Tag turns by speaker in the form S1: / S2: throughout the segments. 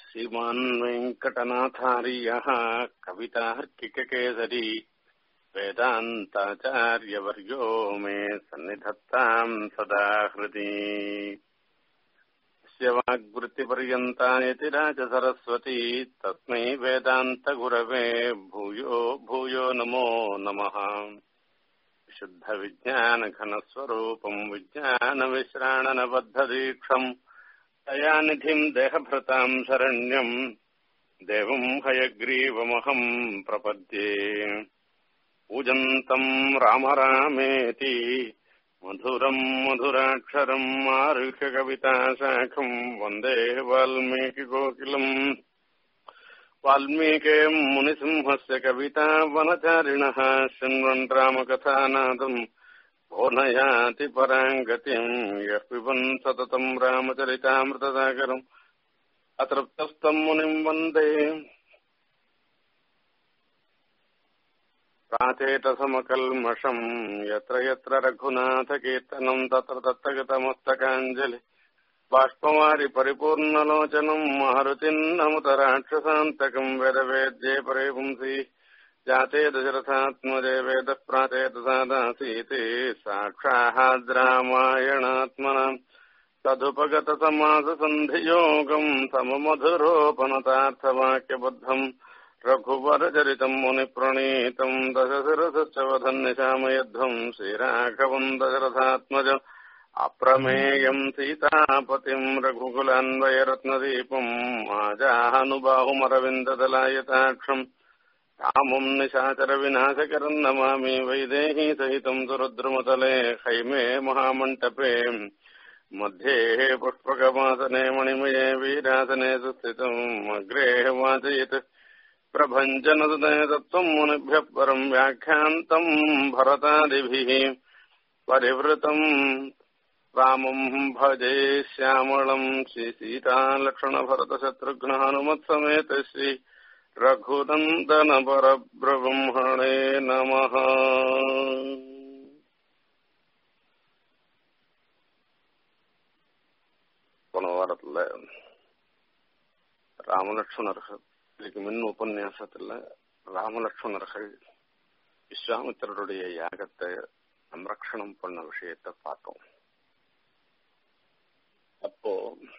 S1: श्रीमान् वेङ्कटनाथार्यः कवितार्किककेसरी वेदान्ताचार्यवर्यो मे सन्निधत्ताम् सदा हृदि स्य वाग्वृत्तिपर्यन्ता यतिराजसरस्वती तस्मै वेदान्तगुरवे भूयो भूयो नमो नमः शुद्धविज्ञानघनस्वरूपम् विज्ञानविश्राणनबद्धदीक्षम् दयानिधिम् देहभृताम् शरण्यम् देवम् हयग्रीवमहम् प्रपद्ये पूजन्तम् राम रामेति मधुरम् मधुराक्षरम् आरुह्य कविताशाखम् वन्दे वाल्मीकिकोकिलम् वाल्मीके मुनिसिंहस्य कविता वनचारिणः शृण्वन् रामकथानादम् भो नयाति पराम् गतिम् यः पिबन् सततम् रामचरितामृतसागरम् अतृप्तस्तम् मुनिम् वन्दे प्राचेतसमकल्मषम् यत्र यत्र रघुनाथकीर्तनम् तत्र तत्तगतमस्तकाञ्जलि बाष्पवारि परिपूर्णलोचनम् मारुतिन्नमुत राक्षसान्तकम् वेदवेद्ये परे पुंसि जाते दशरथात्मजे वेदः प्राचेतसादासीते साक्षाद्रामायणात्मनाम् तदुपगतसमाससन्धियोगम् सममधुरोपनतार्थवाक्यबद्धम् रघुवरचरितम् मुनिप्रणीतम् दशशिरसश्च वधन्निशामयध्वम् श्रीराघवम् दशरथात्मज अप्रमेयम् सीतापतिम् रघुकुलान्वयरत्नदीपम् माजाहनुबाहुमरविन्ददलायताक्षम् रामम् निशाचरविनाशकरम् नमामि वैदेही सहितम् सुरुद्रमतले हैमे महामण्टपे मध्ये पुष्पकवासने मणिमये वीरासने सुस्थितम् अग्रे वाचयत् प्रभञ्जनसुदय तत्त्वम् मुनिभ्यः परम् व्याख्यान्तम् भरतादिभिः परिवृतम् रामम् भजे श्यामलम् श्रीसीतालक्ष्मणभरतशत्रुघ्नहनुमत्समेत श्री रघुनन्दनपरब्रह्मणे नमः போன வாரத்துல ராமலட்சுமணர்கள் இதுக்கு முன் உபன்யாசத்துல ராமலட்சுமணர்கள் விஸ்வாமித்திரருடைய யாகத்தை சம்ரக்ஷணம் பண்ண விஷயத்த பார்த்தோம் அப்போ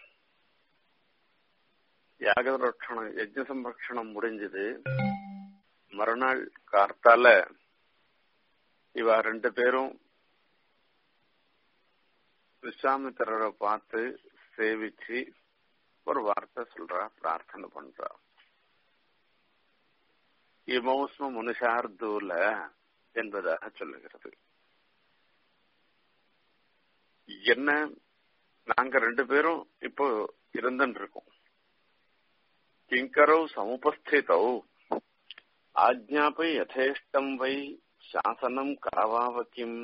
S1: யாக ரட்சணம் யஜ்ன சம்ரக்ஷணம் முடிஞ்சது மறுநாள் கார்த்தால இவ ரெண்டு பேரும் விஸ்வாமித்திரரை பார்த்து சேவிச்சு ஒரு வார்த்தை சொல்றா பிரார்த்தனை பண்றா இமௌஸ்ம முனிஷார்தூல என்பதாக சொல்லுகிறது என்ன நாங்க ரெண்டு பேரும் இப்போ இருந்துட்டு இருக்கோம் கிங்கரௌ சமுபஸ்திதௌ ஆஜ்ஞாபை யதேஷ்டம் வை சாசனம் கரவாவக்கிம்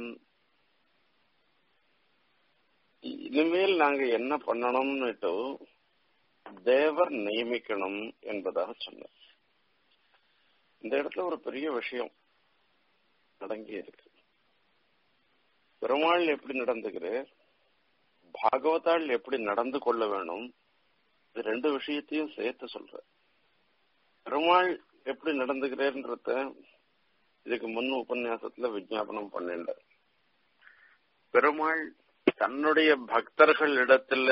S1: இனிமேல் நாங்க என்ன பண்ணணும்னுட்டு தேவர் நியமிக்கணும் என்பதாக சொன்னார் இந்த இடத்துல ஒரு பெரிய விஷயம் அடங்கி இருக்கு பெருமாள் எப்படி நடந்துகிறார் பாகவதாள் எப்படி நடந்து கொள்ள வேணும் இது ரெண்டு விஷயத்தையும் சேர்த்து சொல்ற பெருமாள் எப்படி நடந்துகிறார்ன்றத இதுக்கு முன் உபன்யாசத்துல விஜாபனம் பண்ணிண்ட பெருமாள் தன்னுடைய பக்தர்கள் இடத்துல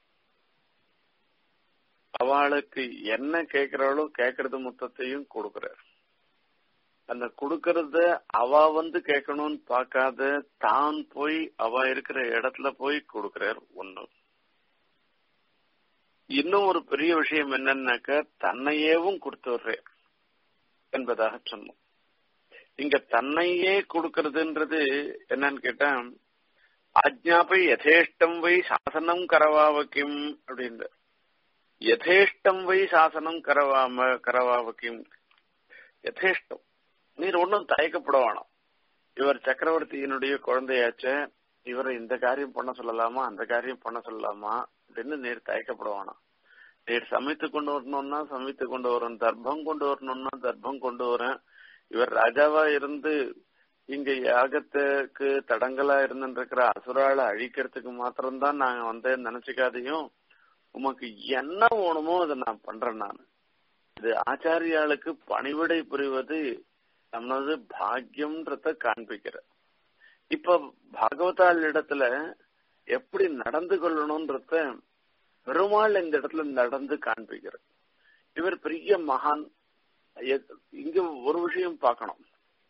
S1: அவளுக்கு என்ன கேட்கிறாளோ கேட்கறது மொத்தத்தையும் கொடுக்கிறார் அந்த கொடுக்கறத அவ வந்து கேட்கணும்னு பார்க்காத தான் போய் அவ இருக்கிற இடத்துல போய் கொடுக்கிறார் ஒண்ணு இன்னும் ஒரு பெரிய விஷயம் என்னன்னாக்க தன்னையேவும் கொடுத்துடுறேன் என்பதாக சொன்னோம் இங்க தன்னையே கொடுக்கறதுன்றது என்னன்னு கேட்டா ஆஜ்ஞாபை யதேஷ்டம் வை சாசனம் கரவாவக்கிம் அப்படின்ற யதேஷ்டம் வை சாசனம் கரவாம கரவாவக்கிம் யதேஷ்டம் நீர் ஒன்றும் தயக்கப்பட வேணாம் இவர் சக்கரவர்த்தியினுடைய குழந்தையாச்ச இவரை இந்த காரியம் பண்ண சொல்லலாமா அந்த காரியம் பண்ண சொல்லலாமா அப்படின்னு நீர் தயக்கப்பட வேணாம் நீர் சமைத்து கொண்டு வரணும்னா சமைத்து கொண்டு வரேன் தர்ப்பம் கொண்டு வரணும்னா தர்ப்பம் கொண்டு வரேன் இவர் ராஜாவா இருந்து இங்க யாகத்துக்கு தடங்கலா இருந்துருக்கிற அசுரால அழிக்கிறதுக்கு மாத்திரம்தான் நாங்க வந்து நினைச்சுக்காதையும் உமக்கு என்ன வேணுமோ அதை நான் பண்றேன் நான் இது ஆச்சாரியாளுக்கு பணிவிடை புரிவது நமது பாக்கியம்ன்றத காண்பிக்கிற இப்ப பாகவதாள் இடத்துல எப்படி நடந்து கொள்ளணும்ன்றத பெருமாள் இந்த இடத்துல நடந்து காண்பிக்கிற இவர் பெரிய மகான் இங்க ஒரு விஷயம் பார்க்கணும்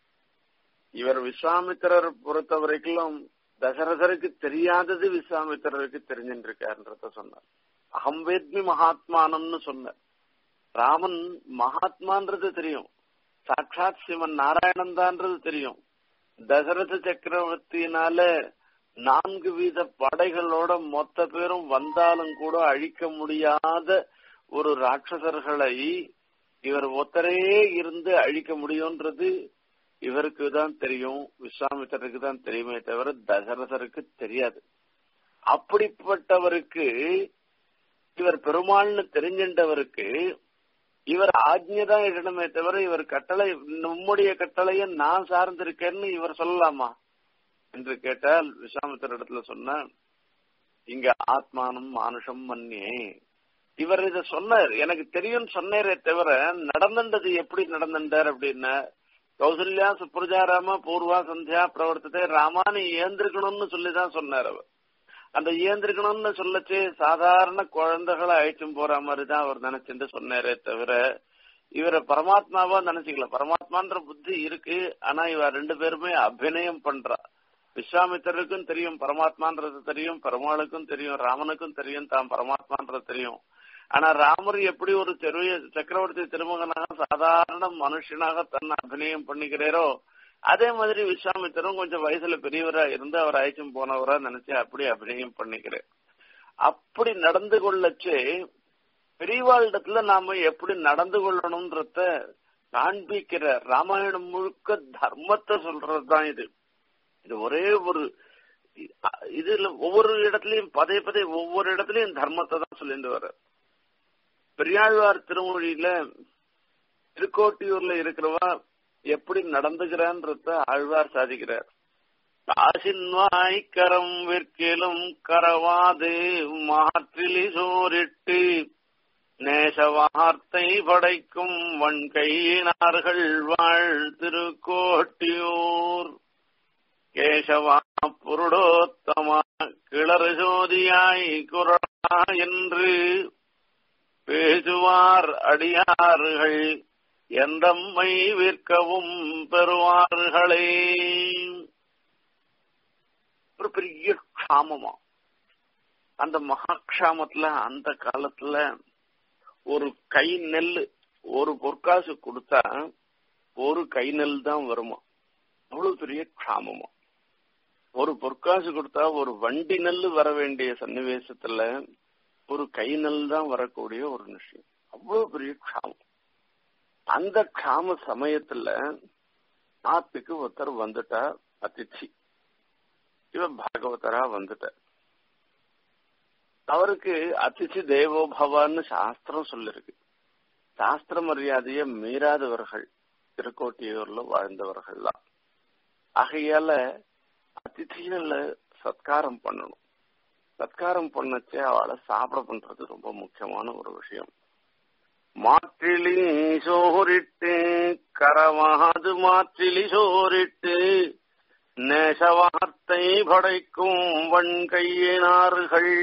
S1: இவர் விஸ்வாமித்திரர் பொறுத்த வரைக்கும் தசரதருக்கு தெரியாதது விஸ்வாமித்திரருக்கு தெரிஞ்சிருக்காருன்றத சொன்னார் அகம் வேத்மி மகாத்மானம்னு சொன்னார் ராமன் மகாத்மான்றது தெரியும் சாட்சாத் சிவன் நாராயணன் தான்றது தெரியும் தசரத சக்கரவர்த்தியினால நான்கு வீத படைகளோட மொத்த பேரும் வந்தாலும் கூட அழிக்க முடியாத ஒரு ராட்சசர்களை இவர் ஒத்தரே இருந்து அழிக்க முடியும்ன்றது இவருக்கு தான் தெரியும் விஸ்வாமித்தருக்கு தான் தெரியுமே தவிர தசரதருக்கு தெரியாது அப்படிப்பட்டவருக்கு இவர் பெருமாள்னு தெரிஞ்சின்றவருக்கு இவர் ஆஜ்ஞதான் இடணுமே தவிர இவர் கட்டளை நம்முடைய கட்டளைய நான் சார்ந்திருக்கேன்னு இவர் சொல்லலாமா என்று கேட்டால் விஸ்வாமித்தர் இடத்துல சொன்ன இங்க ஆத்மானம் மானுஷம் மன்னியே இவர் இத சொன்னார் எனக்கு தெரியும் சொன்னேரே தவிர நடந்துட்டது எப்படி நடந்துட்டார் அப்படின்னா கௌசல்யா சுப்ரஜாராம பூர்வா சந்தியா பிரவர்த்தத்தை ராமானி ஏந்திருக்கணும்னு சொல்லிதான் சொன்னார் அவர் அந்த ஏந்திருக்கணும்னு சொல்லச்சு சாதாரண குழந்தைகளை அழைச்சும் போற மாதிரி தான் அவர் நினைச்சுட்டு சொன்னாரே தவிர இவரை பரமாத்மாவா நினைச்சுக்கல பரமாத்மான்ற புத்தி இருக்கு ஆனா இவ ரெண்டு பேருமே அபிநயம் பண்றா விஸ்வாமித்தருக்கும் தெரியும் பரமாத்மான்றது தெரியும் பெருமாளுக்கும் தெரியும் ராமனுக்கும் தெரியும் தான் பரமாத்மான்றது தெரியும் ஆனா ராமர் எப்படி ஒரு தெருவிய சக்கரவர்த்தி திருமகனாக சாதாரண மனுஷனாக தன்னை அபிநயம் பண்ணிக்கிறாரோ அதே மாதிரி விஸ்வாமித்தரும் கொஞ்சம் வயசுல பெரியவரா இருந்து அவர் அழைச்சும் போனவரா நினைச்சு அப்படி அபிநயம் பண்ணிக்கிறேன் அப்படி நடந்து கொள்ளச்சே பெரியவாளிடத்துல நாம எப்படி நடந்து கொள்ளணும்ன்றத காண்பிக்கிற ராமாயணம் முழுக்க தர்மத்தை சொல்றதுதான் இது இது ஒரே ஒரு இதுல ஒவ்வொரு இடத்துலயும் பதே பதே ஒவ்வொரு இடத்துலயும் தர்மத்தை தான் சொல்லிட்டு வர பெரியாழ்வார் திருமொழியில திருக்கோட்டியூர்ல இருக்கிறவா எப்படி நடந்துகிறான்றத ஆழ்வார் சாதிக்கிறார் காசின்வாய் கரம் விற்கிலும் கரவாது மாற்றிலி சோரிட்டு நேச வார்த்தை படைக்கும் வன்கையினார்கள் வாழ் திருக்கோட்டியூர் கேசவா புருடோத்தமா கிளறு ஜோதியாய் குரலா என்று பேசுவார் அடியார்கள் எந்தம்மை விற்கவும் பெறுவார்களே ஒரு பெரிய க்ஷாமமா அந்த மகாக்ஷாமத்துல அந்த காலத்துல ஒரு கை நெல் ஒரு பொற்காசு கொடுத்தா ஒரு கை நெல் தான் வருமா அவ்வளவு பெரிய க்ஷாமமா ஒரு பொற்காசு கொடுத்தா ஒரு வண்டி நெல் வர வேண்டிய சன்னிவேசத்துல ஒரு கை நெல் தான் வரக்கூடிய ஒரு விஷயம் அவ்வளவு பெரிய க்ஷாமம் அந்த க்ஷாம சமயத்துல ஆத்துக்கு ஒருத்தர் வந்துட்டா அதிர்ச்சி இவன் பாகவதரா வந்துட்ட அவருக்கு அதிர்ச்சி தேவோபவான்னு சாஸ்திரம் சொல்லிருக்கு சாஸ்திர மரியாதைய மீறாதவர்கள் திருக்கோட்டியூர்ல வாழ்ந்தவர்கள்லாம் ஆகையால அதிர்ச்சியில சத்காரம் பண்ணணும் சத்காரம் பண்ணச்சே அவளை சாப்பிட பண்றது ரொம்ப முக்கியமான ஒரு விஷயம் மாற்றிலி சோரிட்டு கரமாது மாற்றிலி சோரிட்டு நேச வார்த்தை படைக்கும் வன்கையினார்கள்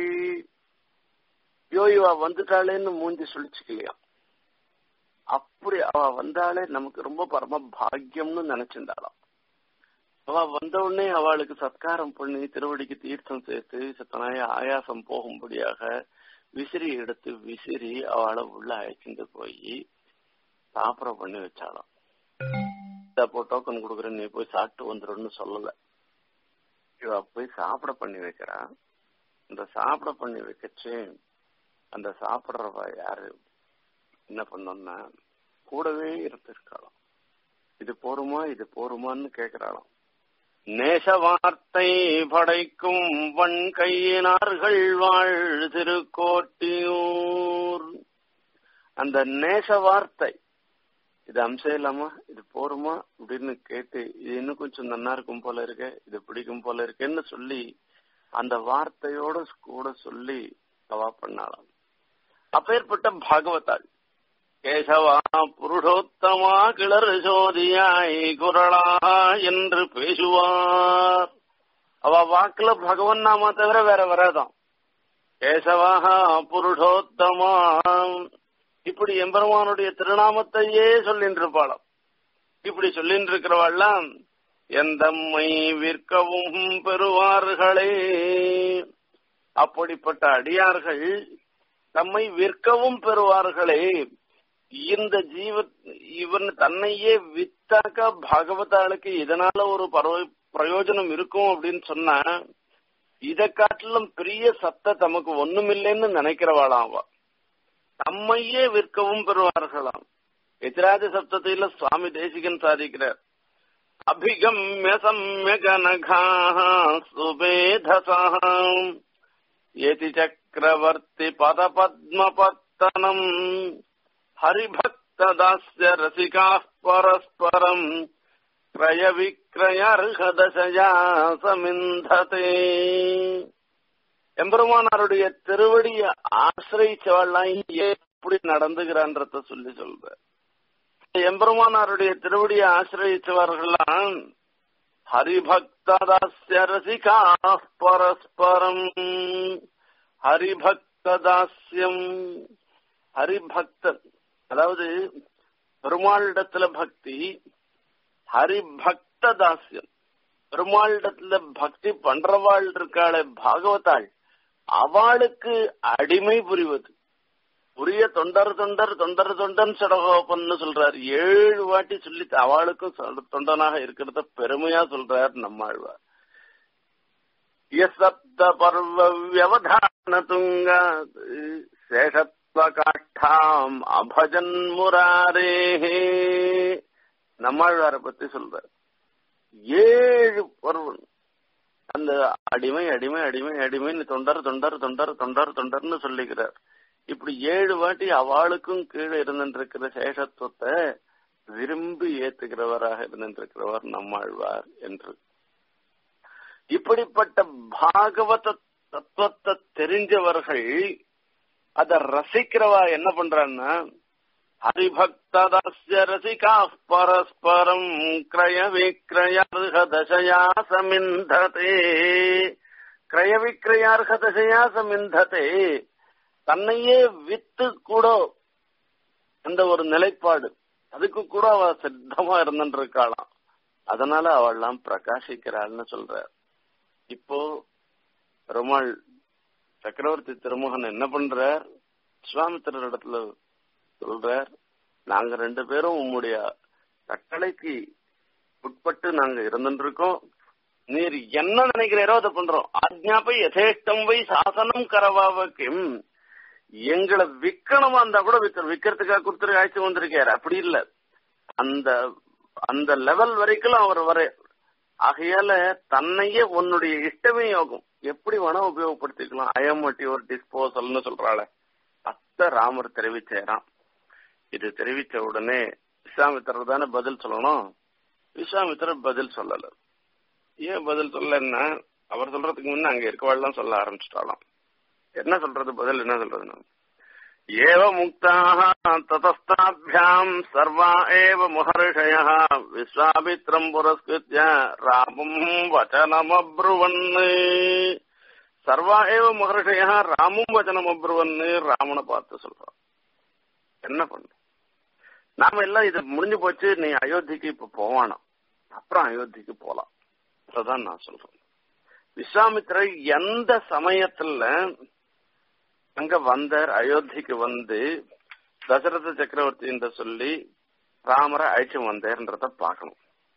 S1: யோ இவ வந்துட்டாளேன்னு மூஞ்சி சுழிச்சுக்கலையா அப்படி அவ வந்தாலே நமக்கு ரொம்ப பரம பாக்கியம்னு நினைச்சிருந்தாளாம் அவ வந்த உடனே அவளுக்கு சத்காரம் பண்ணி திருவடிக்கு தீர்த்தம் சேர்த்து சத்தனாய ஆயாசம் போகும்படியாக விசிறி எடுத்து விசிறி அவளை உள்ள அழைச்சிட்டு போய் சாப்பிட பண்ணி வச்சாலாம் அப்போ டோக்கன் கொடுக்குறேன் நீ போய் சாப்பிட்டு வந்துடும்னு சொல்லல இவ போய் சாப்பிட பண்ணி வைக்கிறா இந்த சாப்பிட பண்ணி வைக்கச்சு அந்த சாப்பிடுறவ யாரு என்ன பண்ணோம்னா கூடவே இருந்திருக்காளாம் இது போருமா இது போருமான்னு கேக்குறாளாம் நேச வார்த்தை படைக்கும் வன் கையினார்கள் வாழ் திருக்கோட்டியூர் அந்த நேச வார்த்தை இது அம்சம் இல்லாமா இது போருமா அப்படின்னு கேட்டு இது இன்னும் கொஞ்சம் நன்னா இருக்கும் போல இருக்க இது பிடிக்கும் போல இருக்கேன்னு சொல்லி அந்த வார்த்தையோட கூட சொல்லி அவா பண்ணாளாம் அப்பேற்பட்ட பாகவதாள் கேசவா புருஷோத்தமா கிளர் சோதியாய் குரளா என்று பேசுவார் அவ வாக்குல பகவன் நாம தவிர வேற வராதான் கேசவா புருஷோத்தமா இப்படி எம்பெருமானுடைய திருநாமத்தையே சொல்லிட்டு இருப்பாளாம் இப்படி சொல்லிட்டு இருக்கிறவாள்லாம் எந்தம்மை விற்கவும் பெறுவார்களே அப்படிப்பட்ட அடியார்கள் தம்மை விற்கவும் பெறுவார்களே இந்த ஜீவ இவன் தன்னையே வித்தாக்க பாகவதாளுக்கு இதனால ஒரு பரவ பிரயோஜனம் இருக்கும் அப்படின்னு சொன்னா இதை காட்டிலும் பெரிய சத்த தமக்கு ஒண்ணுமில்லைன்னு நினைக்கிறவாளாம் அவ தம்மையே விற்கவும் பெறுவார்களாம் எதிராஜ சப்தத்தில சுவாமி தேசிகன் சாதிக்கிறார் அபிகம்ய சம்யகனகாः சுபேதசः ஏதி சக்கரவர்த்தி பதபத்மபத்தனம் ஹரிபக்ததாஸ்ய ரசிகாः பரஸ்பரம் கிரய விக்ரயர்ஹதசயா சமிந்ததே எம்பெருமானாருடைய திருவடியை ஆசிரியச்சவெல்லாம் எப்படி நடந்துகிறான்றத சொல்லி சொல்ற எம்பெருமானாருடைய திருவடியை ஆசிரியச்சவர்கள்லாம் ஹரிபக்ததாஸ்ய ரசிகா பரஸ்பரம் ஹரிபக்ததாஸ்யம் ஹரிபக்தன் அதாவது பெருமாளிடத்துல பக்தி ஹரிபக்த தாஸ்யம் பெருமாளிடத்துல பக்தி பண்றவாள் இருக்காளே பாகவதாள் அவளுக்கு அடிமை புரிவது புரிய தொண்டர் தொண்டர் தொண்டர் தொண்டன் சடகோபன்னு சொல்றார் ஏழு வாட்டி சொல்லி அவளுக்கும் தொண்டனாக இருக்கிறத பெருமையா சொல்றார் நம்மாழ்வார் யசப்த பர்வ வியவதான துங்க சேஷத்வ காஷ்டாம் அபஜன் முராரேஹே நம்மாழ்வார பத்தி சொல்ற ஏழு பருவம் அந்த அடிமை அடிமை அடிமை அடிமைன்னு தொண்டர் தொண்டர் தொண்டர் தொண்டர் தொண்டர்னு சொல்லிக்கிறார் இப்படி ஏழு வாட்டி அவளுக்கும் கீழே இருந்திருக்கிற சேஷத்துவத்தை விரும்பி ஏத்துக்கிறவராக இருந்திருக்கிறவர் நம்மாழ்வார் என்று இப்படிப்பட்ட பாகவத தத்துவத்தை தெரிஞ்சவர்கள் அத ரசிக்கிறவா என்ன பண்றான்னா ஹரிபக்ததஸ்ய ரசிகா பரஸ்பரம் கிரய விக்ரயார்ஹதசயா சமிந்ததே கிரய விக்ரயார்ஹதசயா சமிந்ததே தன்னையே வித்து கூட அந்த ஒரு நிலைப்பாடு அதுக்கு கூட அவ சித்தமா இருந்துருக்காளாம் அதனால அவள்லாம் பிரகாசிக்கிறாள்னு சொல்ற இப்போ பெருமாள் சக்கரவர்த்தி திருமகன் என்ன பண்றார் விஸ்வாமித்திரர் இடத்துல சொல்றார் நாங்க ரெண்டு பேரும் உம்முடைய கட்டளைக்கு உட்பட்டு நாங்க இருந்துருக்கோம் நீர் என்ன நினைக்கிறீரோ அதை பண்றோம் ஆஜ்ஞாபை யதேஷ்டம் வை சாசனம் கரவாவக்கும் எங்களை விக்கணுமா இருந்தா கூட விக்க விக்கிறதுக்காக கொடுத்துரு அழைச்சு வந்திருக்காரு அப்படி இல்ல அந்த அந்த லெவல் வரைக்கும் அவர் வர ஆகையால தன்னையே உன்னுடைய இஷ்டமே யோகம் எப்படி வேணா உபயோகப்படுத்திக்கலாம் ஐஎம்டி ஒரு டிஸ்போசல்னு சொல்றாள அத்த ராமர் தெரிவிச்சாராம் இது தெரிவிச்ச உடனே விஸ்வாமித்திரர் தானே பதில் சொல்லணும் விஸ்வாமித்திரர் பதில் சொல்லல ஏன் பதில் சொல்லன்னா அவர் சொல்றதுக்கு முன்ன அங்க இருக்கவாள்லாம் சொல்ல ஆரம்பிச்சிட்டாலாம் என்ன சொல்றது பதில் என்ன சொல்றதுன்னா ஏவ முக்தாக ததஸ்தாபியாம் சர்வா ஏவ மகர்ஷய விஸ்வாமித்ரம் புரஸ்கிருத்ய ராமம் வச்சனமப்ருவன் சர்வா ஏவ மகர்ஷய ராமும் வச்சனமப்ருவன் ராமனை பார்த்து சொல்றான் என்ன பண்ண நாம எல்லாம் இது முடிஞ்சு போச்சு நீ அயோத்திக்கு இப்ப போவானாம் அப்புறம் அயோத்திக்கு போலாம் அதான் நான் சொல்றேன் விஸ்வாமித்திரர் எந்த சமயத்துல அங்க வந்தார் அயோத்திக்கு வந்து தசரத சக்கரவர்த்தி என்று சொல்லி ராமரை அழைச்சு வந்தார்ன்றத பார்க்கணும்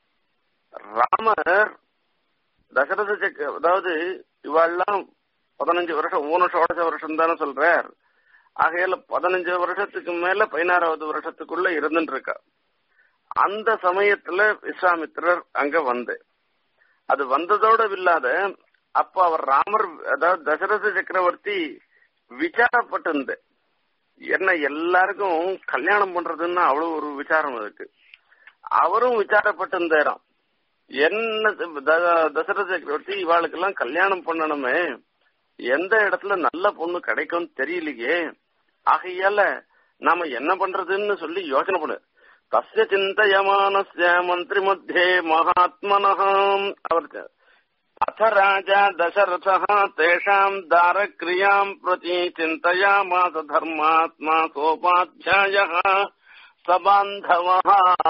S1: ராமர் தசரத சக்கர அதாவது இவாள்லாம் பதினஞ்சு வருஷம் மூணு சோடச வருஷம் தானே சொல்றார் ஆகையால பதினஞ்சு வருஷத்துக்கு மேல பதினாறாவது வருஷத்துக்குள்ள இருந்துட்டு இருக்கா அந்த சமயத்துல விஸ்வாமித்திரர் அங்க வந்து அது வந்ததோட இல்லாத அப்ப அவர் ராமர் அதாவது தசரத சக்கரவர்த்தி விசாரப்பட்டிருந்த என்ன எல்லாருக்கும் கல்யாணம் பண்றதுன்னா அவ்வளவு ஒரு விசாரம் இருக்கு அவரும் எந்த இடத்துல நல்ல பொண்ணு கிடைக்கும்னு தெரியலையே ஆகையால நாம என்ன பண்றதுன்னு சொல்லி யோசனை பண்ணு தஸ்ய சிந்தயமானஸ்ய மந்திரி மத்தியே மகாத்மனஹாம் அவர் அத ராஜா தசரதः தேஷாம் தாரக்ரியாம் பிரதி சிந்தயாமாச தர்மாத்மா சோபாத்தியாயः சபாந்தவः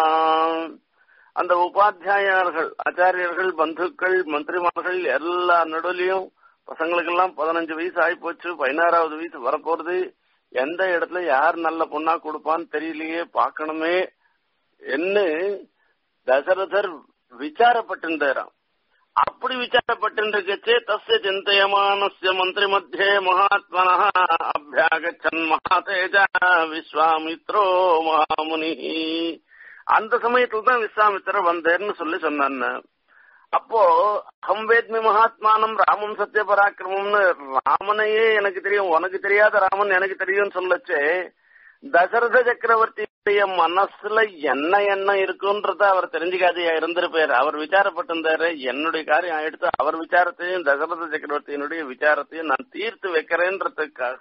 S1: அந்த உபாத்தியாயர்கள் ஆச்சாரியர்கள் பந்துக்கள் மந்திரிமார்கள் எல்லா நடுவுலயும் பசங்களுக்கெல்லாம் பதினஞ்சு வயசு ஆகி போச்சு பதினாறாவது வயசு வரப்போறது எந்த இடத்துல யார் நல்ல பொண்ணா கொடுப்பான்னு தெரியலையே பார்க்கணுமே என்ன தசரதர் விசாரப்பட்டிருந்தாராம் அப்படி விசாரப்பட்டிருக்கச்சே தஸ்ய சிந்தயமானஸ்ய மந்திரி மத்தியே மகாத்மன அபியாகச்சன் மகாதேஜ விஸ்வாமித்ரோ மகாமுனி அந்த சமயத்துல தான் விஸ்வாமித்திரர் வந்தேர்னு சொல்லி சொன்னான்னு அப்போ அகம் வேத்மி மகாத்மானம் ராமம் சத்திய பராக்கிரமம்னு ராமனையே எனக்கு தெரியும் உனக்கு தெரியாத ராமன் எனக்கு தெரியும்னு சொல்லச்சே தசரத சக்கரவர்த்தியுடைய மனசுல என்ன எண்ணம் இருக்குன்றத அவர் தெரிஞ்சுக்காதையா இருந்திருப்பாரு அவர் விசாரப்பட்டிருந்தாரு என்னுடைய காரியம் ஆயிடுத்து அவர் விசாரத்தையும் தசரத சக்கரவர்த்தியினுடைய விசாரத்தையும் நான் தீர்த்து வைக்கிறேன்றதுக்காக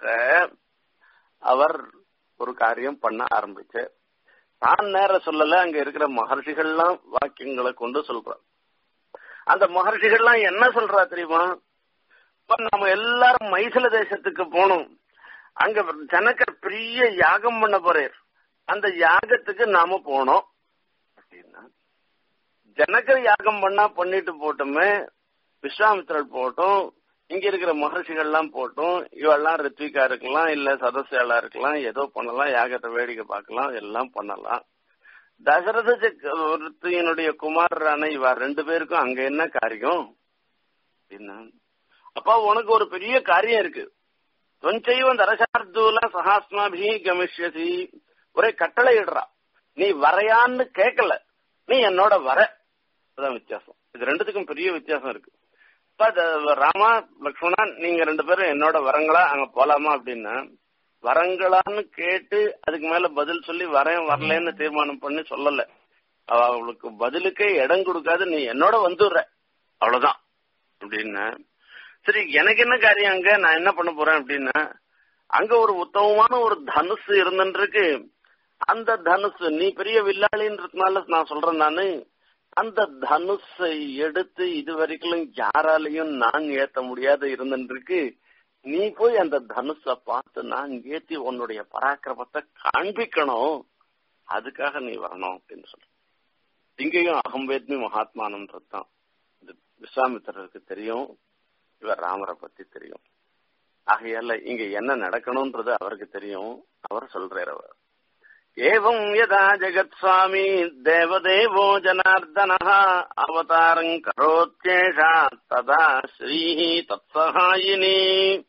S1: அவர் ஒரு காரியம் பண்ண ஆரம்பிச்சு நான் நேரம் சொல்லல அங்க இருக்கிற மகர்ஷிகள்லாம் வாக்கியங்களை கொண்டு சொல்றான் அந்த மகர்ஷிகள்லாம் என்ன சொல்றா தெரியுமா இப்ப நம்ம எல்லாரும் மைசில தேசத்துக்கு போனோம் அங்க ஜனகர் பெரிய யாகம் பண்ண போறார் அந்த யாகத்துக்கு நாம போனோம் அப்படின்னா ஜனகர் யாகம் பண்ணா பண்ணிட்டு போட்டோமே விஸ்வாமித்திரர் போட்டோம் இங்க இருக்கிற மகர்ஷிகள்லாம் போட்டோம் இவெல்லாம் ரித்விகா இருக்கலாம் இல்ல சதசியாலா இருக்கலாம் ஏதோ பண்ணலாம் யாகத்தை வேடிக்கை பார்க்கலாம் எல்லாம் பண்ணலாம் தசரத சக்கரவர்த்தியினுடைய குமாரரான இவ ரெண்டு பேருக்கும் அங்க என்ன காரியம் என்ன அப்பா உனக்கு ஒரு பெரிய காரியம் இருக்கு தொஞ்சைவன் தரசார்தூல சஹாஸ்மாபி கமிஷ்யசி ஒரே கட்டளை இடுறா நீ வரையான்னு கேட்கல நீ என்னோட வர அதான் வித்தியாசம் இது ரெண்டுத்துக்கும் பெரிய வித்தியாசம் இருக்கு இப்ப ராமா லக்ஷ்மணா நீங்க ரெண்டு பேரும் என்னோட வரங்களா அங்க போலாமா அப்படின்னா வரங்களான்னு கேட்டு அதுக்கு மேல பதில் சொல்லி வரேன் வரலன்னு தீர்மானம் பண்ணி சொல்லல அவளுக்கு பதிலுக்கே இடம் கொடுக்காது நீ என்னோட வந்துடுற அவ்வளவுதான் அப்படின்னு சரி எனக்கு என்ன காரியம் அங்க நான் என்ன பண்ண போறேன் அப்படின்னா அங்க ஒரு உத்தமமான ஒரு தனுசு இருந்துருக்கு அந்த தனுசு நீ பெரிய வில்லாளின்றதுனால நான் சொல்றேன் நானு அந்த தனுஷை எடுத்து இது வரைக்கும் யாராலையும் நான் ஏத்த முடியாத இருந்துருக்கு நீ போய் அந்த தனுஷ பார்த்து நான் ஏத்தி உன்னுடைய பராக்கிரமத்தை காண்பிக்கணும் அதுக்காக நீ வரணும் அப்படின்னு சொல்ற இங்கேயும் அகம்பேத்மி மகாத்மானன்றது தான் இது விஸ்வாமித்திரருக்கு தெரியும் இவர் ராமரை பத்தி தெரியும் ஆகையால இங்க என்ன நடக்கணும்ன்றது அவருக்கு தெரியும் அவர் சொல்றார் அவர் ஏவம் யதா ஜெகத் சுவாமி தேவதேவோ ஜனார்தன அவதாரம் கரோத்யேஷா ததா ஸ்ரீ தத்சகாயினி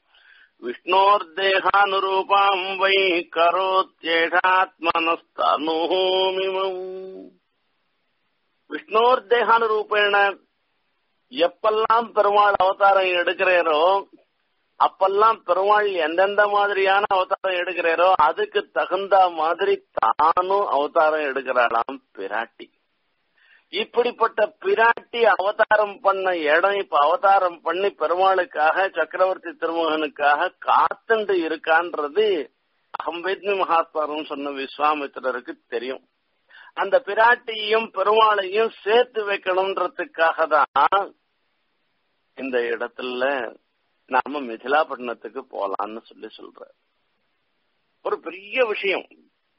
S1: விஷ்ணோர்தேகானுரூபாம் வை கரோத்யேஷாத்மனஸ்தனுமிமம் விஷ்ணோர்தேகானுரூபேண எப்பெல்லாம் பெருமாள் அவதாரம் எடுக்கிறாரோ அப்பெல்லாம் பெருமாள் எந்தெந்த மாதிரியான அவதாரம் எடுக்கிறாரோ அதுக்கு தகுந்த மாதிரி தானும் அவதாரம் எடுக்கிறாளாம் பிராட்டி இப்படிப்பட்ட பிராட்டி அவதாரம் பண்ண இடம் இப்ப அவதாரம் பண்ணி பெருமாளுக்காக சக்கரவர்த்தி திருமகனுக்காக காத்துண்டு இருக்கான்றது அகம்பேத்மி மகாத்மாரம் சொன்ன விஸ்வாமித்திரருக்கு தெரியும் அந்த பிராட்டியையும் பெருமாளையும் சேர்த்து வைக்கணும்ன்றதுக்காக தான் இந்த இடத்துல நாம மிதிலாப்பட்டினத்துக்கு போலான்னு சொல்லி சொல்ற ஒரு பெரிய விஷயம்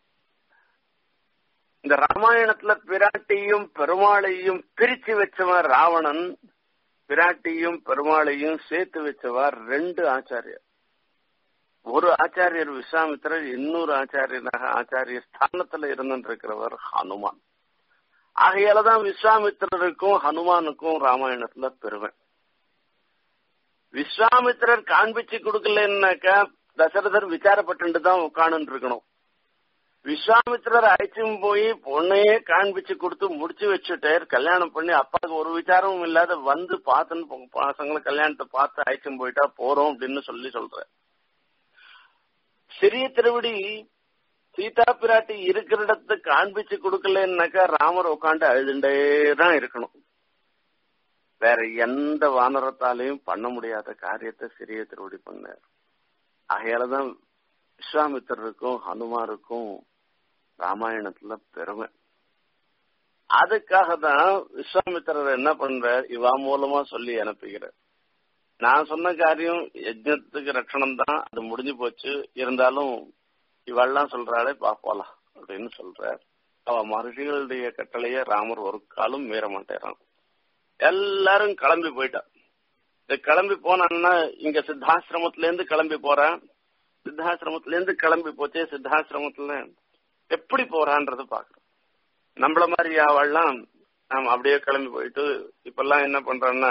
S1: இந்த ராமாயணத்துல பிராட்டியும் பெருமாளையும் பிரிச்சு வச்சவன் ராவணன் பிராட்டியும் பெருமாளையும் சேர்த்து வச்சவர் ரெண்டு ஆச்சாரியர் ஒரு ஆச்சாரியர் விஸ்வாமித்திரர் இன்னொரு ஆச்சாரியனாக ஆச்சாரிய ஸ்தானத்துல இருந்திருக்கிறவர் ஹனுமான் ஆகையாலதான் விஸ்வாமித்திரருக்கும் ஹனுமானுக்கும் ராமாயணத்துல பெருமை விஸ்வாமித்திரர் காண்பிச்சு கொடுக்கலன்னாக்கா தசரதர் விசாரப்பட்டு தான் உட்காந்து இருக்கணும் விஸ்வாமித்திரர் அழைச்சும் போய் பொண்ணையே காண்பிச்சு கொடுத்து முடிச்சு வச்சுட்டார் கல்யாணம் பண்ணி அப்பாவுக்கு ஒரு விசாரமும் இல்லாத வந்து பார்த்துன்னு பசங்களை கல்யாணத்தை பார்த்து அழைச்சும் போயிட்டா போறோம் அப்படின்னு சொல்லி சொல்ற சிறிய திருவிடி சீதா பிராட்டி இருக்கிற இடத்து காண்பிச்சு கொடுக்கலன்னாக்கா ராமர் உட்காந்து அழுதுண்டே தான் இருக்கணும் வேற எந்த வானரத்தாலையும் பண்ண முடியாத காரியத்தை சிறிய திருவடி பண்ணார் ஆகையாலதான் விஸ்வாமித்திரருக்கும் ஹனுமாருக்கும் ராமாயணத்துல பெருமை அதுக்காக தான் விஸ்வாமித்திரர் என்ன பண்றார் இவா மூலமா சொல்லி அனுப்புகிறார் நான் சொன்ன காரியம் யஜ்னத்துக்கு ரட்சணம் தான் அது முடிஞ்சு போச்சு இருந்தாலும் இவெல்லாம் சொல்றாளே பாப்போலாம் அப்படின்னு சொல்றார் அவ மகர்ஷிகளுடைய கட்டளைய ராமர் ஒரு காலம் மீற மாட்டேறான் எல்லாரும் கிளம்பி போயிட்டான் இது கிளம்பி போனான்னா இங்க சித்தாசிரமத்துல இருந்து கிளம்பி போறான் சித்தாசிரமத்துல இருந்து கிளம்பி போச்சே சித்தாசிரமத்துல எப்படி போறான்றது பாக்குறோம் நம்மள மாதிரி அவள்லாம் நாம அப்படியே கிளம்பி போயிட்டு இப்பெல்லாம் என்ன பண்றான்னா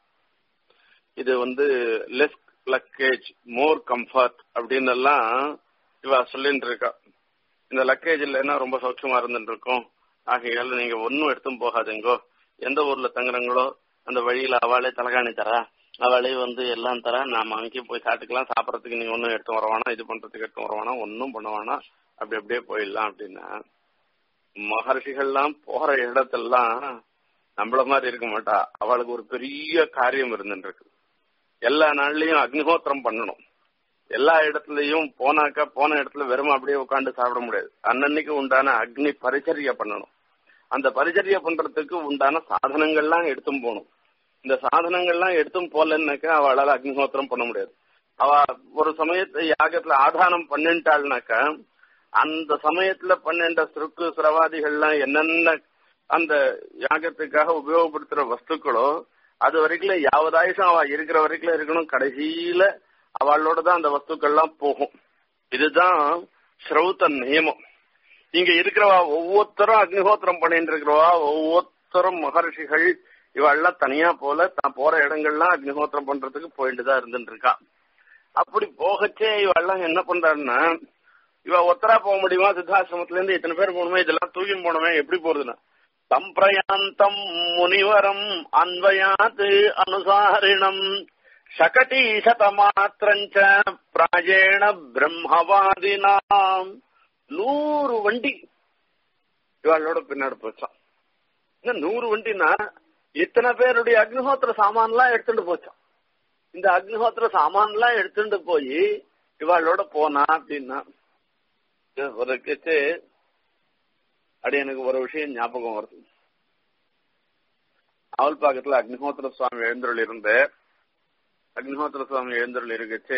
S1: இது வந்து லெஸ் லக்கேஜ் மோர் கம்ஃபர்ட் அப்படின்னு எல்லாம் இவ சொல்லிட்டு இருக்கா இந்த லக்கேஜ் இல்லைன்னா ரொம்ப சௌக்கியமா இருந்துட்டு இருக்கும் ஆகையால நீங்க ஒன்னும் எடுத்தும் போகாதுங்கோ எந்த ஊர்ல தங்குறங்களோ அந்த வழியில அவளே தலகாணி தரா அவளே வந்து எல்லாம் தரா நாம அங்கேயும் போய் சாப்பிட்டுக்கலாம் சாப்பிடறதுக்கு நீங்க ஒன்னும் எடுத்து வர வேணாம் இது பண்றதுக்கு எடுத்து வர வேணாம் ஒன்னும் பண்ண வேணாம் அப்படி அப்படியே போயிடலாம் அப்படின்னா மகர்ஷிகள்லாம் போற இடத்தெல்லாம் நம்மள மாதிரி இருக்க மாட்டா அவளுக்கு ஒரு பெரிய காரியம் இருந்துட்டு இருக்கு எல்லா நாள்லயும் அக்னிஹோத்திரம் பண்ணணும் எல்லா இடத்துலயும் போனாக்கா போன இடத்துல வெறும் அப்படியே உட்காந்து சாப்பிட முடியாது அன்னன்னைக்கு உண்டான அக்னி பரிச்சரிய பண்ணணும் அந்த பரிச்சரிய பண்றதுக்கு உண்டான சாதனங்கள்லாம் எடுத்தும் போகணும் இந்த சாதனங்கள்லாம் எடுத்தும் போலன்னாக்கா அவளால அக்னிஹோத்திரம் பண்ண முடியாது அவ ஒரு சமயத்துல யாகத்துல ஆதானம் பண்ணிட்டாள்னாக்கா அந்த சமயத்துல பன்னெண்ட சுருக்கு சிரவாதிகள்லாம் என்னென்ன அந்த யாகத்துக்காக உபயோகப்படுத்துற வஸ்துக்களோ அது வரைக்கும் யாவதாயுஷம் அவ இருக்கிற வரைக்கும் இருக்கணும் கடைசியில அவளோட தான் அந்த வஸ்துக்கள்லாம் போகும் இதுதான் ஸ்ரௌத்த நியமம் இங்க இருக்கிறவா ஒவ்வொருத்தரும் அக்னிஹோத்திரம் பண்ணிட்டு இருக்கிறவா ஒவ்வொருத்தரும் மகர்ஷிகள் இவெல்லாம் தனியா போல தான் போற இடங்கள்லாம் அக்னிஹோத்திரம் பண்றதுக்கு போயிட்டு தான் இருந்துட்டு இருக்கா அப்படி போகச்சே இவெல்லாம் என்ன பண்றாருன்னா இவ ஒத்தரா போக முடியுமா சித்தாசிரமத்துல இருந்து இத்தனை பேர் போகணுமே இதெல்லாம் தூக்கி போனமே எப்படி போறதுன்னா சம்பிரயாந்தம் முனிவரம் அன்வயாத் அனுசாரிணம் சகடீசதமாத்திரஞ்ச பிராஜேண பிரம்மவாதினாம் நூறு வண்டி இவாளோட பின்னாடி போச்சான் இன்னும் நூறு வண்டினா இத்தனை பேருடைய அக்னிஹோத்திர சாமான்லாம் எடுத்துட்டு போச்சான் இந்த அக்னிஹோத்திர சாமான்லாம் எடுத்துட்டு போய் இவாளோட போனா அப்படின்னா ஒரு கேச்சு அப்படி எனக்கு ஒரு விஷயம் ஞாபகம் வருது அவள் பாக்கத்துல அக்னிஹோத்திர சுவாமி எழுந்தருள் இருந்த அக்னிஹோத்திர சுவாமி எழுந்தருள் இருக்கச்சு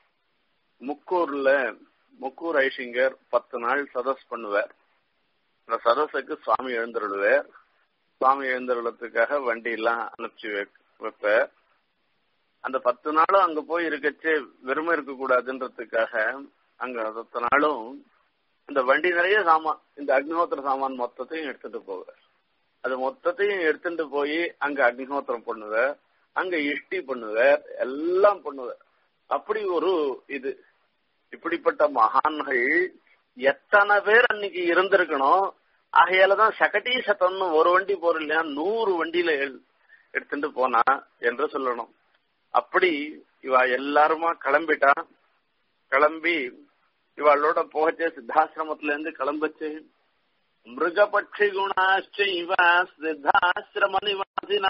S1: முக்கூர்ல முக்கூர் ஐஷிங்கர் பத்து நாள் சதஸ் பண்ணுவார் அந்த சதஸுக்கு சுவாமி எழுந்தருளுவார் சுவாமி எழுந்தருளத்துக்காக வண்டி எல்லாம் அனுப்பிச்சு வைப்பார் அந்த பத்து நாளும் அங்க போய் இருக்கச்சு வெறுமை இருக்க கூடாதுன்றதுக்காக அங்க பத்து நாளும் இந்த வண்டி நிறைய சாமான் இந்த அக்னிஹோத்திர சாமான் மொத்தத்தையும் எடுத்துட்டு போவார் அது மொத்தத்தையும் எடுத்துட்டு போய் அங்க அக்னிஹோத்திரம் பண்ணுவார் அங்க இஷ்டி பண்ணுவார் எல்லாம் பண்ணுவார் அப்படி ஒரு இது இப்படிப்பட்ட மகான்கள் எத்தனை பேர் அன்னைக்கு இருந்திருக்கணும் ஆகையாலதான் சகட்டி சத்தம்னு ஒரு வண்டி போற இல்லையா நூறு வண்டியில எடுத்துட்டு போனா என்று சொல்லணும் அப்படி இவ எல்லாருமா கிளம்பிட்டா கிளம்பி இவளோட போகச்சே சித்தாசிரமத்துல இருந்து கிளம்பச்சு மிருகபட்சி குணாச்சைவ சித்தாசிரம நிவாசினா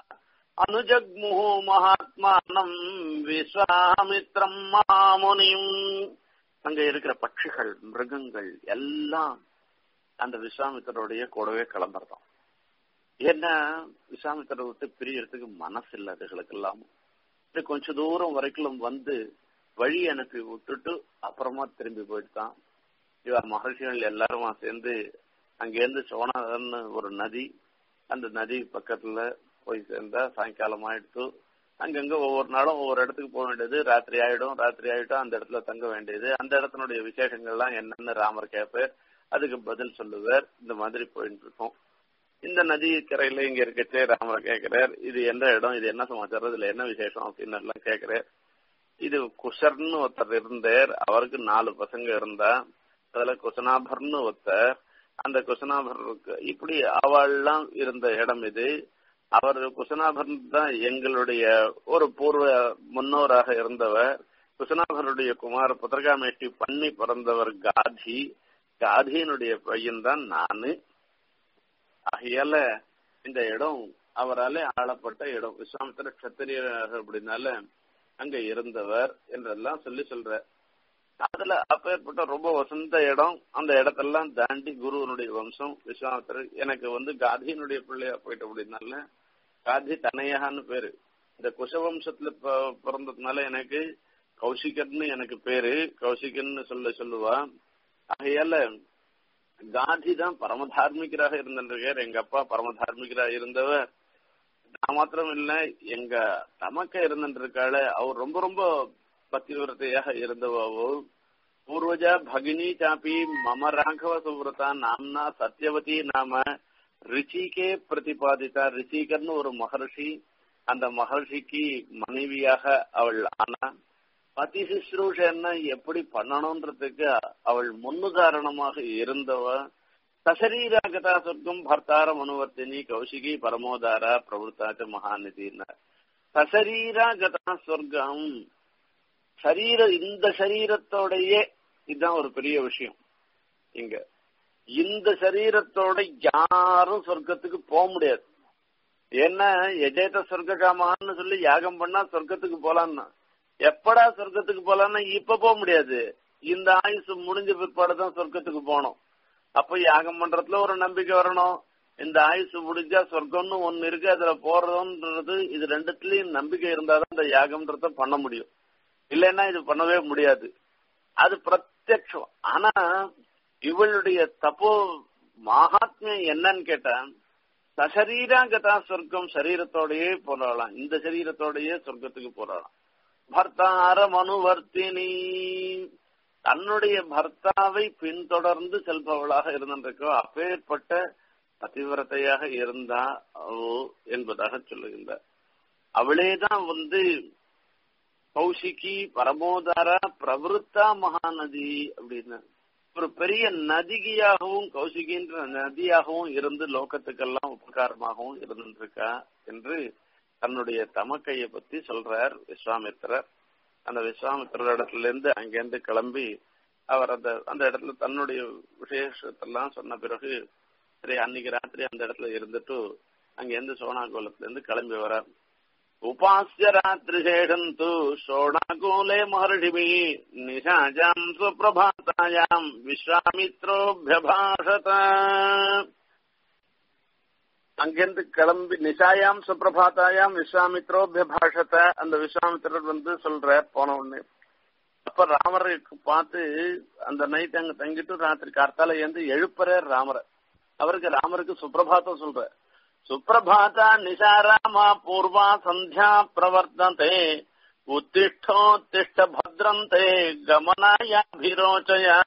S1: அனுஜக்முஹு மகாத்மானம் விஸ்வாமித்ரம் மாமுனியும் அங்க இருக்கிற பட்சிகள் மிருகங்கள் எல்லாம் அந்த விஸ்வாமித்தருடைய கூடவே கிளம்புறதாம் ஏன்னா விஸ்வாமித்தரை விட்டு பிரியறதுக்கு மனசு இல்லை அதுகளுக்கு எல்லாம் கொஞ்ச தூரம் வரைக்கும் வந்து வழி அனுப்பி விட்டுட்டு அப்புறமா திரும்பி போயிட்டுதான் இவ மகர்ஷிகள் எல்லாருமா சேர்ந்து அங்கேருந்து சோனாதர்னு ஒரு நதி அந்த நதி பக்கத்துல போய் சேர்ந்தா சாயங்காலம் ஆயிடுத்து அங்கங்க ஒவ்வொரு நாளும் ஒவ்வொரு இடத்துக்கு போக வேண்டியது ராத்திரி ஆயிடும் ராத்திரி ஆயிட்டும் அந்த இடத்துல தங்க வேண்டியது அந்த இடத்தினுடைய விசேஷங்கள்லாம் என்னன்னு ராமர் கேட்பார் அதுக்கு பதில் சொல்லுவார் இந்த மாதிரி போயிட்டு இருக்கோம் இந்த நதி கரையில இங்க இருக்கச்சே ராமர் கேட்கிறார் இது எந்த இடம் இது என்ன சமாச்சாரம் இதுல என்ன விசேஷம் அப்படின்னு எல்லாம் கேட்கிறார் இது குஷர்னு ஒருத்தர் இருந்தார் அவருக்கு நாலு பசங்க இருந்தா அதுல குசனாபர்னு ஒருத்தர் அந்த குசனாபருக்கு இப்படி அவள்லாம் இருந்த இடம் இது அவர் குசனாபர் தான் எங்களுடைய ஒரு பூர்வ முன்னோராக இருந்தவர் குசனாபருடைய குமார புத்திரகாமேஷ்டி பண்ணி பிறந்தவர் காதி காதியினுடைய பையன் தான் நானு ஆகையால இந்த இடம் அவராலே ஆளப்பட்ட இடம் விஸ்வாமித்திர கத்திரியர் அப்படின்னால அங்க இருந்தவர் என்றெல்லாம் சொல்லி சொல்ற அதுல அப்பேற்பட்ட ரொம்ப வசந்த இடம் அந்த இடத்தெல்லாம் தாண்டி குருவனுடைய வம்சம் விஸ்வாமித்திரர் எனக்கு வந்து காந்தியினுடைய பிள்ளையா போயிட்டு அப்படின்னால காந்தி தனையான்னு பேரு இந்த குஷவம்சத்துல பிறந்ததுனால எனக்கு கௌசிகர்னு எனக்கு பேரு கௌசிகன்னு சொல்ல சொல்லுவா ஆகையால காந்தி தான் பரமதார்மிகராக இருந்திருக்கார் எங்க அப்பா பரமதார்மிகராக இருந்தவர் நான் மாத்திரம் இல்ல எங்க தமக்க இருந்திருக்காள அவர் ரொம்ப ரொம்ப பத்திவிரத்தையாக இருந்தவாவோ பூர்வஜா பகினி சாப்பி மம ராഘவ சுவ்ரதா நாம்னா சத்யவதி நாம ரிஷிகே பிரதிபாதித்தா ரிஷிகர்னு ஒரு மகர்ஷி அந்த மகர்ஷிக்கு மனைவியாக அவள் ஆனா பதி சுশ্ரூஷன்னா எப்படி பண்ணணும்ன்றதுக்கு அவள் முன்னுதாரணமாக இருந்தவ சசரீராகதா சொர்க்கம் பர்த்தாரம் அனுவர்த்தினி கௌசிகி பரமோதாரா பிரவருத்தாச்ச மகாநிதினா சசரீராகதா சொர்க்கம் சரீர இந்த சரீரத்தோடயே இதுதான் ஒரு பெரிய விஷயம் இங்க இந்த சரீரத்தோட யாரும் சொர்க்கத்துக்கு போக முடியாது ஏன்னா எஜேத சொர்க்ககாமான்னு சொல்லி யாகம் பண்ணா சொர்க்கத்துக்கு போலான்னா எப்படா சொர்க்கத்துக்கு போலான்னா இப்ப போக முடியாது இந்த ஆயுசு முடிஞ்ச பிற்பாடுதான் சொர்க்கத்துக்கு போகணும் அப்ப யாகம் பண்றதுல ஒரு நம்பிக்கை வரணும் இந்த ஆயுசு முடிஞ்சா சொர்க்கம்னு ஒண்ணு இருக்கு அதுல போறதுன்றது இது ரெண்டுத்துலயும் நம்பிக்கை இருந்தாதான் இந்த யாகம்ன்றத பண்ண முடியும் இல்லைன்னா இது பண்ணவே முடியாது அது பிரத்யக்ஷம் ஆனா இவளுடைய தப்போ மகாத்மியம் என்னன்னு கேட்டா சசரீராகதா சொர்க்கம் சரீரத்தோடயே போராடலாம் இந்த சரீரத்தோடயே சொர்க்கத்துக்கு போராடலாம் பர்த்தார மனுவர்த்தினி தன்னுடைய பர்த்தாவை பின்தொடர்ந்து செல்பவளாக இருந்திருக்கோ அப்பேற்பட்ட பதிவிரத்தையாக இருந்தா என்பதாக சொல்லுகின்றார் அவளேதான் வந்து கௌசிகி பரமோதாரா பிரவருத்தா மகாநதி அப்படின்னு ஒரு பெரிய நதிகியாகவும் கௌசிகின்ற நதியாகவும் இருந்து லோகத்துக்கெல்லாம் உபகாரமாகவும் இருந்துருக்கா என்று தன்னுடைய தமக்கைய பத்தி சொல்றார் விஸ்வாமித்திரர் அந்த விஸ்வாமித்திரர் இடத்துல இருந்து அங்கிருந்து கிளம்பி அவர் அந்த அந்த இடத்துல தன்னுடைய விசேஷத்தெல்லாம் சொன்ன பிறகு சரி அன்னைக்கு ராத்திரி அந்த இடத்துல இருந்துட்டு அங்கிருந்து சோனாகோலத்துல இருந்து கிளம்பி வரார் உபாசிய ராத்திரிசேஷம் து சோணாகோலே மகர்ஷிபி நிஷாஜாம் சுப்பிரபாத்தாயாம் விஸ்வாமித்ரோபியபாஷத அங்கிருந்து கிளம்பி நிஷாயாம் சுப்பிரபாத்தாயாம் விஸ்வாமித்ரோபியபாஷத அந்த விஸ்வாமித்திரர் வந்து சொல்ற போன உடனே அப்ப ராமருக்கு பார்த்து அந்த நைட் அங்க தங்கிட்டு ராத்திரி கார்த்தால ஏந்து எழுப்புறார் ராமரை அவருக்கு ராமருக்கு சுப்பிரபாத்தம் சொல்ற சுப்பிரபாதா நிசாராமா பூர்வா சந்தியா பிரவர்த்தந்தே உத்திஷ்டோத்திஷ்ட பத்ரந்தே கமனாயாபிரோச்சயா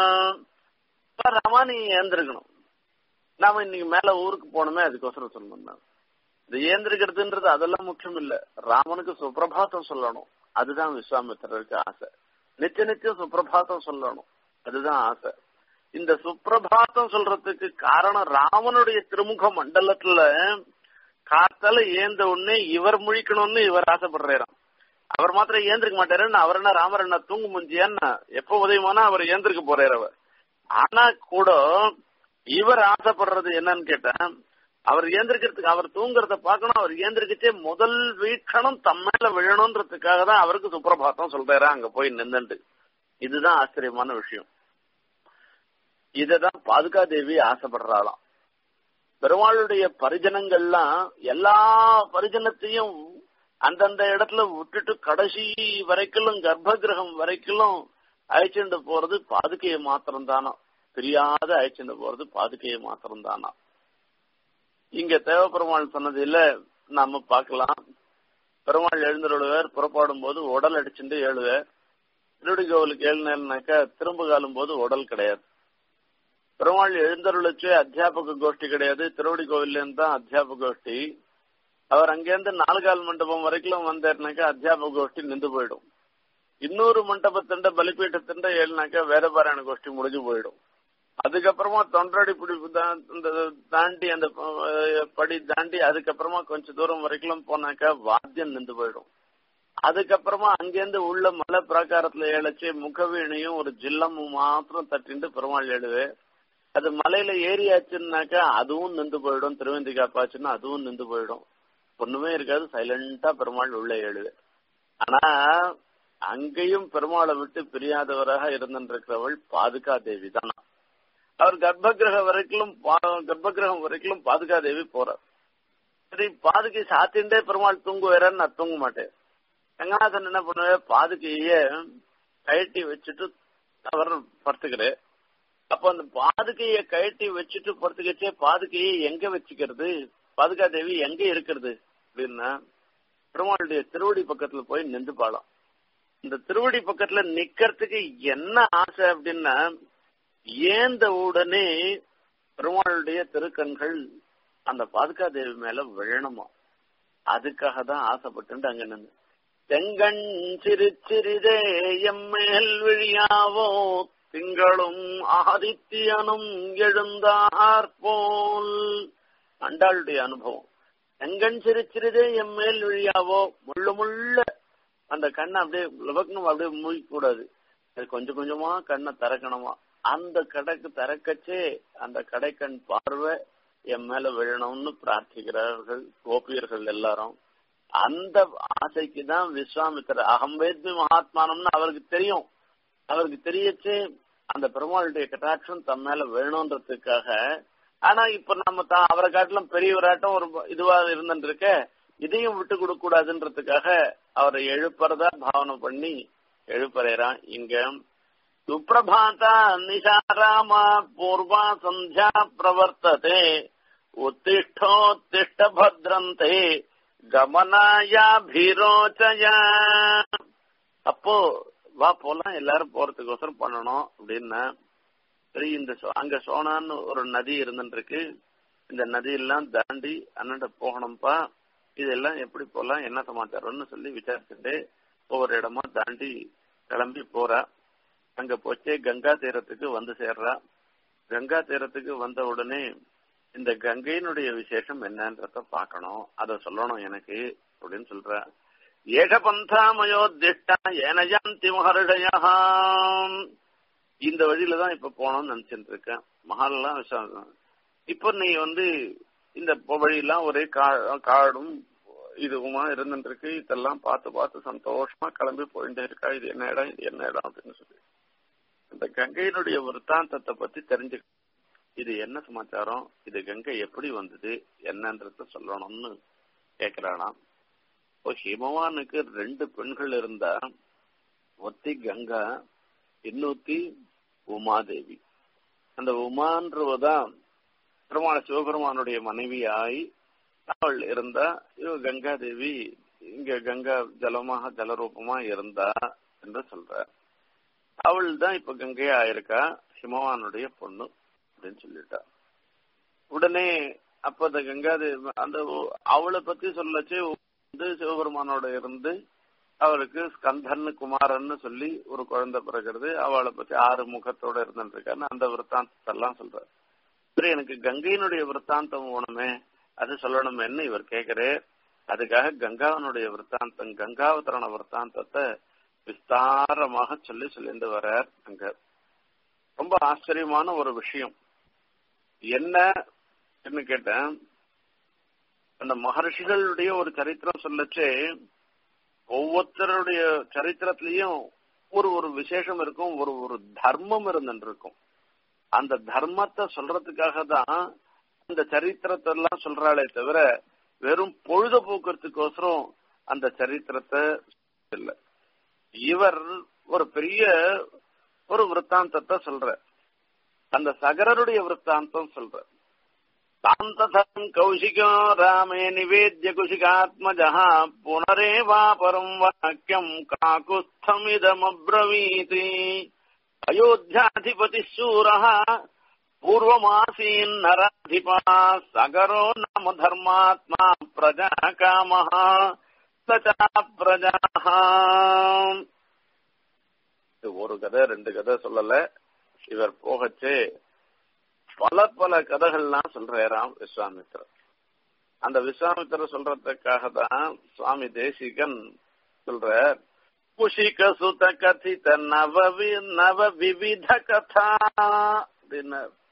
S1: ராமா நீ ஏந்திருக்கணும் நாம இன்னைக்கு மேல ஊருக்கு போனோமே அதுக்கோசரம் சொல்லணும் நான் இந்த ஏந்திருக்கிறதுன்றது அதெல்லாம் முக்கியம் இல்ல ராமனுக்கு சுப்பிரபாதம் சொல்லணும் அதுதான் விஸ்வாமித்திரருக்கு ஆசை நித்திய நித்தியம் சுப்பிரபாதம் சொல்லணும் அதுதான் ஆசை இந்த சுப்பிரபாதம் சொல்றதுக்கு காரணம் ராமனுடைய திருமுக மண்டலத்துல காத்தால ஏந்த உடனே இவர் முழிக்கணும்னு இவர் ஆசைப்படுறாராம் அவர் மாத்திரம் ஏந்திருக்க மாட்டாரு அவர் என்ன ராமர் என்ன தூங்கு முஞ்சியான்னா எப்ப உதயமானா அவர் ஏந்திருக்க போறாரு அவர் ஆனா கூட இவர் ஆசைப்படுறது என்னன்னு கேட்டா அவர் ஏந்திருக்கிறதுக்கு அவர் தூங்குறத பார்க்கணும் அவர் ஏந்திருக்கச்சே முதல் வீட்சணம் தம்மேல விழணும்ன்றதுக்காக தான் அவருக்கு சுப்பிரபாதம் சொல்றாரு அங்க போய் நின்னுண்டு இதுதான் ஆச்சரியமான விஷயம் இததான் பாதுகா தேவி ஆசைப்படுறாளாம் பெருமாளுடைய பரிஜனங்கள்லாம் எல்லா பரிஜனத்தையும் அந்தந்த இடத்துல விட்டுட்டு கடைசி வரைக்கும் கர்ப்ப கிரகம் வரைக்கும் அழைச்சிட்டு போறது பாதுகையை மாத்திரம் தானா தெரியாத அழைச்சிட்டு போறது பாதுகையை மாத்திரம் தானா இங்க தேவப்பெருமாள் சொன்னதில்ல நாம பார்க்கலாம் பெருமாள் எழுந்துருடுவார் புறப்பாடும் போது உடல் அடிச்சுட்டு ஏழுவார் திருடி கோவிலுக்கு ஏழுனாக்கா திரும்ப காலும் போது உடல் கிடையாது பெருமாள் எழுந்தருளுச்சு அத்தியாபக கோஷ்டி கிடையாது திருவடி கோவில்ல இருந்து தான் அத்தியாபக கோஷ்டி அவர் அங்கேருந்து நாலுகால் மண்டபம் வரைக்கும் வந்தாருனாக்கா அத்தியாபக கோஷ்டி நின்று போயிடும் இன்னொரு மண்டபத்திண்ட பலிபீட்டத்திண்ட ஏழுனாக்கா வேதபாராயண கோஷ்டி முடிஞ்சு போயிடும் அதுக்கப்புறமா தொண்டரடி பிடிப்பு தாண்டி அந்த படி தாண்டி அதுக்கப்புறமா கொஞ்சம் தூரம் வரைக்கும் போனாக்கா வாத்தியம் நின்று போயிடும் அதுக்கப்புறமா அங்கேருந்து உள்ள மலை பிராகாரத்துல ஏழச்சு முகவீணையும் ஒரு ஜில்லமும் மாத்திரம் தட்டிண்டு பெருமாள் எழுவே அது மலையில ஏறியாச்சுன்னாக்கா அதுவும் நின்று போயிடும் திருவந்தி காப்பாச்சுன்னா அதுவும் நின்று போயிடும் ஒண்ணுமே இருக்காது சைலண்டா பெருமாள் உள்ள எழுது ஆனா அங்கேயும் பெருமாளை விட்டு பிரியாதவராக இருந்திருக்கிறவள் பாதுகா தேவி தான் அவர் கர்ப்பகிரகம் வரைக்கும் கர்ப்பகிரகம் வரைக்கும் பாதுகா தேவி போறார் சரி பாதுகை சாத்திண்டே பெருமாள் தூங்குவாரன்னு நான் தூங்க மாட்டேன் ரங்கநாதன் என்ன பண்ணுவார் பாதுகைய கழட்டி வச்சுட்டு அவர் படுத்துக்கிறேன் அப்ப அந்த பாதுகைய கழட்டி வச்சுட்டு படுத்துக்கச்சே பாதுகையை எங்க வச்சுக்கிறது பாதுகா தேவி எங்க இருக்கிறது அப்படின்னா பெருமாளுடைய திருவடி பக்கத்துல போய் நின்று பாடம் இந்த திருவடி பக்கத்துல நிக்கிறதுக்கு என்ன ஆசை அப்படின்னா ஏந்த உடனே பெருமாளுடைய திருக்கண்கள் அந்த பாதுகா தேவி மேல விழணுமா அதுக்காக தான் ஆசைப்பட்டு அங்க நின்று செங்கண் சிறு சிறிதே எம்மேல் விழியாவோ திங்களும் ஆதித்யனும் எழுந்தார் போல் அண்டாளுடைய அனுபவம் செங்கண் சிறு சிறிதே எம்மேல் விழியாவோ முள்ளு முள்ள அந்த கண்ணை அப்படியே லபக்கணும் அப்படியே மூழ்க கூடாது அது கொஞ்சம் கொஞ்சமா கண்ணை திறக்கணுமா அந்த கடைக்கு திறக்கச்சே அந்த கடைக்கண் பார்வை என் மேல விழணும்னு பிரார்த்திக்கிறார்கள் கோபியர்கள் எல்லாரும் அந்த ஆசைக்கு தான் விஸ்வாமித்திர அகம்பேத்மி மகாத்மானம்னு அவருக்கு தெரியும் அவருக்கு தெரியச்சு அந்த பெருமாளுடைய கட்டாட்சம் தம் மேல வேணும்ன்றதுக்காக ஆனா இப்ப நம்ம தான் அவரை காட்டிலும் பெரியவராட்டம் ஒரு இதுவா இருந்துட்டு இருக்க இதையும் விட்டு கொடுக்க கூடாதுன்றதுக்காக அவரை எழுப்புறதா பாவனை பண்ணி எழுப்புறான் இங்க சுப்பிரபாதா நிஷாராமா பூர்வா சந்தியா பிரவர்த்ததே உத்திஷ்டோத்திஷ்ட பத்ரந்தே கமனாயாபிரோச்சய அப்போ வா போலாம் எல்லாரும் போறதுக்கோசரம் பண்ணணும் அப்படின்னா சரி இந்த அங்க சோனான்னு ஒரு நதி இருந்துட்டு இருக்கு இந்த நதியெல்லாம் தாண்டி அண்ணன் போகணும்ப்பா இதெல்லாம் எப்படி போலாம் என்ன சமாச்சாரம்னு சொல்லி விசாரிச்சுட்டு ஒவ்வொரு இடமா தாண்டி கிளம்பி போறா அங்க போச்சே கங்கா தீரத்துக்கு வந்து சேர்றா கங்கா தீரத்துக்கு வந்த உடனே இந்த கங்கையினுடைய விசேஷம் என்னன்றத பாக்கணும் அத சொல்லணும் எனக்கு அப்படின்னு சொல்ற ஏக பந்தாமயோத்திஷ்டா ஏனயாந்தி மகர்ஷயா இந்த வழியில தான் இப்ப போனோம்னு நினைச்சிட்டு இருக்கேன் மகாலெல்லாம் விசாரம் இப்போ நீ வந்து இந்த வழியெல்லாம் ஒரே காடும் இதுவுமா இருந்துட்டு இருக்கு இதெல்லாம் பார்த்து பார்த்து சந்தோஷமா கிளம்பி போயிட்டே இருக்கா இது என்ன இடம் இது என்ன இடம் அப்படின்னு சொல்லி இந்த கங்கையினுடைய விற்த்தாந்தத்தை பத்தி தெரிஞ்சு இது என்ன சமாச்சாரம் இது கங்கை எப்படி வந்தது என்னன்றத சொல்லணும்னு கேக்குறானாம் இப்போ ஹிமவானுக்கு ரெண்டு பெண்கள் இருந்தா ஒத்தி கங்கா இன்னொத்தி உமாதேவி அந்த உமான்றவதான் பெருமாள் சிவபெருமானுடைய மனைவியாய் அவள் இருந்தா இவ கங்கா தேவி இங்க கங்கா ஜலமாக ஜலரூபமா இருந்தா என்று சொல்ற அவள் தான் இப்ப கங்கையா ஆயிருக்கா ஹிமவானுடைய பொண்ணு அப்படின்னு சொல்லிட்டா உடனே அப்ப அந்த கங்காதேவி அந்த அவளை பத்தி சொல்லச்சு வந்து சிவபெருமானோட இருந்து அவருக்கு ஸ்கந்தன்னு குமாரன்னு சொல்லி ஒரு குழந்தை பிறகுறது அவளை பத்தி ஆறு முகத்தோட இருந்துட்டு இருக்கான்னு அந்த விற்த்தாந்தத்தெல்லாம் சொல்ற சரி எனக்கு கங்கையினுடைய விற்த்தாந்தம் வேணுமே அது சொல்லணுமேன்னு இவர் கேக்குறே அதுக்காக கங்காவனுடைய விற்த்தாந்தம் கங்காவதரண விற்த்தாந்தத்தை விஸ்தாரமாக சொல்லி சொல்லிட்டு வர்றார் அங்க ரொம்ப ஆச்சரியமான ஒரு விஷயம் என்ன கேட்டேன் அந்த மகர்ஷிகளுடைய ஒரு சரித்திரம் சொல்லச்சே ஒவ்வொருத்தருடைய சரித்திரத்திலையும் ஒரு ஒரு விசேஷம் இருக்கும் ஒரு ஒரு தர்மம் இருந்துட்டு இருக்கும் அந்த தர்மத்தை சொல்றதுக்காக தான் அந்த சரித்திரத்தை எல்லாம் சொல்றாளே தவிர வெறும் பொழுதுபோக்குறதுக்கோசரம் அந்த சரித்திரத்தை இல்ல இவர் ஒரு பெரிய ஒரு விற்த்தாந்தத்தை சொல்ற அந்த சகரருடைய விற்த்தாந்தம் சொல்ற தாந்ததம் கௌசிகோ ராமே நிவேத்ய குஷிகாத்மஜா புனரேவாபரம் வாக்கியம் காக்குஸ்தமிதமப்ரவீதி அயோத்தியாதிபதி சூரः பூர்வமாசீன் நராதிபா சகரோ நாம தர்மாத்மா பிரஜா காமः சச்சா பிரஜாः ஒரு கதை ரெண்டு கதை சொல்லல இவர் போகச்சே பல பல கதைகள்லாம் சொல்றாராம் விஸ்வாமித்திரர் அந்த விஸ்வாமித்திரர் சொல்றதுக்காக தான் சுவாமி தேசிகன் சொல்ற குஷிக சுத கதித நவ நவ விவித கதா அப்படின்னு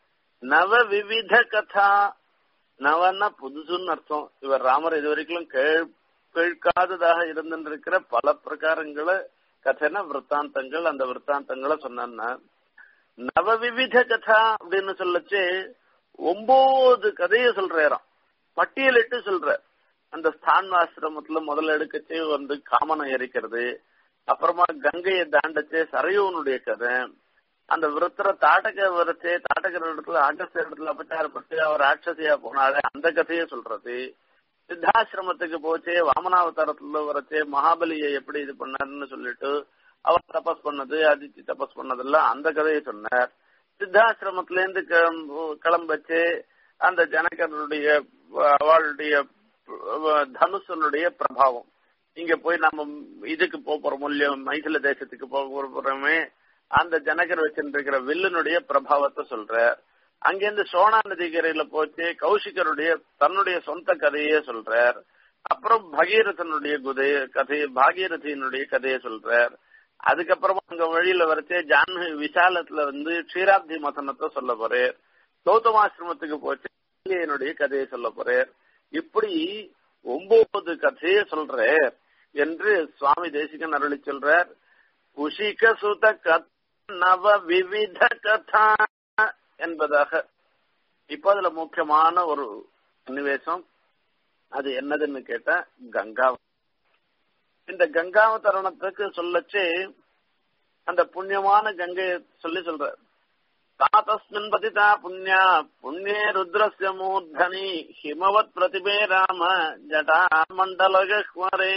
S1: நவ விவித கதா நவன்னா புதுசுன்னு அர்த்தம் இவர் ராமர் இது வரைக்கும் கேள் கேட்காததாக இருந்திருக்கிற பல பிரகாரங்களை கதைன விற்த்தாந்தங்கள் அந்த விற்த்தாந்தங்களை சொன்னா நவவிவித கதா அப்படின்னு சொல்லச்சு ஒன்பது கதையை சொல்றாராம் பட்டியலிட்டு சொல்ற அந்த ஸ்தான்வாசிரமத்துல முதல்ல எடுக்கச்சே வந்து காமனை எரிக்கிறது அப்புறமா கங்கையை தாண்டச்சே சரையோனுடைய கதை அந்த விருத்தர தாட்டக வரச்சே தாட்டகர் இடத்துல அகஸ்த இடத்துல அபச்சாரப்பட்டு அவர் ராட்சசியா போனாலே அந்த கதையை சொல்றது சித்தாசிரமத்துக்கு போச்சே வாமனாவதாரத்துல வரச்சே மகாபலியை எப்படி இது பண்ணாருன்னு சொல்லிட்டு அவர் தபஸ் பண்ணது அதித்தி தபஸ் பண்ணதெல்லாம் அந்த கதையை சொன்னார் சித்தாசிரமத்துல இருந்து கிளம்பச்சு அந்த ஜனகருடைய அவளுடைய தனுஷனுடைய பிரபாவம் இங்க போய் நம்ம இதுக்கு போறோம் மூலியம் மைசில தேசத்துக்கு போறோமே அந்த ஜனகர் வச்சிருக்கிற வில்லுனுடைய பிரபாவத்தை சொல்ற அங்கிருந்து சோனா நதிக்கரையில போச்சு கௌஷிகருடைய தன்னுடைய சொந்த கதையே சொல்றார் அப்புறம் பகீரதனுடைய குதை கதை பாகீரதியினுடைய கதையை சொல்றார் அதுக்கப்புறமா அங்க வழியில வரைச்சே ஜான்ஹி விசாலத்துல வந்து க்ஷீராப்தி மசனத்தை சொல்ல போறார் கௌதமாசிரமத்துக்கு போச்சு என்னுடைய கதையை சொல்ல போறார் இப்படி ஒன்பது கதையை சொல்றார் என்று சுவாமி தேசிகன் அருளி சொல்றார் குஷிக சுத கத் நவ விவித கதா என்பதாக இப்ப அதுல முக்கியமான ஒரு சன்னிவேசம் அது என்னதுன்னு கேட்டா கங்கா இந்த கங்காவதரணத்துக்கு சொல்லச்சு அந்த புண்ணியமான கங்கையை சொல்லி சொல்ற தாத்தஸ்மின் பதிதா புண்ணியா புண்ணியே ருத்ரஸ்ய மூர்தனி ஹிமவத் பிரதிபே ராம ஜடா மண்டலகரே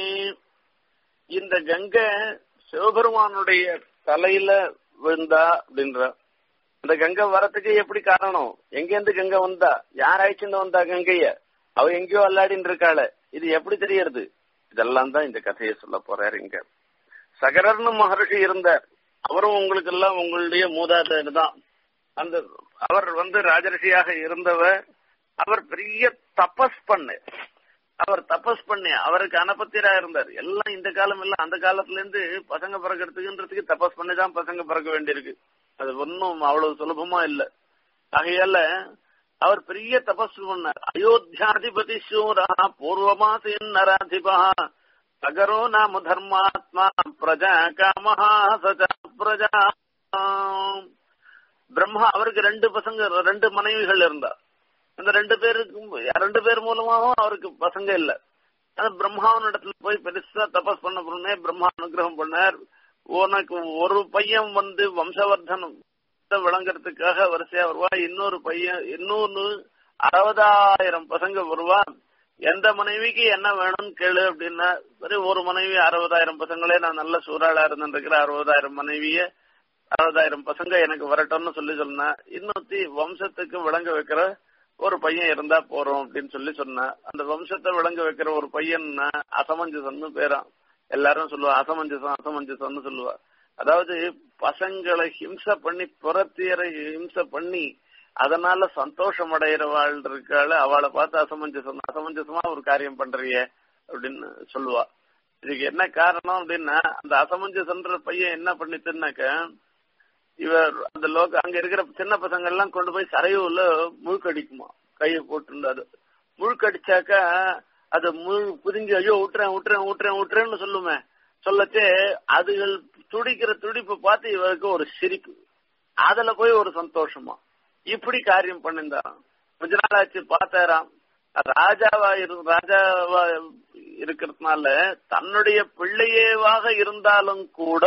S1: இந்த கங்கை சிவபெருமானுடைய தலையில விழுந்தா அப்படின்ற அந்த கங்கை வரத்துக்கு எப்படி காரணம் எங்கேருந்து கங்கை வந்தா யார் அழைச்சுட்டு வந்தா கங்கைய அவ எங்கேயோ அல்லாடின்னு இருக்காள இது எப்படி தெரியறது இதெல்லாம் தான் இந்த கதையை சொல்ல போறாரு இங்க சகரர்னு மகர்ஷி இருந்தார் அவரும் உங்களுக்கு எல்லாம் உங்களுடைய மூதாதையர் தான் அந்த அவர் வந்து ராஜரிஷியாக இருந்தவர் அவர் பெரிய தபஸ் பண்ணு அவர் தபஸ் பண்ணி அவருக்கு அனபத்தியரா இருந்தார் எல்லாம் இந்த காலம் எல்லாம் அந்த காலத்துல இருந்து பசங்க பிறக்கிறதுக்குன்றதுக்கு தபஸ் பண்ணி தான் பசங்க பிறக்க வேண்டியிருக்கு அது ஒன்னும் அவ்வளவு சுலபமா இல்ல ஆகையால அவர் பெரிய தபஸ் பண்ணார் அயோத்தியாதிபதி சூரா பூர்வமாசின் நராதிபா சகரோ நாம தர்மாத்மா பிரஜா காமஹா சஜா பிரஜா பிரம்மா அவருக்கு ரெண்டு பசங்க ரெண்டு மனைவிகள் இருந்தா அந்த ரெண்டு பேருக்கும் ரெண்டு பேர் மூலமாவும் அவருக்கு பசங்க இல்ல அந்த பிரம்மாவன் இடத்துல போய் பெருசா தபஸ் பண்ண பொண்ணே பிரம்மா அனுகிரகம் பண்ணார் உனக்கு ஒரு பையன் வந்து வம்சவர்தனம் விளங்குறதுக்காக வரிசையா வருவா இன்னொரு பையன் இன்னொன்னு அறுபதாயிரம் பசங்க வருவா எந்த மனைவிக்கு என்ன வேணும்னு கேளு அப்படின்னா சரி ஒரு மனைவி அறுபதாயிரம் பசங்களே நான் நல்ல சூறாளா இருந்துருக்கிற அறுபதாயிரம் மனைவிய அறுபதாயிரம் பசங்க எனக்கு வரட்டும்னு சொல்லி சொன்னா இன்னொத்தி வம்சத்துக்கு விளங்க வைக்கிற ஒரு பையன் இருந்தா போறோம் அப்படின்னு சொல்லி சொன்னா அந்த வம்சத்தை விளங்க வைக்கிற ஒரு பையன்னா அசமஞ்சசன்னு பேரான் எல்லாரும் சொல்லுவா அசமஞ்சசம் அசமஞ்சசம்னு சொல்லுவா அதாவது பசங்களை ஹிம்சை பண்ணி புறத்தியரை ஹிம்சை பண்ணி அதனால சந்தோஷம் அடைகிறவாள் இருக்காள் அவளை பார்த்து அசமஞ்சசம் அசமஞ்சசமா ஒரு காரியம் பண்றிய அப்படின்னு சொல்லுவா இதுக்கு என்ன காரணம் அப்படின்னா அந்த அசமஞ்சசன்ற பையன் என்ன பண்ணிட்டுனாக்க இவர் அந்த லோக அங்க இருக்கிற சின்ன பசங்க எல்லாம் கொண்டு போய் சரையூர்ல முழுக்கடிக்குமா கையை போட்டு அது முழுக்கடிச்சாக்கா அது முழு புதிஞ்சு ஐயோ விட்டுறேன் விட்டுறேன் விட்டுறேன் விட்டுறேன்னு சொல்லுமே சொல்லச்சே அதுகள் துடிக்கிற துடிப்பு பார்த்து இவருக்கு ஒரு சிரிப்பு அதுல போய் ஒரு சந்தோஷமா இப்படி காரியம் பண்ணிருந்தாராம் கொஞ்ச நாள் ஆச்சு பார்த்தாராம் ராஜாவா இரு ராஜாவா இருக்கிறதுனால தன்னுடைய பிள்ளையேவாக இருந்தாலும் கூட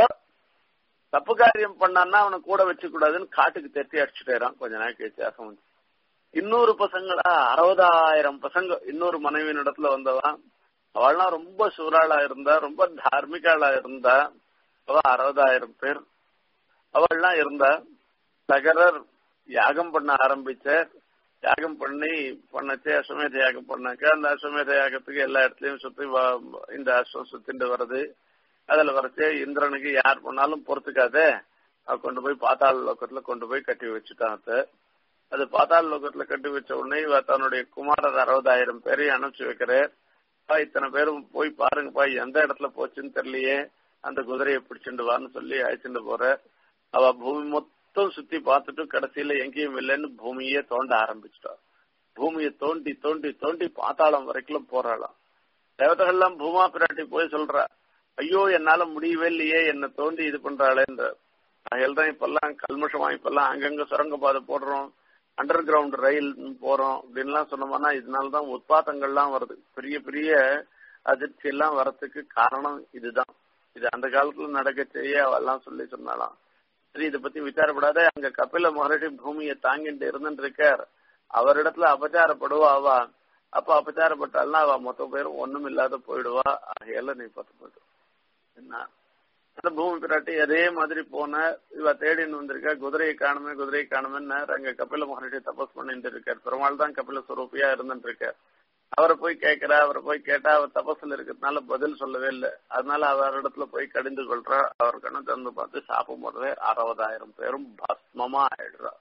S1: தப்பு காரியம் பண்ணான்னா அவனை கூட வச்சு கூடாதுன்னு காட்டுக்கு தெட்டி அடிச்சுட்டேறான் கொஞ்ச நாள் கழிச்சு அசம் இன்னொரு பசங்களா அறுபதாயிரம் பசங்க இன்னொரு மனைவியின் இடத்துல வந்தவன் அவள்லாம் ரொம்ப சூறாளா இருந்தா ரொம்ப தார்மிகாளா இருந்தா அவ அறுபதாயிரம் பேர் அவள்லாம் இருந்தா சகரர் யாகம் பண்ண ஆரம்பிச்சார் யாகம் பண்ணி பண்ணச்சே அஸ்வமேத யாகம் பண்ணாக்க அந்த அஸ்வமேத யாகத்துக்கு எல்லா இடத்துலயும் சுத்தி இந்த அஸ்வம் சுத்திட்டு வருது அதுல வரச்சே இந்திரனுக்கு யார் பண்ணாலும் பொறுத்துக்காதே கொண்டு போய் பாத்தாள் லோக்கத்துல கொண்டு போய் கட்டி வச்சுட்டான் அது பாத்தாள் லோகத்துல கட்டி வச்ச உடனே இவ தன்னுடைய குமாரர் அறுபதாயிரம் பேரையும் அனுப்பிச்சு வைக்கிறார் இத்தனை பேரும் போய் பாருங்கப்பா எந்த இடத்துல போச்சுன்னு தெரியலையே அந்த குதிரையை பிடிச்சிட்டு வான்னு சொல்லி அழைச்சிட்டு போற அவ பூமி மொத்தம் சுத்தி பார்த்துட்டு கடைசியில எங்கேயும் இல்லைன்னு பூமியே தோண்ட ஆரம்பிச்சிட்டார் பூமியை தோண்டி தோண்டி தோண்டி பாத்தாளம் வரைக்கும் போறாளாம் தேவதைகள்லாம் பூமா பிராட்டி போய் சொல்றா ஐயோ என்னால முடியவே இல்லையே என்ன தோண்டி இது பண்றாளேன்ற அதில் தான் இப்பெல்லாம் கல்மஷமா இப்பெல்லாம் அங்கங்க சுரங்க பாதை போடுறோம் அண்டர் கிரவுண்ட் ரயில் போறோம் அப்படின்லாம் சொன்னோம்னா இதனாலதான் உத்பாத்தங்கள்லாம் வருது பெரிய பெரிய அதிர்ச்சி எல்லாம் வரத்துக்கு காரணம் இதுதான் இது அந்த காலத்துல நடக்க செய்ய அவெல்லாம் சொல்லி சொன்னாலாம் சரி இதை பத்தி விசாரப்படாத அங்க கபில மகரிஷி பூமியை தாங்கிட்டு இருந்துட்டு இருக்கார் அவரிடத்துல அபச்சாரப்படுவா அவ அப்ப அபச்சாரப்பட்டாள்னா அவ மொத்த பேரும் ஒண்ணும் இல்லாத போயிடுவா ஆகையால நீ பார்த்து போயிடும் என்ன அந்த பூமி பிராட்டி அதே மாதிரி போன இவ தேடின்னு வந்திருக்கா குதிரையை காணுமே குதிரையை காணுமே அங்க கபில மகரிஷி தபஸ் பண்ணிட்டு இருக்கார் பெருமாள் தான் கபில சுரூபியா இருந்துட்டு இருக்கார் அவரை போய் கேட்கிறா அவரை போய் கேட்டா அவர் தபஸ்ல இருக்கிறதுனால பதில் சொல்லவே இல்லை அதனால அவர் இடத்துல போய் கடிந்து கொள்றா அவர் கண்ணு திறந்து பார்த்து சாப்பிடும் போதே அறுபதாயிரம் பேரும் பஸ்மமா ஆயிடுறா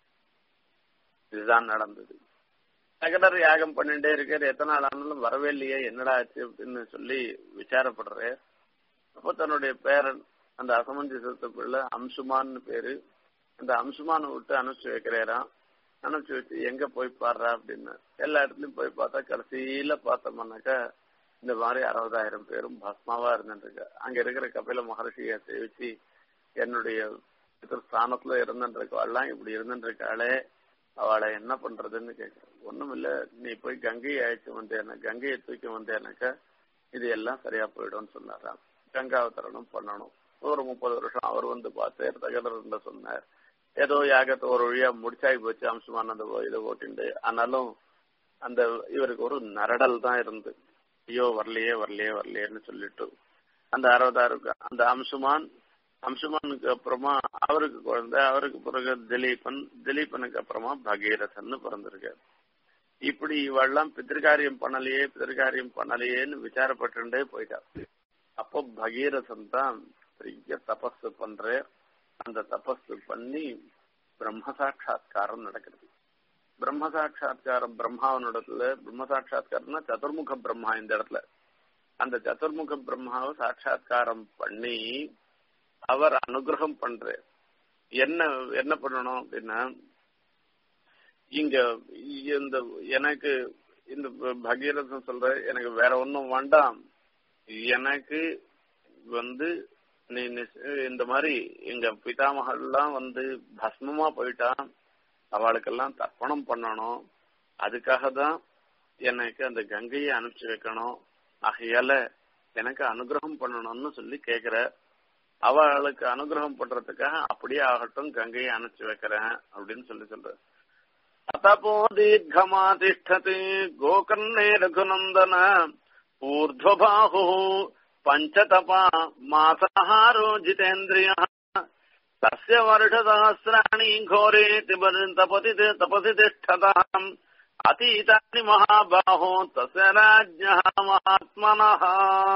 S1: இதுதான் நடந்தது சகடர் யாகம் பண்ணிட்டே இருக்காரு எத்தனை நாள் ஆனாலும் வரவே இல்லையே என்னடா ஆச்சு அப்படின்னு சொல்லி விசாரப்படுறாரு அப்போ தன்னுடைய பேரன் அந்த அசமஞ்சசத்து பிள்ளை அம்சுமான்னு பேரு அந்த அம்சுமான விட்டு அனுப்பிச்சு வைக்கிறாராம் அனுப்பிச்சு வச்சு எங்க போய் பாடுறா அப்படின்னு எல்லா இடத்துலயும் போய் பார்த்தா கடைசியில பார்த்தோம்னாக்கா இந்த மாதிரி அறுபதாயிரம் பேரும் பஸ்மாவா இருந்துருக்கு அங்க இருக்கிற கபில மகர்ஷியை சேவிச்சு என்னுடைய ஸ்தானத்துல இருந்துருக்காள்லாம் இப்படி இருந்துருக்காளே அவளை என்ன பண்றதுன்னு கேட்கிறேன் ஒண்ணும் இல்ல நீ போய் கங்கையை அழைச்சு வந்தேன கங்கையை தூக்கி வந்தேனாக்கா இது எல்லாம் சரியா போயிடும்னு சொன்னாராம் கங்காவதரணம் பண்ணணும் ஒரு முப்பது வருஷம் அவர் வந்து பார்த்து தகவல் சொன்னார் ஏதோ யாகத்தை ஒரு வழியா முடிச்சாகி போச்சு அம்சமான அந்த இதை ஓட்டிண்டு ஆனாலும் அந்த இவருக்கு ஒரு நரடல் தான் இருந்து ஐயோ வரலையே வரலையே வரலையேன்னு சொல்லிட்டு அந்த அறுபதாயிரம் அந்த அம்சுமான் அம்சுமானுக்கு அப்புறமா அவருக்கு குழந்தை அவருக்கு பிறகு திலீபன் திலீபனுக்கு அப்புறமா பகீரதன் பிறந்திருக்காரு இப்படி இவெல்லாம் பித்திருக்காரியம் பண்ணலையே பித்திருக்காரியம் பண்ணலையேன்னு விசாரப்பட்டுட்டே போயிட்டா அப்போ பகீரதன் தான் பெரிய தபஸ் பண்ற அந்த தபஸ் பண்ணி பிரம்ம சாட்சா்காரம் நடக்கிறது பிரம்ம சாட்சா்காரம் பிரம்மாவனிடத்துல பிரம்ம சாட்சா்காரம்னா சதுர்முக பிரம்மா இந்த இடத்துல அந்த சதுர்முக பிரம்மாவை சாட்சா்காரம் பண்ணி அவர் அனுகிரகம் பண்ற என்ன என்ன பண்ணணும் அப்படின்னா இங்க இந்த எனக்கு இந்த பகீரதன் சொல்ற எனக்கு வேற ஒன்றும் வேண்டாம் எனக்கு வந்து நீ இந்த மாதிரி எங்க பிதாமகள்லாம் வந்து பஸ்மமா போயிட்டான் அவளுக்கெல்லாம் தர்ப்பணம் பண்ணணும் அதுக்காக தான் எனக்கு அந்த கங்கையை அனுப்பிச்சு வைக்கணும் ஆகையால எனக்கு அனுகிரகம் பண்ணணும்னு சொல்லி கேக்குற அவளுக்கு அனுகிரகம் பண்றதுக்காக அப்படியே ஆகட்டும் கங்கையை அனுப்பிச்சு வைக்கிறேன் அப்படின்னு சொல்லி சொல்ற அத்தப்போ தீர்க்கமாதிஷ்டது கோகர்ணே ரகுநந்தன ஊர்ध्वबाहु पञ्चतपा मासाहारो जितेन्द्रियः तस्य वर्षसहस्राणि घोरे तपति तपसि तिष्ठताम् अतीतानि महाबाहो तस्य राज्ञः महात्मनः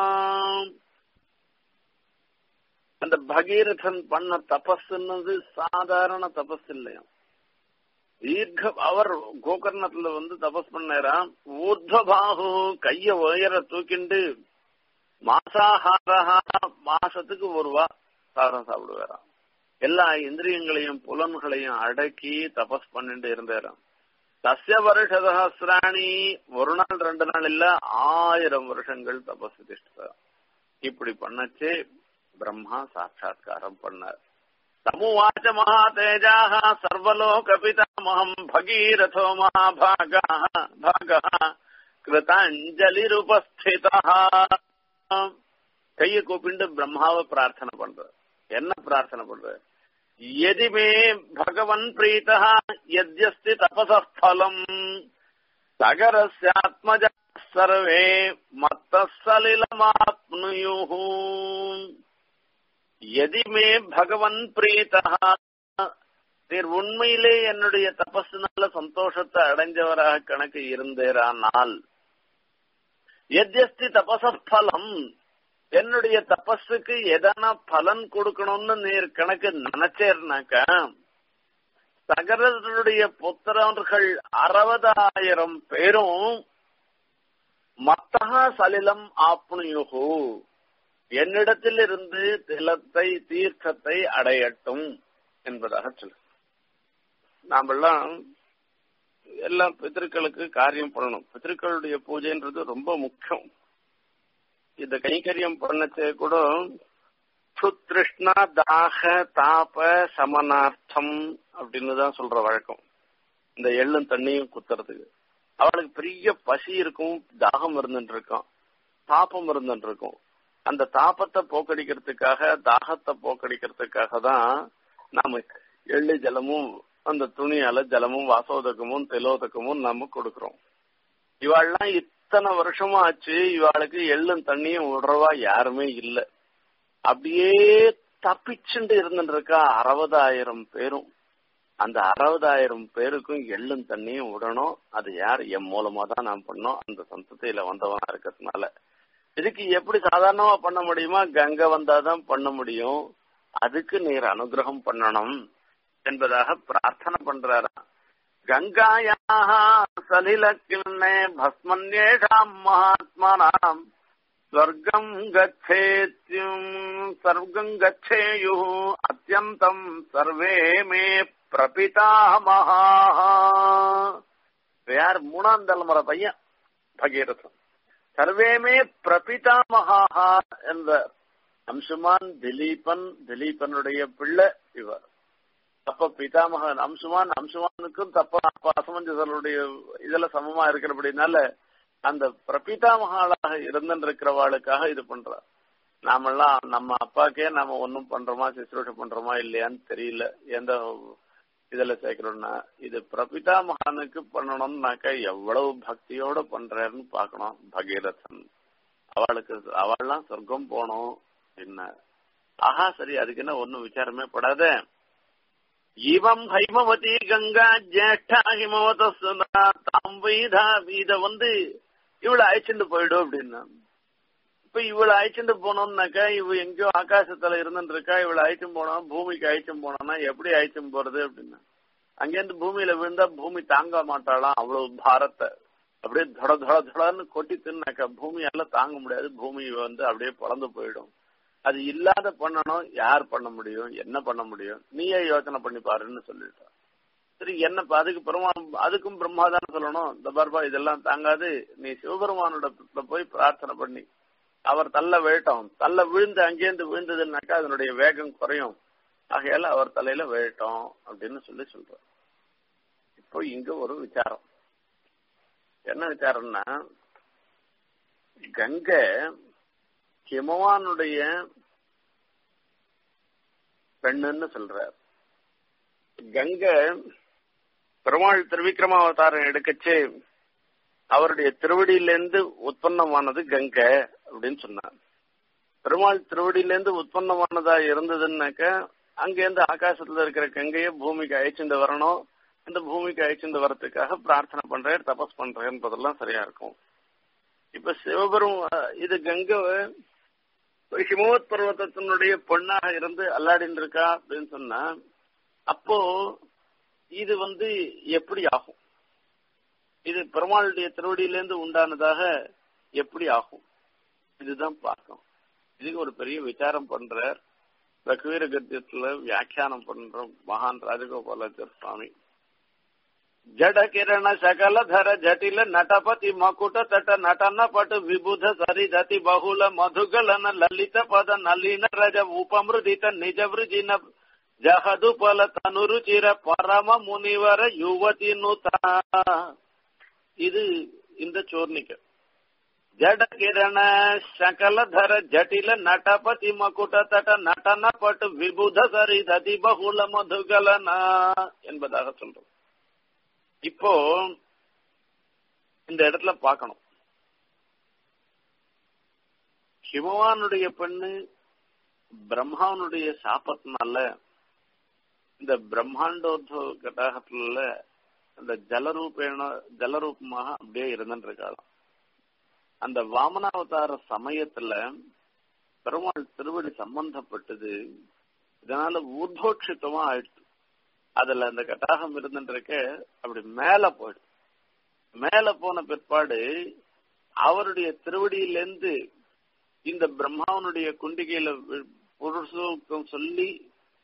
S1: அந்த பகீரதன் பண்ண தபஸ்ன்றது சாதாரண தபஸ் இல்லையா தீர்க்க அவர் கோகர்ணத்துல வந்து தபஸ் பண்ணாராம் ஊர்தபாகு கைய உயர தூக்கிண்டு மாசாகாரா மாசத்துக்கு ஒரு வா சாதம் சாப்பிடுவாராம் எல்லா இந்திரியங்களையும் புலன்களையும் அடக்கி தபஸ் பண்ணிட்டு இருந்தாராம் தஸ்ய வருஷ சகசிராணி ஒரு நாள் ரெண்டு நாள் இல்ல ஆயிரம் வருஷங்கள் தபஸ் திஷ்டாராம் இப்படி பண்ணச்சு பிரம்மா சாட்சா்காரம் பண்ணார் சமுவாச்ச மகாதேஜாக சர்வலோக பிதாமகம் பகீரதோ மகாபாகா பாகா கிருதாஞ்சலிருபஸ்திதா கைய கூப்பிண்டு பிரம்மாவை பிரார்த்தனை பண்ற என்ன பிரார்த்தனை பண்ற எதிமே பகவன் பிரீதா எத்யஸ்தி தபசலம் சகரஸ்யாத்மஜ சர்வே மத்த சலிலமாப்னுயு எதிமே பகவன் பிரீதா நீர் உண்மையிலே என்னுடைய தபஸினால சந்தோஷத்தை அடைஞ்சவராக கணக்கு இருந்தேரானால் எத்யஸ்தி தபசலம் என்னுடைய தபஸுக்கு எதனா பலன் கொடுக்கணும்னு நீர் கணக்கு நினைச்சேர்னாக்கா சகரனுடைய புத்திரர்கள் அறுபதாயிரம் பேரும் மத்தகா சலிலம் என்பதாக சொல்லு நாமெல்லாம் எல்லாம் பித்திருக்களுக்கு காரியம் பண்ணணும் பித்திருக்களுடைய பூஜைன்றது ரொம்ப முக்கியம் இந்த கைங்கரியம் பண்ணச்சே கூட சுத்ருஷ்ணா தாக தாப சமனார்த்தம் அப்படின்னு தான் சொல்ற வழக்கம் இந்த எள்ளும் தண்ணியும் குத்துறதுக்கு அவளுக்கு பெரிய பசி இருக்கும் தாகம் இருந்துட்டு இருக்கும் தாபம் இருந்துட்டு இருக்கும் அந்த தாபத்தை போக்கடிக்கிறதுக்காக தாகத்தை போக்கடிக்கிறதுக்காக தான் நாம எள்ளு ஜலமும் அந்த துணியால ஜலமும் வாசோதகமும் திலோதகமும் நம்ம கொடுக்கிறோம் இவாள்லாம் இத்தனை வருஷமா ஆச்சு இவாளுக்கு எள்ளும் தண்ணியும் விடுறவா யாருமே இல்லை அப்படியே தப்பிச்சுட்டு இருந்துட்டு இருக்கா அறுபதாயிரம் பேரும் அந்த அறுபதாயிரம் பேருக்கும் எள்ளும் தண்ணியும் விடணும் அது யார் என் மூலமா தான் நான் பண்ணோம் அந்த சந்ததியில வந்தவனா இருக்கிறதுனால இதுக்கு எப்படி சாதாரணமா பண்ண முடியுமா கங்கை வந்தாதான் பண்ண முடியும் அதுக்கு நீர் அனுகிரகம் பண்ணணும் என்பதாக பிரார்த்தனை பண்றாராம் கங்காயாக சலிலக்கிண்ணே பஸ்மன்யேஷாம் மகாத்மனாம் ஸ்வர்க்கம் கச்சேத்யும் சர்வம் கச்சேயு அத்தியந்தம் சர்வே மே பிரபிதாமகா யார் மூணாம் தலைமுறை பையன் பகீரதன் சர்வேமே பிரபிதாமகா என்ற அம்சுமான் திலீபன் திலீபனுடைய பிள்ளை இவர் அப்ப பிதாமகன் அம்சுமான் அம்சுமானுக்கும் தப்ப அப்ப அசமஞ்சசருடைய இதுல சமமா இருக்கிறபடினால அந்த பிரபிதாமகாளாக இருந்திருக்கிறவாளுக்காக இது பண்றார் நாமெல்லாம் நம்ம அப்பாக்கே நாம ஒன்னும் பண்றோமா சிசுரூஷ பண்றோமா இல்லையான்னு தெரியல எந்த இதுல சேர்க்கிறோம்னா இது பிரபிதா மகானுக்கு பண்ணணும்னாக்கா எவ்வளவு பக்தியோட பண்றாருன்னு பாக்கணும் பகீரதன் அவளுக்கு அவள்லாம் சொர்க்கம் போனோம் என்ன ஆஹா சரி அதுக்கு என்ன ஒன்னும் விசாரமே படாத இவம் ஹைமவதி கங்கா ஜேஷ்டா ஹிமவத சுதா தாம் வீதா இத வந்து இவளை அழைச்சிட்டு போயிடும் அப்படின்னா இப்ப இவளை அழைச்சிட்டு போனோம்னாக்கா இவ எங்கேயோ ஆகாசத்துல இருந்துட்டு இருக்கா இவளை அழைச்சும் போனா பூமிக்கு அழைச்சும் போனோம்னா எப்படி அழைச்சும் போறது அப்படின்னா அங்கேருந்து பூமியில விழுந்தா பூமி தாங்க மாட்டாளாம் அவ்வளவு பாரத்தை அப்படியே தொட தொட தொடன்னு கொட்டி தின்னாக்கா பூமியால தாங்க முடியாது பூமி வந்து அப்படியே பிறந்து போயிடும் அது இல்லாத பண்ணணும் யார் பண்ண முடியும் என்ன பண்ண முடியும் நீயே யோசனை பண்ணி பாருன்னு சொல்லிட்டா சரி என்ன அதுக்கு பிரம்மா அதுக்கும் பிரம்மா தான் சொல்லணும் இந்த பார்பா இதெல்லாம் தாங்காது நீ சிவபெருமானோட போய் பிரார்த்தனை பண்ணி அவர் தள்ள விழட்டும் தள்ள விழுந்து அங்கேருந்து விழுந்ததுனாக்கா அதனுடைய வேகம் குறையும் ஆகையால அவர் தலையில விழட்டும் அப்படின்னு சொல்லி சொல்ற இப்போ இங்க ஒரு விசாரம் என்ன விசாரம்னா கங்கை ஹிமவானுடைய பெண்ணுன்னு சொல்றார் கங்கை பெருமாள் திருவிக்ரமாவதாரம் எடுக்கச்சு அவருடைய திருவடியிலிருந்து உற்பத்தமானது கங்கை அப்படின்னு சொன்னார் பெருமாள் திருவடியிலேருந்து உற்பத்தமானதா இருந்ததுன்னாக்க அங்கேருந்து ஆகாசத்துல இருக்கிற கங்கையை பூமிக்கு அழைச்சிட்டு வரணும் இந்த பூமிக்கு அழைச்சிட்டு வரத்துக்காக பிரார்த்தனை பண்றேன் தபஸ் பண்றேன்றதெல்லாம் சரியா இருக்கும் இப்ப சிவபெரும் இது கங்கை ஹிமவத் பர்வதத்தினுடைய பொண்ணாக இருந்து அல்லாடின்னு இருக்கா அப்படின்னு சொன்னா அப்போ இது வந்து எப்படி ஆகும் இது பெருமாளுடைய திருவடியிலேருந்து உண்டானதாக எப்படி ஆகும் இதுதான் பார்க்கணும் இதுக்கு ஒரு பெரிய விசாரம் பண்றார் ரகுவீர கத்தியத்துல வியாக்கியானம் பண்ற மகான் ராஜகோபாலாச்சார் சுவாமி ஜட கிரண சகல தர ஜட்டில ನಟಪತಿ ಮಕುಟ ತಟ ನಟನ ಪಟು ವಿಬುಧ ಸರಿದತಿ ಬಹುಲ ಮಧುಗಳನ ಲಲಿತ ಪದ ನಲಿನ ರಜ ಉಪಮೃದಿತ ನಿಜ ವೃಜಿನ ಜಹದು ಫಲ ತನುರುಚಿರ ಪರಮ ಮುನಿವರ ಯುವತಿ ನುತ இது இந்த சோர்ணிக்க ಜಡ ಕಿರಣ ಶಕಲಧರ ಜಟಿಲ ನಟಪತಿ ಮಕುಟ ತಟ ನಟನ ಪಟು ವಿಬುಧ ಸರಿದತಿ ಬಹುಲ ಮಧುಗಲನ என்பதாக சொல்றோம் இப்போ இந்த இடத்துல பார்க்கணும் ஹிமவானுடைய பெண்ணு பிரம்மாவனுடைய சாபத்தினால இந்த பிரம்மாண்டோத்வ கட்டாகத்துல அந்த ஜலரூபேண ஜலரூபமாக அப்படியே இருந்துட்டு இருக்காளாம் அந்த வாமனாவதார சமயத்துல பெருமாள் திருவடி சம்பந்தப்பட்டது இதனால ஊர்தோட்சித்தமா ஆயிடுச்சு அதுல அந்த கட்டாகம் இருந்துருக்க அப்படி மேல போயிடுது மேல போன பிற்பாடு அவருடைய திருவடியிலிருந்து இந்த பிரம்மாவனுடைய குண்டிகையில புருஷம் சொல்லி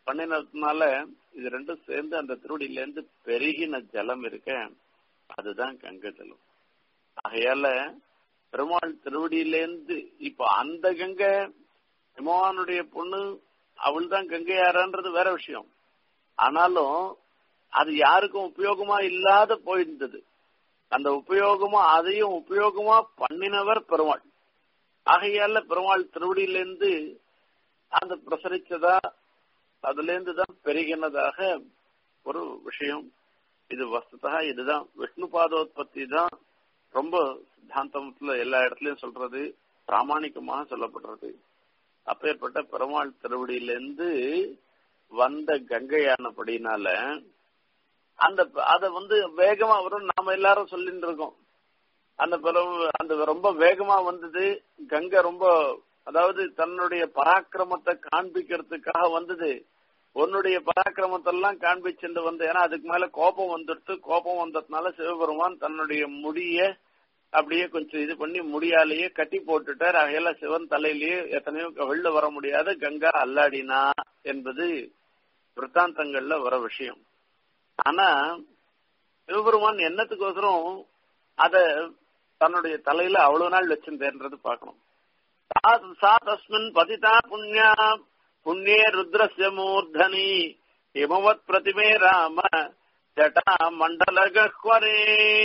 S1: பண்ணினதுனால இது ரெண்டும் சேர்ந்து அந்த திருவடியில இருந்து பெருகின ஜலம் இருக்க அதுதான் கங்கை ஜலம் ஆகையால பெருமாள் திருவடியிலேருந்து இப்ப அந்த கங்கை பெருமானுடைய பொண்ணு அவள் தான் கங்கையாரான்றது வேற விஷயம் ஆனாலும் அது யாருக்கும் உபயோகமா இல்லாத போயிருந்தது அந்த உபயோகமா அதையும் உபயோகமா பண்ணினவர் பெருமாள் ஆகையால பெருமாள் திருவடியிலேருந்து அந்த பிரசரிச்சதா அதுல இருந்து தான் பெருகினதாக ஒரு விஷயம் இது வஸ்துதா இதுதான் விஷ்ணு பாதோத்பத்தி தான் ரொம்ப சித்தாந்தத்துல எல்லா இடத்துலயும் சொல்றது பிராமணிகமாக சொல்லப்படுறது அப்பேற்பட்ட பெருமாள் திருவடியிலிருந்து வந்த கங்கையானபடினால அந்த அத வந்து வேகமா வரும் நாம எல்லாரும் சொல்லிட்டு இருக்கோம் அந்த அந்த ரொம்ப வேகமா வந்தது கங்கை ரொம்ப அதாவது தன்னுடைய பராக்கிரமத்தை காண்பிக்கிறதுக்காக வந்தது உன்னுடைய பராக்கிரமத்தை எல்லாம் காண்பிச்சுட்டு வந்து ஏன்னா அதுக்கு மேல கோபம் வந்துடுத்து கோபம் வந்ததுனால சிவபெருமான் தன்னுடைய முடிய அப்படியே கொஞ்சம் இது பண்ணி முடியாலேயே கட்டி போட்டுட்டார் அகையில சிவன் தலையிலேயே எத்தனையோ வெளில வர முடியாத கங்கா அல்லாடினா என்பது விற்த்தாந்தங்கள்ல வர விஷயம் ஆனா சிவபெருமான் என்னத்துக்கோசரம் அத தன்னுடைய தலையில அவ்வளவு நாள் வச்சிருந்தேன்றது பார்க்கணும் சா தஸ்மின் பதிதா புண்ணியா புண்ணியே ருத்ரஸ்ய மூர்தனி ஹிமவத் பிரதிமே ராம ஜட்டா மண்டல கஹ்வரே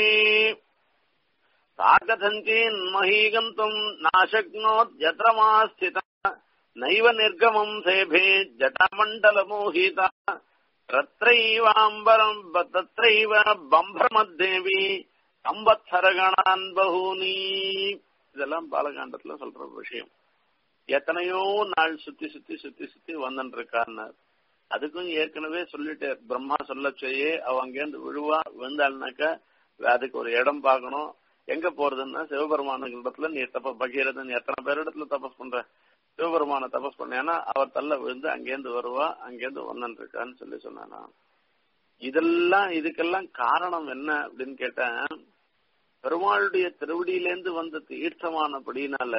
S1: சாகதந்தீன் மஹீகந்தும் நாசக்னோத் யத்ரமா ஸ்திதா நைவ நிர்கமம் சேபே ஜட்டமண்டல மோகிதா தத்ரைவாம்பரம் தத்ரைவ பம்பிரமத்தேவி சம்பத்சரகணான் பகூனி இதெல்லாம் பாலகாண்டத்துல சொல்ற விஷயம் எத்தனையோ நாள் சுத்தி சுத்தி சுத்தி சுத்தி வந்துட்டு இருக்கான்னு அதுக்கும் ஏற்கனவே சொல்லிட்டு பிரம்மா சொல்ல செய்ய அவ அங்கேருந்து விழுவா விழுந்தாள்னாக்கா அதுக்கு ஒரு இடம் பார்க்கணும் எங்க போறதுன்னா சிவபெருமானுக்கு நீ தப்ப பகீரதன் எத்தனை பேர் இடத்துல தபஸ் பண்ற சிவபெருமான தபஸ் பண்ணேன்னா அவர் தள்ள விழுந்து அங்கேருந்து வருவா அங்கேருந்து வந்துட்டு இருக்கான்னு சொல்லி சொன்னானா இதெல்லாம் இதுக்கெல்லாம் காரணம் என்ன அப்படின்னு கேட்டேன் பெருமாளுடைய திருவடியிலேருந்து வந்த தீர்த்தமானபடினால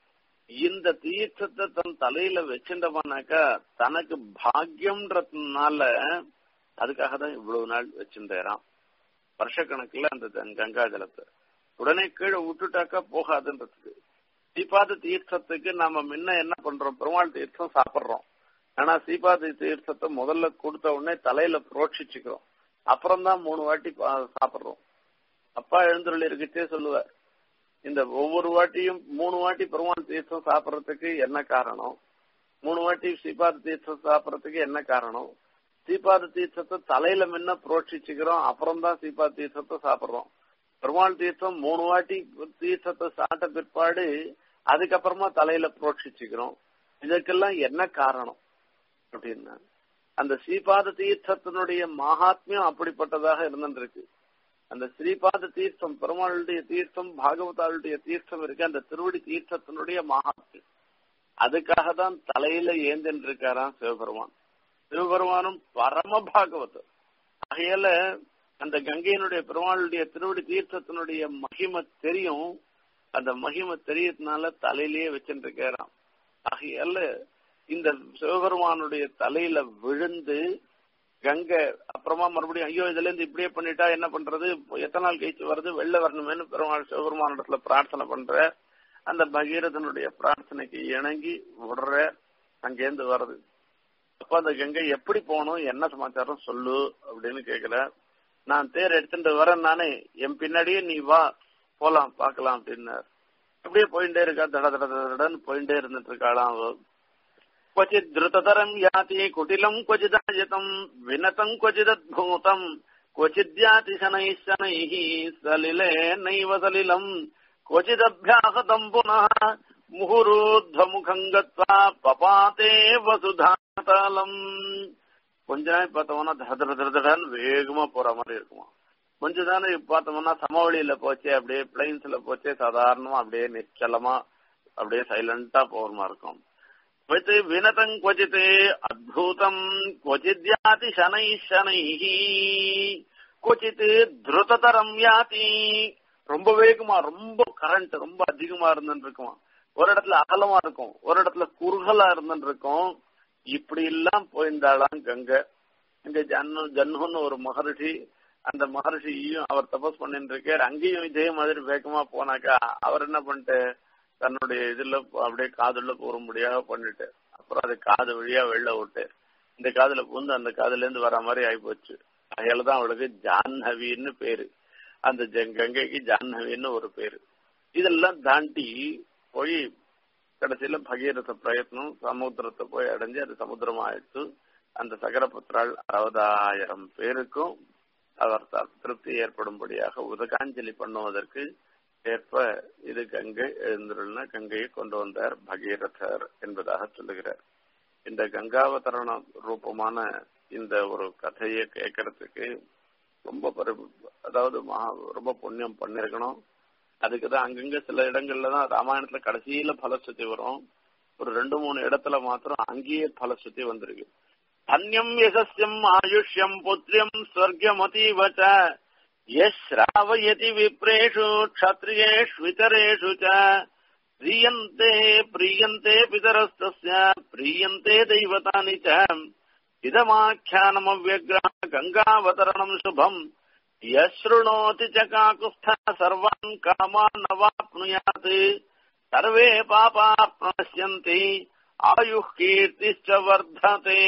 S1: இந்த தீர்த்தத்தை தன் தலையில வச்சிருந்தமானாக்கா தனக்கு பாக்கியம்ன்றதுனால அதுக்காக தான் இவ்வளவு நாள் வச்சிருந்தேராம் வருஷக்கணக்குல அந்த கங்கா ஜலத்தை உடனே கீழே விட்டுட்டாக்கா போகாதுன்றதுக்கு சீபாத தீர்த்தத்துக்கு நாம முன்ன என்ன பண்றோம் பெருமாள் தீர்த்தம் சாப்பிடுறோம் ஆனா சீபாத தீர்த்தத்தை முதல்ல கொடுத்த உடனே தலையில புரோட்சிச்சுக்கிறோம் அப்புறம் தான் மூணு வாட்டி சாப்பிடுறோம் அப்பா எழுந்துள்ள இருக்கச்சே சொல்லுவார் இந்த ஒவ்வொரு வாட்டியும் மூணு வாட்டி பெருமாள் தீர்த்தம் சாப்பிடறதுக்கு என்ன காரணம் மூணு வாட்டி சீபாத தீர்த்தம் சாப்பிடறதுக்கு என்ன காரணம் சீபாத தீர்த்தத்தை தலையில முன்ன புரோட்சிச்சுக்கிறோம் அப்புறம் தான் சீபாத தீர்த்தத்தை சாப்பிடுறோம் பெருமாள் தீர்த்தம் மூணு வாட்டி தீர்த்தத்தை சாப்பிட்ட பிற்பாடு அதுக்கப்புறமா தலையில புரோட்சிச்சுக்கிறோம் இதுக்கெல்லாம் என்ன காரணம் அப்படின்னா அந்த ஸ்ரீபாத தீர்த்தத்தினுடைய மகாத்மியம் அப்படிப்பட்டதாக இருந்துருக்கு அந்த ஸ்ரீபாத தீர்த்தம் பெருமாளுடைய தீர்த்தம் பாகவதாளுடைய தீர்த்தம் இருக்கு அந்த திருவடி தீர்த்தத்தினுடைய மகாத்மியம் அதுக்காக தான் தலையில ஏந்தின்னு இருக்காராம் சிவபெருமான் சிவபெருமானும் பரம பாகவதர் ஆகையால அந்த கங்கையினுடைய பெருமாளுடைய திருவடி தீர்த்தத்தினுடைய மகிமை தெரியும் அந்த மகிமை தெரியறதுனால தலையிலேயே வச்சுட்டு இருக்காராம் ஆகையால இந்த சிவபெருமானுடைய தலையில விழுந்து கங்கை அப்புறமா மறுபடியும் ஐயோ இதுல இருந்து இப்படியே பண்ணிட்டா என்ன பண்றது எத்தனை நாள் கழிச்சு வருது வெளில வரணுமேனு பெருமாள் சிவபெருமான இடத்துல பிரார்த்தனை பண்ற அந்த பகீரதனுடைய பிரார்த்தனைக்கு இணங்கி விடுற அங்கேருந்து வருது அப்ப அந்த கங்கை எப்படி போகணும் என்ன சமாச்சாரம் சொல்லு அப்படின்னு கேட்கல நான் தேர் எடுத்துட்டு வரேன் நானே என் பின்னாடியே நீ வா போலாம் பாக்கலாம் அப்படின்னார் அப்படியே போயிட்டே இருக்கா தட தட தடன்னு போயிட்டே இருந்துட்டு இருக்காளாம் அவ क्वचित् द्रुततरम् याति कुटिलम् क्वचिदायतम् विनतम् क्वचिदद्भूतम् क्वचिद्याति शनैः शनैः सलिले नैव सलिलम् क्वचिदभ्याहतम् पुनः मुहुरूर्ध्वमुखम् गत्वा पपाते वसुधातलम् கொஞ்ச நாள் பார்த்தோம்னா தர தர தடன்னு வேகமா போற மாதிரி இருக்குமா கொஞ்ச தானே பார்த்தோம்னா சமவெளியில போச்சே அப்படியே பிளைன்ஸ்ல போச்சே சாதாரணமா அப்படியே நிச்சலமா அப்படியே சைலண்டா போற மாதிரி இருக்கும் क्वचित् विनतम् क्वचित् अद्भुतम् क्वचिद्याति शनैः शनैः क्वचित् திருத்தரம் யாதி ரொம்ப வேகமா ரொம்ப கரண்ட் ரொம்ப அதிகமா இருந்துட்டு இருக்குமா ஒரு இடத்துல அகலமா இருக்கும் ஒரு இடத்துல குறுகலா இருந்துட்டு இருக்கும் இப்படி எல்லாம் போயிருந்தாளாம் கங்கை இந்த ஜன்னு ஜன்னுன்னு ஒரு மகரிஷி அந்த மகரிஷியும் அவர் தபஸ் பண்ணிட்டு இருக்கார் அங்கேயும் இதே மாதிரி வேகமா போனாக்கா அவர் என்ன பண்ணிட்டு தன்னுடைய இதுல அப்படியே காதுல போறும்படியாக பண்ணிட்டு அப்புறம் அது காது வழியா வெளில விட்டு இந்த காதுல பூந்து அந்த காதுல இருந்து வர மாதிரி ஆயிப்போச்சு அதையாலதான் அவளுக்கு ஜான்னவின்னு பேரு அந்த கங்கைக்கு ஜான்னவின்னு ஒரு பேரு இதெல்லாம் தாண்டி போய் கடைசியில பகீரத பிரயத்னம் சமுத்திரத்தை போய் அடைஞ்சு அது சமுத்திரம் ஆயிடுச்சு அந்த சகரபுத்திரால் அறுபதாயிரம் பேருக்கும் அவர் திருப்தி ஏற்படும்படியாக உதகாஞ்சலி பண்ணுவதற்கு ஏற்ப இது கங்கை எழுந்துள்ள கங்கையை கொண்டு வந்தார் பகீரதர் என்பதாக சொல்லுகிறார் இந்த கங்காவதரண ரூபமான இந்த ஒரு கதையை கேட்கறதுக்கு ரொம்ப அதாவது ரொம்ப புண்ணியம் பண்ணிருக்கணும் அதுக்குதான் அங்கங்க சில இடங்கள்ல தான் ராமாயணத்துல கடைசியில பலஸ்ருதி வரும் ஒரு ரெண்டு மூணு இடத்துல மாத்திரம் அங்கேயே பலஸ்ருதி வந்திருக்கு தன்யம் யசஸ்யம் ஆயுஷ்யம் புத்திரியம் ஸ்வர்கமதீவ யஸ்ராவயதி விப்ரேஷு க்ஷத்ரியேஷ்விதரேஷு ச प्रीयन्ते प्रीयन्ते पितरस्तस्य प्रीयन्ते दैवतानि च इदमाख्यानमव्यग्रह गङ्गावतरणम् शुभम् यशृणोति च काकुत्स्थः सर्वान् कामान् नवाप्नुयात् सर्वे पापाः प्रणश्यन्ति ஆயுஷ் கீர்த்திச்ச வர்த்ததே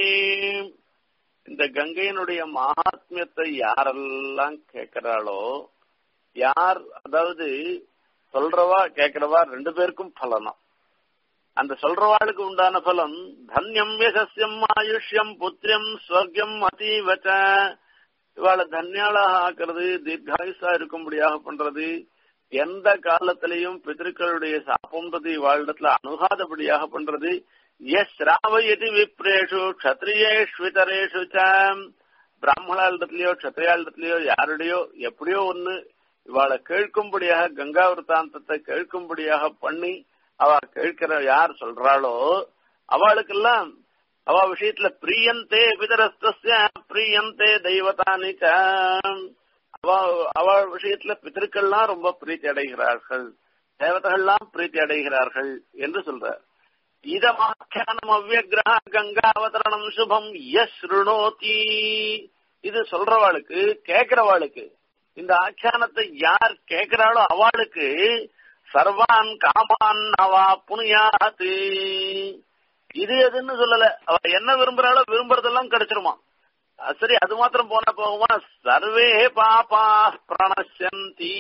S1: இந்த கங்கையினுடைய மகாத்மியத்தை யாரெல்லாம் கேட்கிறாளோ யார் அதாவது சொல்றவா கேட்கிறவா ரெண்டு பேருக்கும் பலனம் அந்த சொல்றவாளுக்கு உண்டான பலம் தன்யம் யசஸ்யம் ஆயுஷ்யம் புத்திரம் ஸ்வர்க்கம் அதீவச்ச இவாளை தன்யாளாக ஆக்குறது தீர்காயுஷா இருக்கும்படியாக பண்றது எந்த காலத்திலையும் பிதற்களுடைய சாப்பம்ன்றது இவாளிடத்துல அணுகாதபடியாக பண்றது எஸ் ராவயதி விப்ரேஷு க்ஷத்ரியேஷ்விதரேஷு பிராமணாளிடத்திலயோ க்ஷத்ரியாளிடத்திலயோ யாருடையோ எப்படியோ ஒண்ணு இவாளை கேட்கும்படியாக கங்கா விருத்தாந்தத்தை கேட்கும்படியாக பண்ணி அவ கேட்கிற யார் சொல்றாளோ அவளுக்கெல்லாம் அவ விஷயத்துல பிரியந்தே பிதரஸ்திய பிரியந்தே தெய்வதானி அவ அவ விஷயத்துல பிதற்கள்லாம் ரொம்ப பிரீத்தி அடைகிறார்கள் தேவதைகள்லாம் பிரீத்தி அடைகிறார்கள் என்று சொல்றார் இதமாக்கியானம் அவ்யகிரக கங்காவதரணம் சுபம் எஸ் ருணோதி இது சொல்றவாளுக்கு கேட்கிறவாளுக்கு இந்த ஆக்கியானத்தை யார் கேட்கிறாளோ அவளுக்கு சர்வான் காமான் அவா புனியாது இது எதுன்னு சொல்லல அவ என்ன விரும்புறாளோ விரும்புறதெல்லாம் கிடைச்சிருமா சரி அது மாத்திரம் போனா போகுமா சர்வே பாப்பா பிரணசந்தி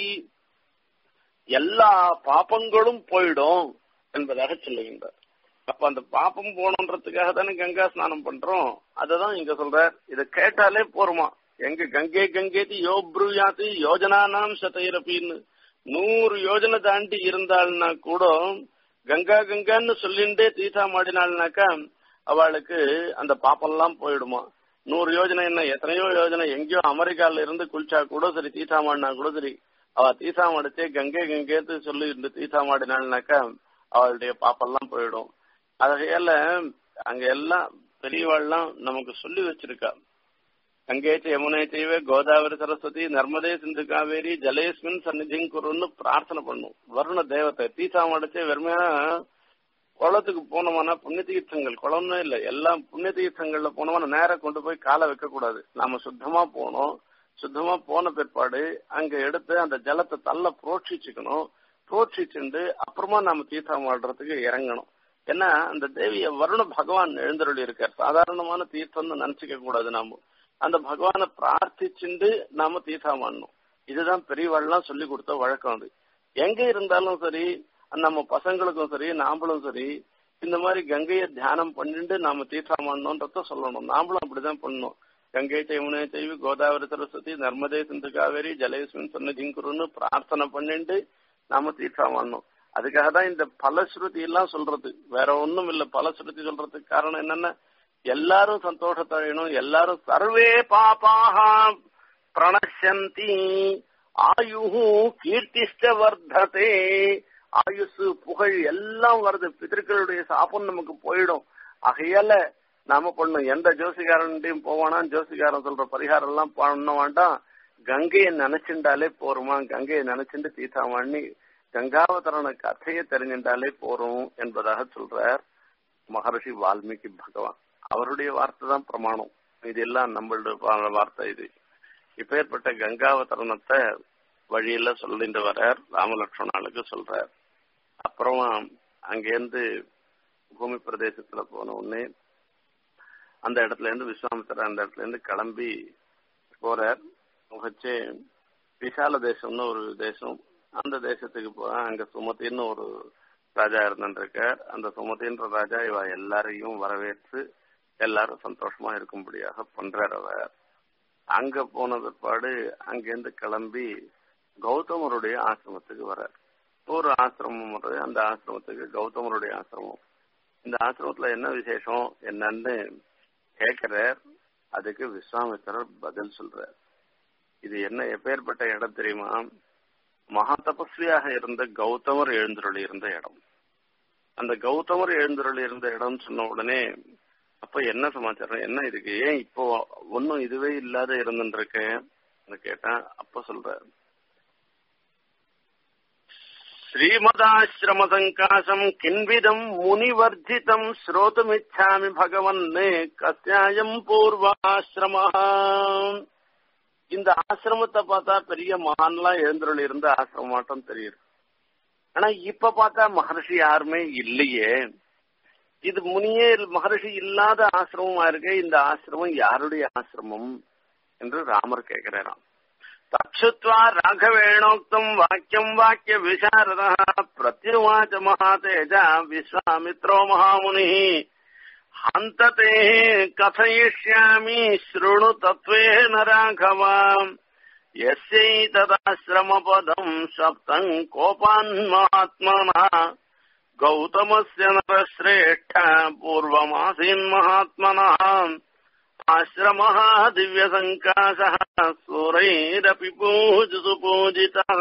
S1: எல்லா பாப்பங்களும் போயிடும் என்பதாக சொல்லுகின்றார் அப்ப அந்த பாப்பம் போகணுன்றதுக்காக தானே கங்கா ஸ்நானம் பண்றோம் அததான் இங்க சொல்றார் இத கேட்டாலே போருமா எங்க கங்கை கங்கேதி யோ ப்ரூயாதி யோஜனானாம் சதைரப்பின்னு நூறு யோஜனை தாண்டி இருந்தாள்னா கூட கங்கா கங்கான்னு சொல்லிண்டே தீசா மாடினாள்னாக்கா அவளுக்கு அந்த பாப்பெல்லாம் போயிடுமா நூறு யோஜனை என்ன எத்தனையோ யோஜனை எங்கேயோ அமெரிக்கால இருந்து குளிச்சா கூட சரி தீசா மாடினா கூட சரி அவ தீசா மாடிச்சே கங்கை கங்கேத்து சொல்லி இந்த தீசா மாடினாள்னாக்கா அவளுடைய பாப்பெல்லாம் போயிடும் அதையால அங்க எல்லாம் பெரியவாள்லாம் நமக்கு சொல்லி வச்சிருக்கா கங்கே யமுனை செய்வே கோதாவரி சரஸ்வதி நர்மதே சிந்து காவேரி ஜலேஸ்மின் சந்நிதியும் குருன்னு பிரார்த்தனை பண்ணும் வருண தேவத்தை தீசா மடைச்சே வெறுமையா குளத்துக்கு போனோம்னா புண்ணிய தீர்த்தங்கள் குளம்னு இல்ல எல்லாம் புண்ணிய தீர்த்தங்கள்ல போனோம்னா நேரம் கொண்டு போய் காலை வைக்க கூடாது நாம சுத்தமா போனோம் சுத்தமா போன பிற்பாடு அங்க எடுத்து அந்த ஜலத்தை தள்ள புரோட்சிச்சுக்கணும் புரோட்சிச்சுண்டு அப்புறமா நாம தீர்த்தம் ஆடுறதுக்கு இறங்கணும் ஏன்னா அந்த தேவிய வருண பகவான் எழுந்தருளி இருக்கார் சாதாரணமான தீர்த்தம்னு நினைச்சுக்க கூடாது நாம அந்த பகவானை பிரார்த்திச்சுண்டு நாம தீர்த்தம் ஆடணும் இதுதான் பெரியவாள்லாம் சொல்லி கொடுத்த வழக்கம் அது எங்க இருந்தாலும் சரி நம்ம பசங்களுக்கும் சரி நாமளும் சரி இந்த மாதிரி கங்கையை தியானம் பண்ணிட்டு நாம தீர்த்தம் ஆடணும்ன்றத சொல்லணும் நாமளும் அப்படிதான் பண்ணணும் கங்கை யமுனை செய்வி கோதாவரி சரஸ்வதி நர்மதே சிந்து காவேரி ஜலேஸ்மின் சன்னதிங்குருன்னு பிரார்த்தனை பண்ணிட்டு நாம தீர்த்தம் ஆடணும் அதுக்காக தான் இந்த பலஸ்ருதி எல்லாம் சொல்றது வேற ஒண்ணும் இல்ல பலஸ்ருதி சொல்றதுக்கு காரணம் என்னன்னா எல்லாரும் சந்தோஷத்தடையணும் எல்லாரும் சர்வே பாப்பாக பிரணசந்தி ஆயுஹு கீர்த்திஷ்ட வர்த்ததே ஆயுசு புகழ் எல்லாம் வருது பிதர்களுடைய சாபம் நமக்கு போயிடும் ஆகையால நாம பண்ணும் எந்த ஜோசிகாரன்டையும் போவானா ஜோசிகாரன் சொல்ற பரிகாரம் எல்லாம் பண்ண வேண்டாம் கங்கையை நினைச்சுட்டாலே போருமா கங்கையை நினைச்சுட்டு தீசாமண்ணி கங்காவதரண கதையை தெரிஞ்சின்றாலே போறோம் என்பதாக சொல்றார் மகர்ஷி வால்மீகி பகவான் அவருடைய வார்த்தை தான் பிரமாணம் இது எல்லாம் நம்மளோட வார்த்தை இது இப்பேற்பட்ட கங்காவதரணத்தை வழியில சொல்லிட்டு வர்றார் ராமலட்சுமணாளுக்கு சொல்றார் அப்புறமா அங்கேருந்து பூமி பிரதேசத்துல போன உடனே அந்த இடத்துல இருந்து விஸ்வாமித்திரர் அந்த இடத்துல இருந்து கிளம்பி போறார் வச்சு விசால தேசம்னு ஒரு தேசம் அந்த தேசத்துக்கு போற அங்க சுமதின்னு ஒரு ராஜா இருந்திருக்கார் அந்த சுமதின்ற ராஜா இவ எல்லாரையும் வரவேற்று எல்லாரும் சந்தோஷமா இருக்கும்படியாக பண்றார் அவர் அங்க போன பிற்பாடு அங்கேருந்து கிளம்பி கௌதமருடைய ஆசிரமத்துக்கு வர்றார் ஒரு ஆசிரமம் வருது அந்த ஆசிரமத்துக்கு கௌதமருடைய ஆசிரமம் இந்த ஆசிரமத்துல என்ன விசேஷம் என்னன்னு கேட்கிறார் அதுக்கு விஸ்வாமித்திரர் பதில் சொல்றார் இது என்ன எப்பேற்பட்ட இடம் தெரியுமா மகா தபஸ்வியாக இருந்த கௌதமர் எழுந்தருளி இருந்த இடம் அந்த கௌதமர் எழுந்தருளி இருந்த இடம் சொன்ன உடனே அப்ப என்ன சமாச்சாரம் என்ன இதுக்கு ஏன் இப்போ ஒன்னும் இதுவே இல்லாத இருந்துருக்கேன் கேட்டேன் அப்ப சொல்ற ஸ்ரீமதாசிரம சங்காசம் கிண்விதம் முனிவர்ஜிதம் ஸ்ரோதுமிச்சாமி பகவன் கத்தியாயம் பூர்வாசிரம இந்த ஆசிரமத்தை பார்த்தா பெரிய மகான்லாம் எழுந்தருள் இருந்த ஆசிரமாட்டம் தெரியுது ஆனா இப்ப பார்த்தா மகர்ஷி யாருமே இல்லையே இது முனியே மகர்ஷி இல்லாத ஆசிரமமா இருக்கு இந்த ஆசிரமம் யாருடைய ஆசிரமம் என்று ராமர் கேட்கிறாராம் தக்ஷுத்வா ராகவேணோக்தம் வாக்கியம் வாக்கிய விசாரத பிரத்யுவாச்ச மகாதேஜ விஸ்வாமித்ரோ மகாமுனி ஹந்ததே கथयिष्यामि शृणु तत्त्वेन राघव यस्यैतदाश्रमपदम् सप्तम् कोपान्मात्मनः गौतमस्य नरश्रेष्ठ पूर्वमासीन्महात्मनः आश्रमः दिव्यसङ्काशः सूरैरपि पूजसु पूजितः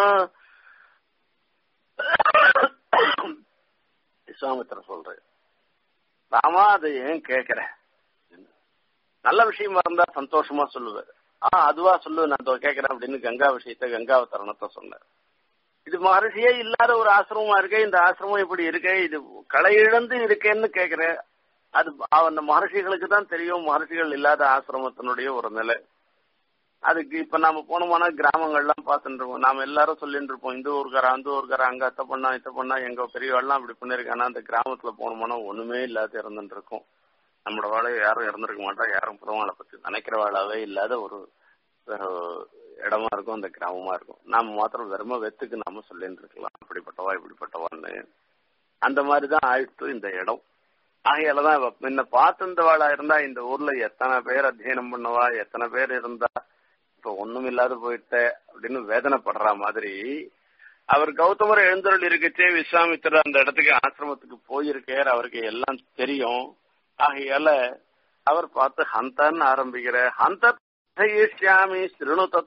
S1: விஸ்வாமித்திர சொல்றேன் ராமா அதை ஏன் கேக்குற நல்ல விஷயமா இருந்தா சந்தோஷமா சொல்லுவார் ஆ அதுவா சொல்லு நான் கேட்கிறேன் அப்படின்னு கங்கா விஷயத்த கங்காவதரணத்தை சொன்னார் இது மகர்ஷியே இல்லாத ஒரு ஆசிரமமா இருக்கே இந்த ஆசிரமம் இப்படி இருக்கே இது களை இழந்து இருக்கேன்னு கேக்குற அது அந்த மகர்ஷிகளுக்கு தான் தெரியும் மகர்ஷிகள் இல்லாத ஆசிரமத்தினுடைய ஒரு நிலை அதுக்கு இப்ப நாம போனோம்னா கிராமங்கள்லாம் பார்த்துட்டு இருப்போம் நாம எல்லாரும் சொல்லிட்டு இருப்போம் இந்த ஊருக்கார அந்த ஊருக்கார அங்க அத்தை பண்ணா இத்த பண்ணா எங்க பெரியவாள்லாம் அப்படி பண்ணிருக்கானா அந்த கிராமத்துல போனோம்னா ஒண்ணுமே இல்லாத இருந்துட்டு இருக்கும் நம்மளோட வாழை யாரும் இறந்துருக்க மாட்டா யாரும் புறவாளை பத்தி நினைக்கிற வாழாவே இல்லாத ஒரு இடமா இருக்கும் அந்த கிராமமா இருக்கும் நாம மாத்திரம் வெறும வெத்துக்கு நாம சொல்லிட்டு இருக்கலாம் அப்படிப்பட்டவா இப்படிப்பட்டவான்னு அந்த மாதிரிதான் ஆயிடுத்து இந்த இடம் ஆகையாலதான் முன்ன பார்த்திருந்தவாளா இருந்தா இந்த ஊர்ல எத்தனை பேர் அத்தியனம் பண்ணவா எத்தனை பேர் இருந்தா இப்ப ஒண்ணும் இல்லாத போயிட்ட அப்படின்னு வேதனைப்படுற மாதிரி அவர் கௌதமர் எழுந்தருள் இருக்கச்சே விஸ்வாமித்திரர் அந்த இடத்துக்கு ஆசிரமத்துக்கு போயிருக்கார் அவருக்கு எல்லாம் தெரியும் ஆகையால அவர் பார்த்து ஹந்தான்னு ஆரம்பிக்கிற ஹந்த ஷியாமி ஸ்ருணு தத்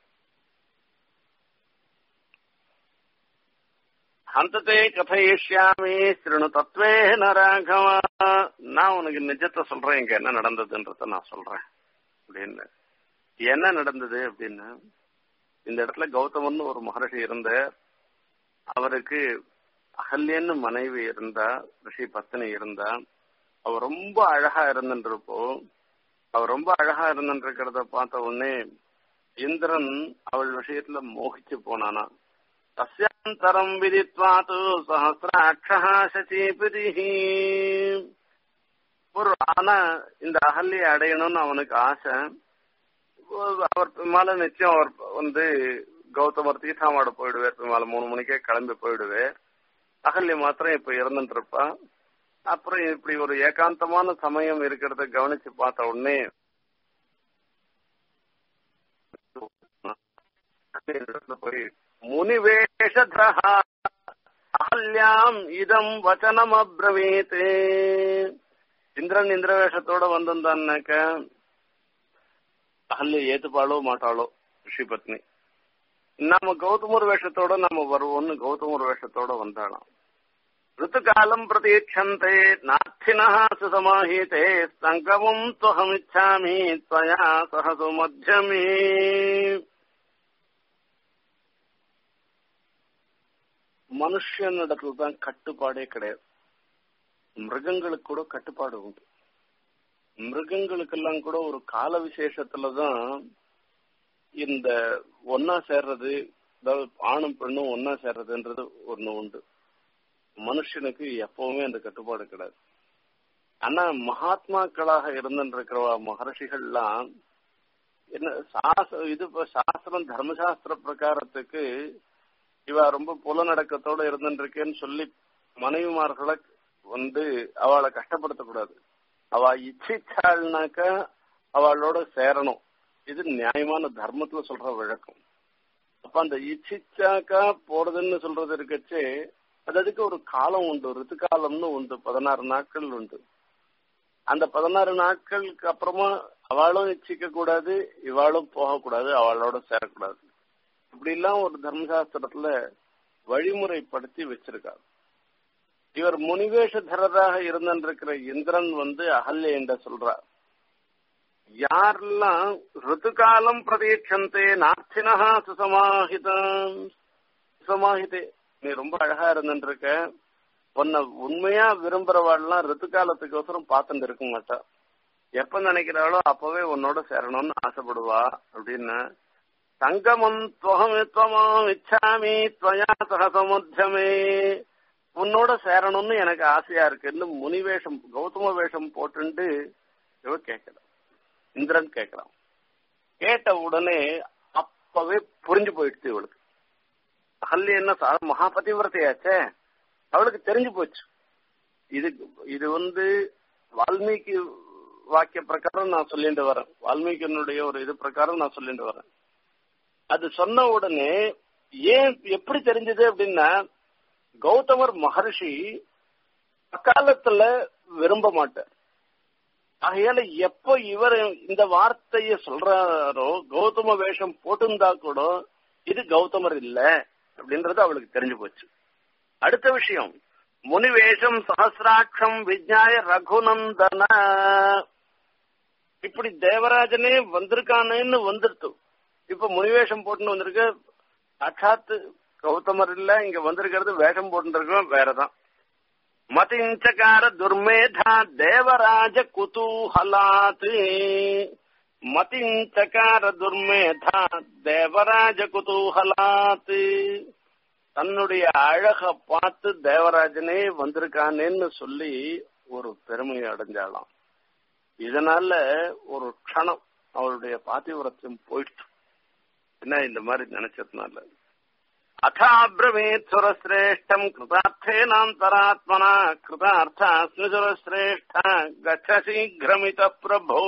S1: ஹந்தத்தை கதையிஷ்யாமி ஸ்ருணு தத்வே ராகவா நான் உனக்கு நிஜத்தை சொல்றேன் இங்க என்ன நடந்ததுன்றத நான் சொல்றேன் அப்படின்னு என்ன நடந்தது அப்படின்னு இந்த இடத்துல கௌதமன் ஒரு மகர்ஷி இருந்த அவருக்கு அகல்யன்னு மனைவி இருந்தா ரிஷி பத்தினி இருந்தா அவ ரொம்ப அழகா இருந்துருப்போ அவ ரொம்ப அழகா இருந்துருக்கிறத பார்த்த உடனே இந்திரன் அவள் விஷயத்துல மோகிச்சு போனானா தஸ்யாந்தரம் விதித்வாத்து சஹசிராட்சா சசீபிரி ஒரு ஆனா இந்த அகல்யை அடையணும்னு அவனுக்கு ஆசை அவர் மேல நிச்சயம் அவர் வந்து கௌதமர் தீர்த்தாமாட போயிடுவார் மேல மூணு மணிக்கே கிளம்பி போயிடுவார் அகல்ய மாத்திரம் இப்ப இறந்துட்டு இருப்பா அப்புறம் இப்படி ஒரு ஏகாந்தமான சமயம் இருக்கிறத கவனிச்சு பார்த்த உடனே போய் முனிவேஷதா அகல்யாம் இதம் வச்சனம் அப்ரவீத் இந்திரன் இந்திரவேஷத்தோட வந்திருந்தான்னாக்க அகல்ய ஏத்துப்பாளோ மாட்டாளோ ரிஷி பத்னி நாம கௌதமர் வேஷத்தோட நம்ம வருவோம்னு கௌதமர் வேஷத்தோட வந்தாளாம் ಋತುಕಾಲಂ ಪ್ರತೀಕ್ಷಂತೆ ನಾರ್ಥಿನಃ ಸುಸಮಾಹಿತೆ ಸಂಗಮಂ ತ್ವಹಮಿಚ್ಛಾಮಿ ತ್ವಯಾ ಸಹ ಸುಮಧ್ಯಮೇ மனுஷனிடத்துல தான் கட்டுப்பாடே கிடையாது மிருகங்களுக்கு கூட கட்டுப்பாடு உண்டு மிருகங்களுக்கெல்லாம் கூட ஒரு கால விசேஷத்துலதான் இந்த ஒன்னா சேர்றது அதாவது ஆணும் பெண்ணும் ஒன்னா சேர்றதுன்றது ஒண்ணு உண்டு மனுஷனுக்கு எப்பவுமே அந்த கட்டுப்பாடு கிடையாது ஆனா மகாத்மாக்களாக இருந்திருக்கிற மகர்ஷிகள்லாம் என்ன சாஸ்திர இது இப்ப சாஸ்திரம் தர்மசாஸ்திர பிரகாரத்துக்கு இவ ரொம்ப புலநடக்கத்தோட இருந்துருக்கேன்னு சொல்லி மனைவிமார்களை வந்து அவளை கஷ்டப்படுத்தக்கூடாது அவ இச்சிச்சாள்னாக்க அவளோட சேரணும் இது நியாயமான தர்மத்துல சொல்ற வழக்கம் அப்ப அந்த இச்சிச்சாக்கா போறதுன்னு சொல்றது இருக்கச்சே அது அதுக்கு ஒரு காலம் உண்டு ரித்துக்காலம்னு உண்டு பதினாறு நாட்கள் உண்டு அந்த பதினாறு நாட்களுக்கு அப்புறமா அவளும் இச்சிக்க கூடாது இவாளும் போகக்கூடாது அவளோட சேரக்கூடாது இப்படி எல்லாம் ஒரு தர்மசாஸ்திரத்துல வழிமுறைப்படுத்தி வச்சிருக்காரு இவர் முனிவேஷதரராக இருந்திருக்கிற இந்திரன் வந்து அகல்ய என்ற சொல்றார் யாரெல்லாம் ரித்துகாலம் பிரதீட்சந்தே நார்த்தினஹா சுசமாஹிதம் சுசமாஹிதே நீ ரொம்ப அழகா இருந்துருக்க உன்னை உண்மையா விரும்புறவாள்லாம் ரித்துக்காலத்துக்கோசரம் பார்த்துட்டு இருக்க மாட்டா எப்ப நினைக்கிறாளோ அப்பவே உன்னோட சேரணும்னு ஆசைப்படுவா அப்படின்னு சங்கமம் துவகம் இச்சாமி துவயா சகசமுத்தியமே உன்னோட சேரணும்னு எனக்கு ஆசையா இருக்குன்னு முனி வேஷம் கௌதம வேஷம் போட்டுண்டு இவ கேட்கலாம் இந்திரன் கேட்கலாம் கேட்ட உடனே அப்பவே புரிஞ்சு போயிடுச்சு இவளுக்கு அகல்ய என்ன மகாபதிவிரத்தையாச்சே அவளுக்கு தெரிஞ்சு போச்சு இது இது வந்து வால்மீகி வாக்கிய பிரகாரம் நான் சொல்லிட்டு வரேன் வால்மீகியனுடைய ஒரு இது பிரகாரம் நான் சொல்லிட்டு வரேன் அது சொன்ன உடனே ஏன் எப்படி தெரிஞ்சது அப்படின்னா கௌதமர் மகர்ஷி அக்காலத்துல விரும்ப மாட்டார் ஆகையால எப்போ இவர் இந்த வார்த்தைய சொல்றாரோ கௌதம வேஷம் போட்டிருந்தா கூட இது கௌதமர் இல்ல அப்படின்றது அவளுக்கு தெரிஞ்சு போச்சு அடுத்த விஷயம் முனிவேஷம் சஹசிராட்சம் விஜயாய ரகுநந்தன இப்படி தேவராஜனே வந்திருக்கானேன்னு வந்துருத்து இப்ப முனிவேஷம் போட்டுன்னு வந்திருக்க சாட்சாத்து கௌதமர் இல்ல இங்க வந்திருக்கிறது வேஷம் போட்டுருக்கோம் வேறதான் மதிஞ்சகார துர்மேதா தேவராஜ குதூஹலாத் மதிஞ்சகார துர்மேதா தேவராஜ குதூஹலாத் தன்னுடைய அழக பார்த்து தேவராஜனே வந்திருக்கானேன்னு சொல்லி ஒரு பெருமை அடைஞ்சாலாம் இதனால ஒரு க்ஷணம் அவளுடைய பாத்திவரத்தையும் போயிட்டு என்ன இந்த மாதிரி நினைச்சதுனால அதாபிரமேத் சுரசிரேஷ்டம் கிருதார்த்தேனாந்தராத்மனா கிருதார்த்தாஸ்மி சுரசிரேஷ்ட கச்ச சீக்கிரமித பிரபோ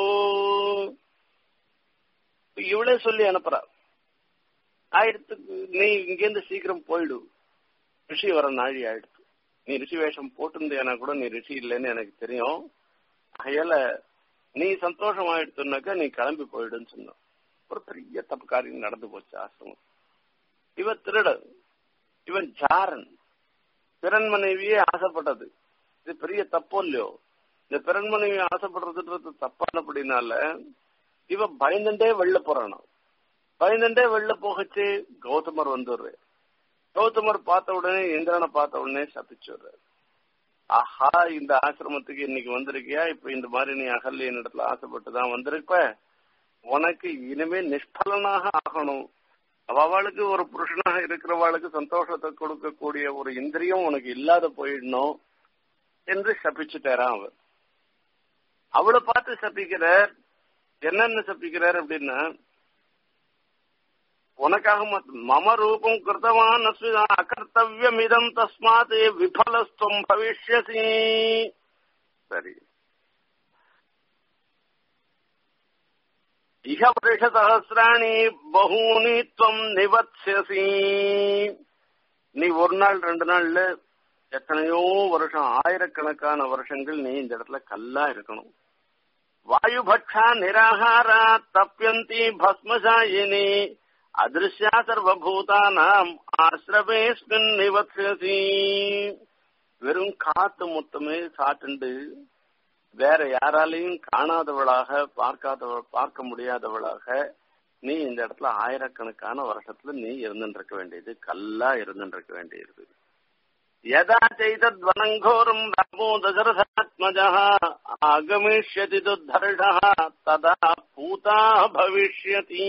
S1: இவளே சொல்லி அனுப்புறா ஆயிரத்துக்கு நீ இங்கேருந்து சீக்கிரம் போயிடு ரிஷி வர நாழி ஆயிடுச்சு நீ ரிஷி வேஷம் போட்டிருந்தேனா கூட நீ ரிஷி இல்லைன்னு எனக்கு தெரியும் அதையால நீ சந்தோஷம் ஆயிடுச்சுனாக்கா நீ கிளம்பி போயிடுன்னு சொன்னான் ஒரு பெரிய தப்பு காரியம் நடந்து போச்சு ஆசிரமம் இவன் திருடன் இவன் ஜாரன் பிறன் மனைவியே ஆசைப்பட்டது இது பெரிய தப்போ இல்லையோ இந்த பிறன் மனைவி ஆசைப்படுறதுன்றது தப்பானபடினால இவன் பயந்துட்டே வெளில போறானா பயந்துட்டே வெளில போகச்சு கௌதமர் வந்துடுற கௌதமர் பார்த்த உடனே இந்திரனை பார்த்த உடனே சபிச்சுடுற ஆஹா இந்த ஆசிரமத்துக்கு இன்னைக்கு வந்திருக்கியா இப்ப இந்த மாதிரி நீ அகல்ய இடத்துல ஆசைப்பட்டு தான் வந்திருப்ப உனக்கு இனிமே நிஷ்பலனாக ஆகணும் அவளுக்கு ஒரு புருஷனாக இருக்கிறவாளுக்கு சந்தோஷத்தை கொடுக்கக்கூடிய ஒரு இந்திரியம் உனக்கு இல்லாத போயிடணும் என்று சபிச்சுட்டாராம் அவர் அவளை பார்த்து சபிக்கிறார் என்னென்ன சபிக்கிறார் அப்படின்னா உனக்காக மம ரூபம் கிருத்தவான் அகர்த்தவியம் இதம் தஸ்மாத் விபலஸ்துவம் பவிஷ்யசி சரி இக வருஷ சகசிராணி பகூனி துவம் நிவத்யசி நீ ஒரு நாள் ரெண்டு நாள்ல எத்தனையோ வருஷம் ஆயிரக்கணக்கான வருஷங்கள் நீ இந்த இடத்துல கல்லா இருக்கணும் வாயுபக்ஷா நிராகாரா தப்பியந்தி பஸ்மசாயினி அதிருஷ்யா சர்வபூதானாம் ஆசிரமேஸ்மின் நிவத்யசி வெறும் காத்து மொத்தமே சாட்டுண்டு வேற யாராலையும் காணாதவளாக பார்க்காதவ பார்க்க முடியாதவளாக நீ இந்த இடத்துல ஆயிரக்கணக்கான வருஷத்துல நீ இருந்துட்டு இருக்க வேண்டியது கல்லா இருந்துட்டு இருக்க வேண்டியது यदा चैतद्वनङ्घोरम् रामो दशरथात्मजः आगमिष्यति दुर्धर्षः तदा பூதா பவிஷ்யதி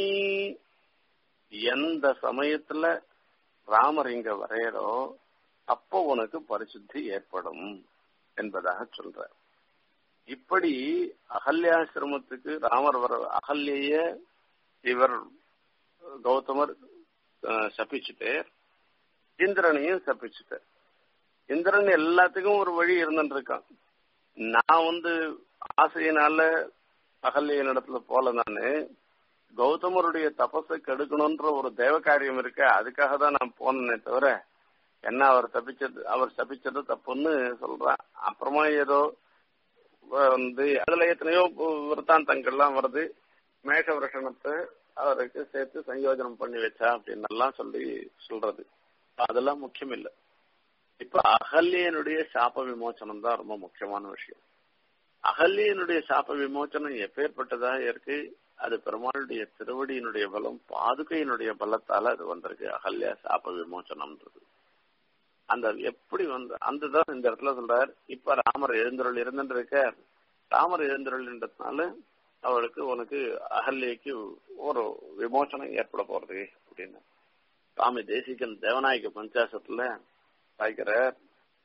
S1: எந்த சமயத்துல ராமர் இங்க வரையறோ அப்போ உனக்கு பரிசுத்தி ஏற்படும் என்பதாக சொல்ற இப்படி அகல்யாசிரமத்துக்கு ராமர் வர அகல்ய இவர் கௌதமர் சபிச்சுட்டு இந்திரனையும் சபிச்சுட்டு இந்திரன் எல்லாத்துக்கும் ஒரு வழி இருந்துட்டு இருக்கான் நான் வந்து ஆசையினால அகல்ய இடத்துல போல நானு கௌதமருடைய தபஸை கெடுக்கணும்ன்ற ஒரு தேவ காரியம் இருக்க அதுக்காக தான் நான் போனேனே தவிர என்ன அவர் தப்பிச்சது அவர் தப்பிச்சது தப்புன்னு சொல்றேன் அப்புறமா ஏதோ வந்து அதுல எத்தனையோ விருத்தாந்தங்கள்லாம் வருது மேக வருஷனத்தை அவருக்கு சேர்த்து சயோஜனம் பண்ணி வச்சா அப்படின்னு எல்லாம் சொல்லி சொல்றது அதெல்லாம் முக்கியம் இல்லை இப்ப அகல்யனுடைய சாப விமோச்சனம் தான் ரொம்ப முக்கியமான விஷயம் அகல்யனுடைய சாப விமோச்சனம் எப்பேற்பட்டதாக இருக்கு அது பெருமாளுடைய திருவடியினுடைய பலம் பாதுகையினுடைய பலத்தால அது வந்திருக்கு அகல்யா சாப விமோச்சனம்ன்றது அந்த எப்படி வந்து அந்த தான் இந்த இடத்துல சொல்றார் இப்ப ராமர் எழுந்தருள் இருந்துட்டு இருக்க ராமர் எழுந்தருள்ன்றதுனால அவளுக்கு உனக்கு அகல்யக்கு ஒரு விமோச்சனம் ஏற்பட போறது அப்படின்னு சுவாமி தேசிகன் தேவநாயக பஞ்சாசத்துல பாய்க்கிறார்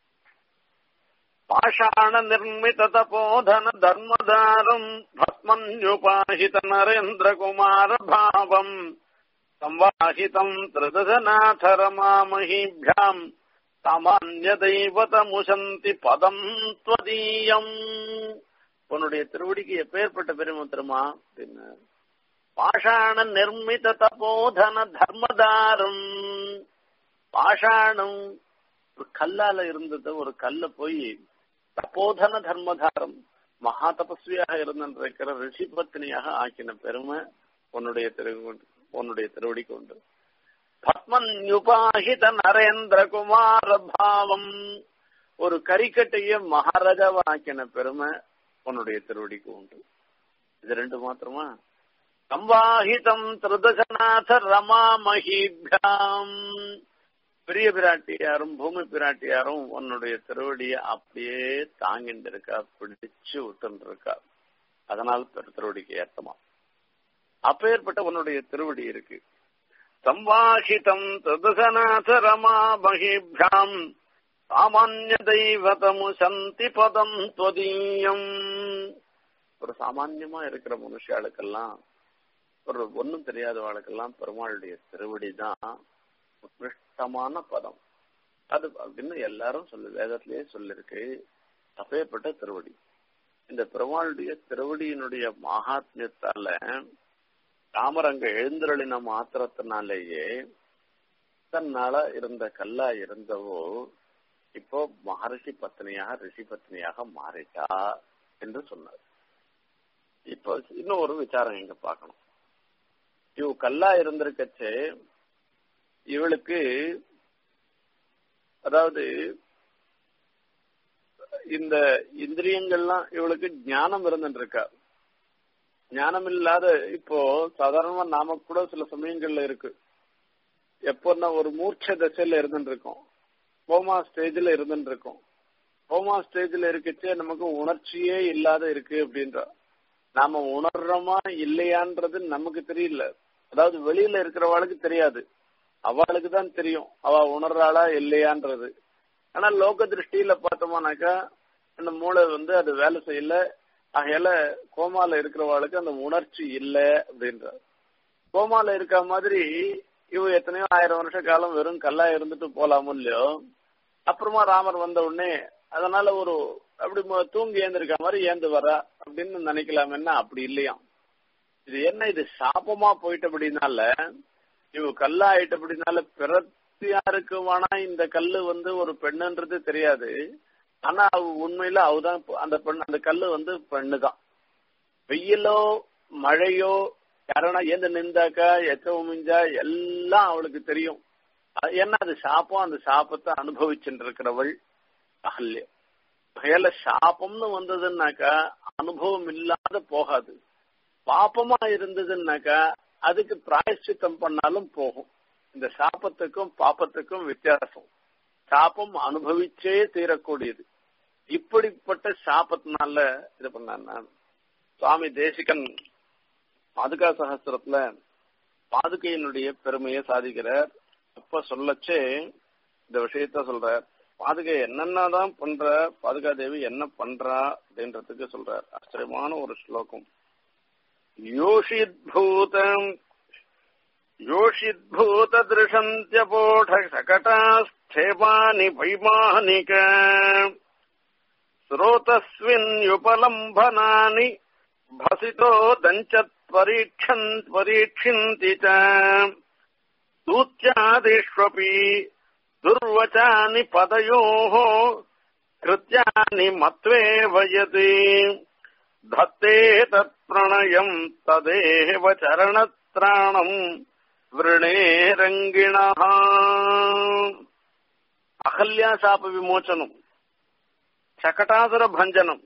S1: பாஷாண நிர்மித தபோதன தர்மதாரம் பத்மன்யுபாஹித நரேந்திர குமார பாவம் சம்வாஹிதம் திருதநாத ரமாமஹிபியாம் சாமானிய தெய்வதமுசந்தி பதம் துவதீயம் உன்னுடைய திருவடிக்கு எப்பேற்பட்ட பெருமை தெரியுமா அப்படின்னு பாஷாண நிர்மித தபோதன தர்மதாரம் பாஷாணம் ஒரு கல்லால இருந்தது ஒரு கல்ல போய் தபோதன தர்மதாரம் மகா தபஸ்வியாக இருந்திருக்கிற ரிஷி பத்னியாக ஆக்கின பெருமை உன்னுடைய திரு உன்னுடைய திருவடிக்கு உண்டு பத்மன்யுபாஹித நரேந்திர குமார பாவம் ஒரு கரிக்கட்டைய மகாராஜாவாக்கின பெருமை உன்னுடைய திருவடிக்கு உண்டு இது ரெண்டு மாத்திரமா சம்வாஹிதம் திருதசநாத ரமா மகிபியாம் பெரிய பிராட்டியாரும் பூமி பிராட்டியாரும் உன்னுடைய திருவடியை அப்படியே தாங்கிட்டு இருக்கா பிடிச்சு விட்டு இருக்கா அதனால் திருவடிக்கு ஏத்தமா அப்பேற்பட்ட உன்னுடைய திருவடி இருக்கு சம்வாஹிதம் ததுசநாத ரமா மகிபியாம் சாமானிய தெய்வதமு சந்தி பதம் தொதீயம் ஒரு சாமான்யமா இருக்கிற மனுஷாளுக்கெல்லாம் ஒரு ஒன்னும் தெரியாதவாளுக்கெல்லாம் பெருமாளுடைய திருவடி தான் உத்கிருஷ்டமான பதம் அது அப்படின்னு எல்லாரும் சொல்லு வேதத்திலேயே சொல்லிருக்கு அப்பேற்பட்ட திருவடி இந்த பெருமாளுடைய திருவடியினுடைய மகாத்மியத்தால தாமரங்க எழுந்தருளின மாத்திரத்தினாலேயே தன்னால இருந்த கல்லா இருந்தவோ இப்போ மகரிஷி பத்னியாக ரிஷி பத்னியாக மாறிட்டா என்று சொன்னார் இப்போ இன்னும் ஒரு விசாரம் இங்க பார்க்கணும் இவ கல்லா இருந்திருக்கச்சு இவளுக்கு அதாவது இந்த இந்திரியங்கள்லாம் இவளுக்கு ஞானம் இருந்துட்டு இருக்கா ஞானம் இல்லாத இப்போ சாதாரணமா நாம கூட சில சமயங்கள்ல இருக்கு எப்போன்னா ஒரு மூர்ச்ச தசையில இருந்துட்டு இருக்கோம் கோமா ஸ்டேஜ்ல இருந்துட்டு இருக்கோம் கோமா ஸ்டேஜ்ல இருக்கச்சே நமக்கு உணர்ச்சியே இல்லாத இருக்கு அப்படின்ற நாம உணர்றோமா இல்லையான்றது நமக்கு தெரியல அதாவது வெளியில இருக்கிறவாளுக்கு தெரியாது அவளுக்கு தான் தெரியும் அவ உணர்றாளா இல்லையான்றது ஆனா லோக திருஷ்டியில பார்த்தோம்னாக்கா அந்த மூளை வந்து அது வேலை செய்யல ஆகையால கோமால இருக்கிறவாளுக்கு அந்த உணர்ச்சி இல்லை அப்படின்ற கோமால இருக்க மாதிரி இவ எத்தனையோ ஆயிரம் வருஷ காலம் வெறும் கல்லா இருந்துட்டு போலாமோ இல்லையோ அப்புறமா ராமர் வந்த உடனே அதனால ஒரு அப்படி தூங்கி ஏந்திருக்க மாதிரி ஏந்து வர அப்படின்னு நினைக்கலாமேன்னா அப்படி இல்லையாம் இது என்ன இது சாபமா போயிட்டபடினால இவ கல்லா ஆயிட்டபடினால பிறத்தியாருக்கு வேணா இந்த கல்லு வந்து ஒரு பெண்ணுன்றது தெரியாது ஆனா அவ உண்மையில அவதான் அந்த பெண் அந்த கல்லு வந்து பெண்ணு தான் வெயிலோ மழையோ யாரனா ஏந்து நின்றாக்கா எச்சவும் மிஞ்சா எல்லாம் அவளுக்கு தெரியும் ஏன்னா அது சாப்பம் அந்த சாப்பத்தை அனுபவிச்சுட்டு இருக்கிறவள் அகல்ய வகையில சாப்பம்னு வந்ததுன்னாக்கா அனுபவம் இல்லாத போகாது பாப்பமா இருந்ததுன்னாக்கா அதுக்கு பிராயச்சித்தம் பண்ணாலும் போகும் இந்த சாப்பத்துக்கும் பாப்பத்துக்கும் வித்தியாசம் சாபம் அனுபவிச்சே தீரக்கூடியது இப்படிப்பட்ட சாபத்தினால இது பண்ணார் சுவாமி தேசிகன் பாதுகா சகஸ்திரத்துல பாதுகையினுடைய பெருமையை சாதிக்கிறார் அப்ப சொல்லச்சே இந்த விஷயத்த சொல்றார் பாதுகை என்னென்னதான் பண்ற பாதுகா தேவி என்ன பண்றா அப்படின்றதுக்கு சொல்றார் ஆச்சரியமான ஒரு ஸ்லோகம் யோஷித்பூதம் योषिद्भूतदृशन्त्यपोढ शकटास्थेपानि वैमानिक स्रोतस्मिन्युपलम्भनानि भसितो दञ्चत् परीक्षन् परीक्षन्ति च सूच्यादिष्वपि दुर्वचानि पदयोः कृत्यानि मत्वेव यति धत्ते तत्प्रणयम् तदेव चरणत्राणम् விரணேரங்கிணா அகல்யா சாப விமோச்சனம் சகடாசுர பஞ்சனம்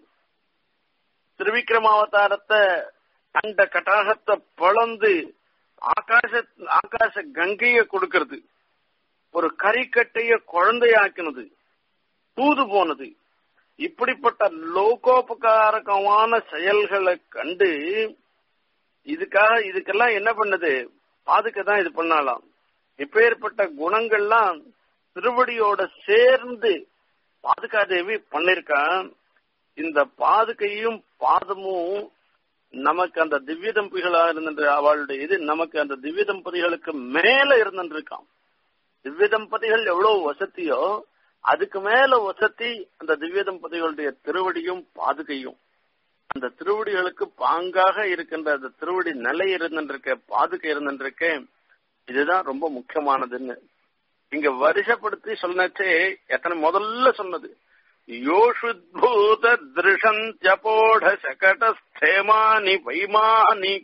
S1: திருவிக்ரமாவதாரத்தை அந்த கட்டாகத்தை பழந்து ஆகாச ஆகாச கங்கைய கொடுக்கிறது ஒரு கறிக்கட்டைய குழந்தையாக்கினது தூது போனது இப்படிப்பட்ட லோகோபகாரகமான செயல்களை கண்டு இதுக்காக இதுக்கெல்லாம் என்ன பண்ணுது பாதுக்க தான் இது பண்ணலாம் இப்பேற்பட்ட குணங்கள்லாம் திருவடியோட சேர்ந்து பாதுகா தேவி பண்ணிருக்கான் இந்த பாதுகையும் பாதமும் நமக்கு அந்த திவ்ய தம்பதிகளா இருந்த அவளுடைய இது நமக்கு அந்த திவ்ய தம்பதிகளுக்கு மேல இருந்துருக்கான் திவ்ய தம்பதிகள் எவ்வளவு வசதியோ அதுக்கு மேல வசதி அந்த திவ்ய தம்பதிகளுடைய திருவடியும் பாதுகையும் அந்த திருவடிகளுக்கு பாங்காக இருக்கின்ற அந்த திருவடி நிலை இருந்திருக்க பாதுகை இருந்திருக்க இதுதான் ரொம்ப முக்கியமானதுன்னு இங்க வருஷப்படுத்தி சொன்னச்சே எத்தனை முதல்ல சொன்னது யோஷுத்பூத திருஷந்தியபோட சகடஸ்தேமானி வைமானிக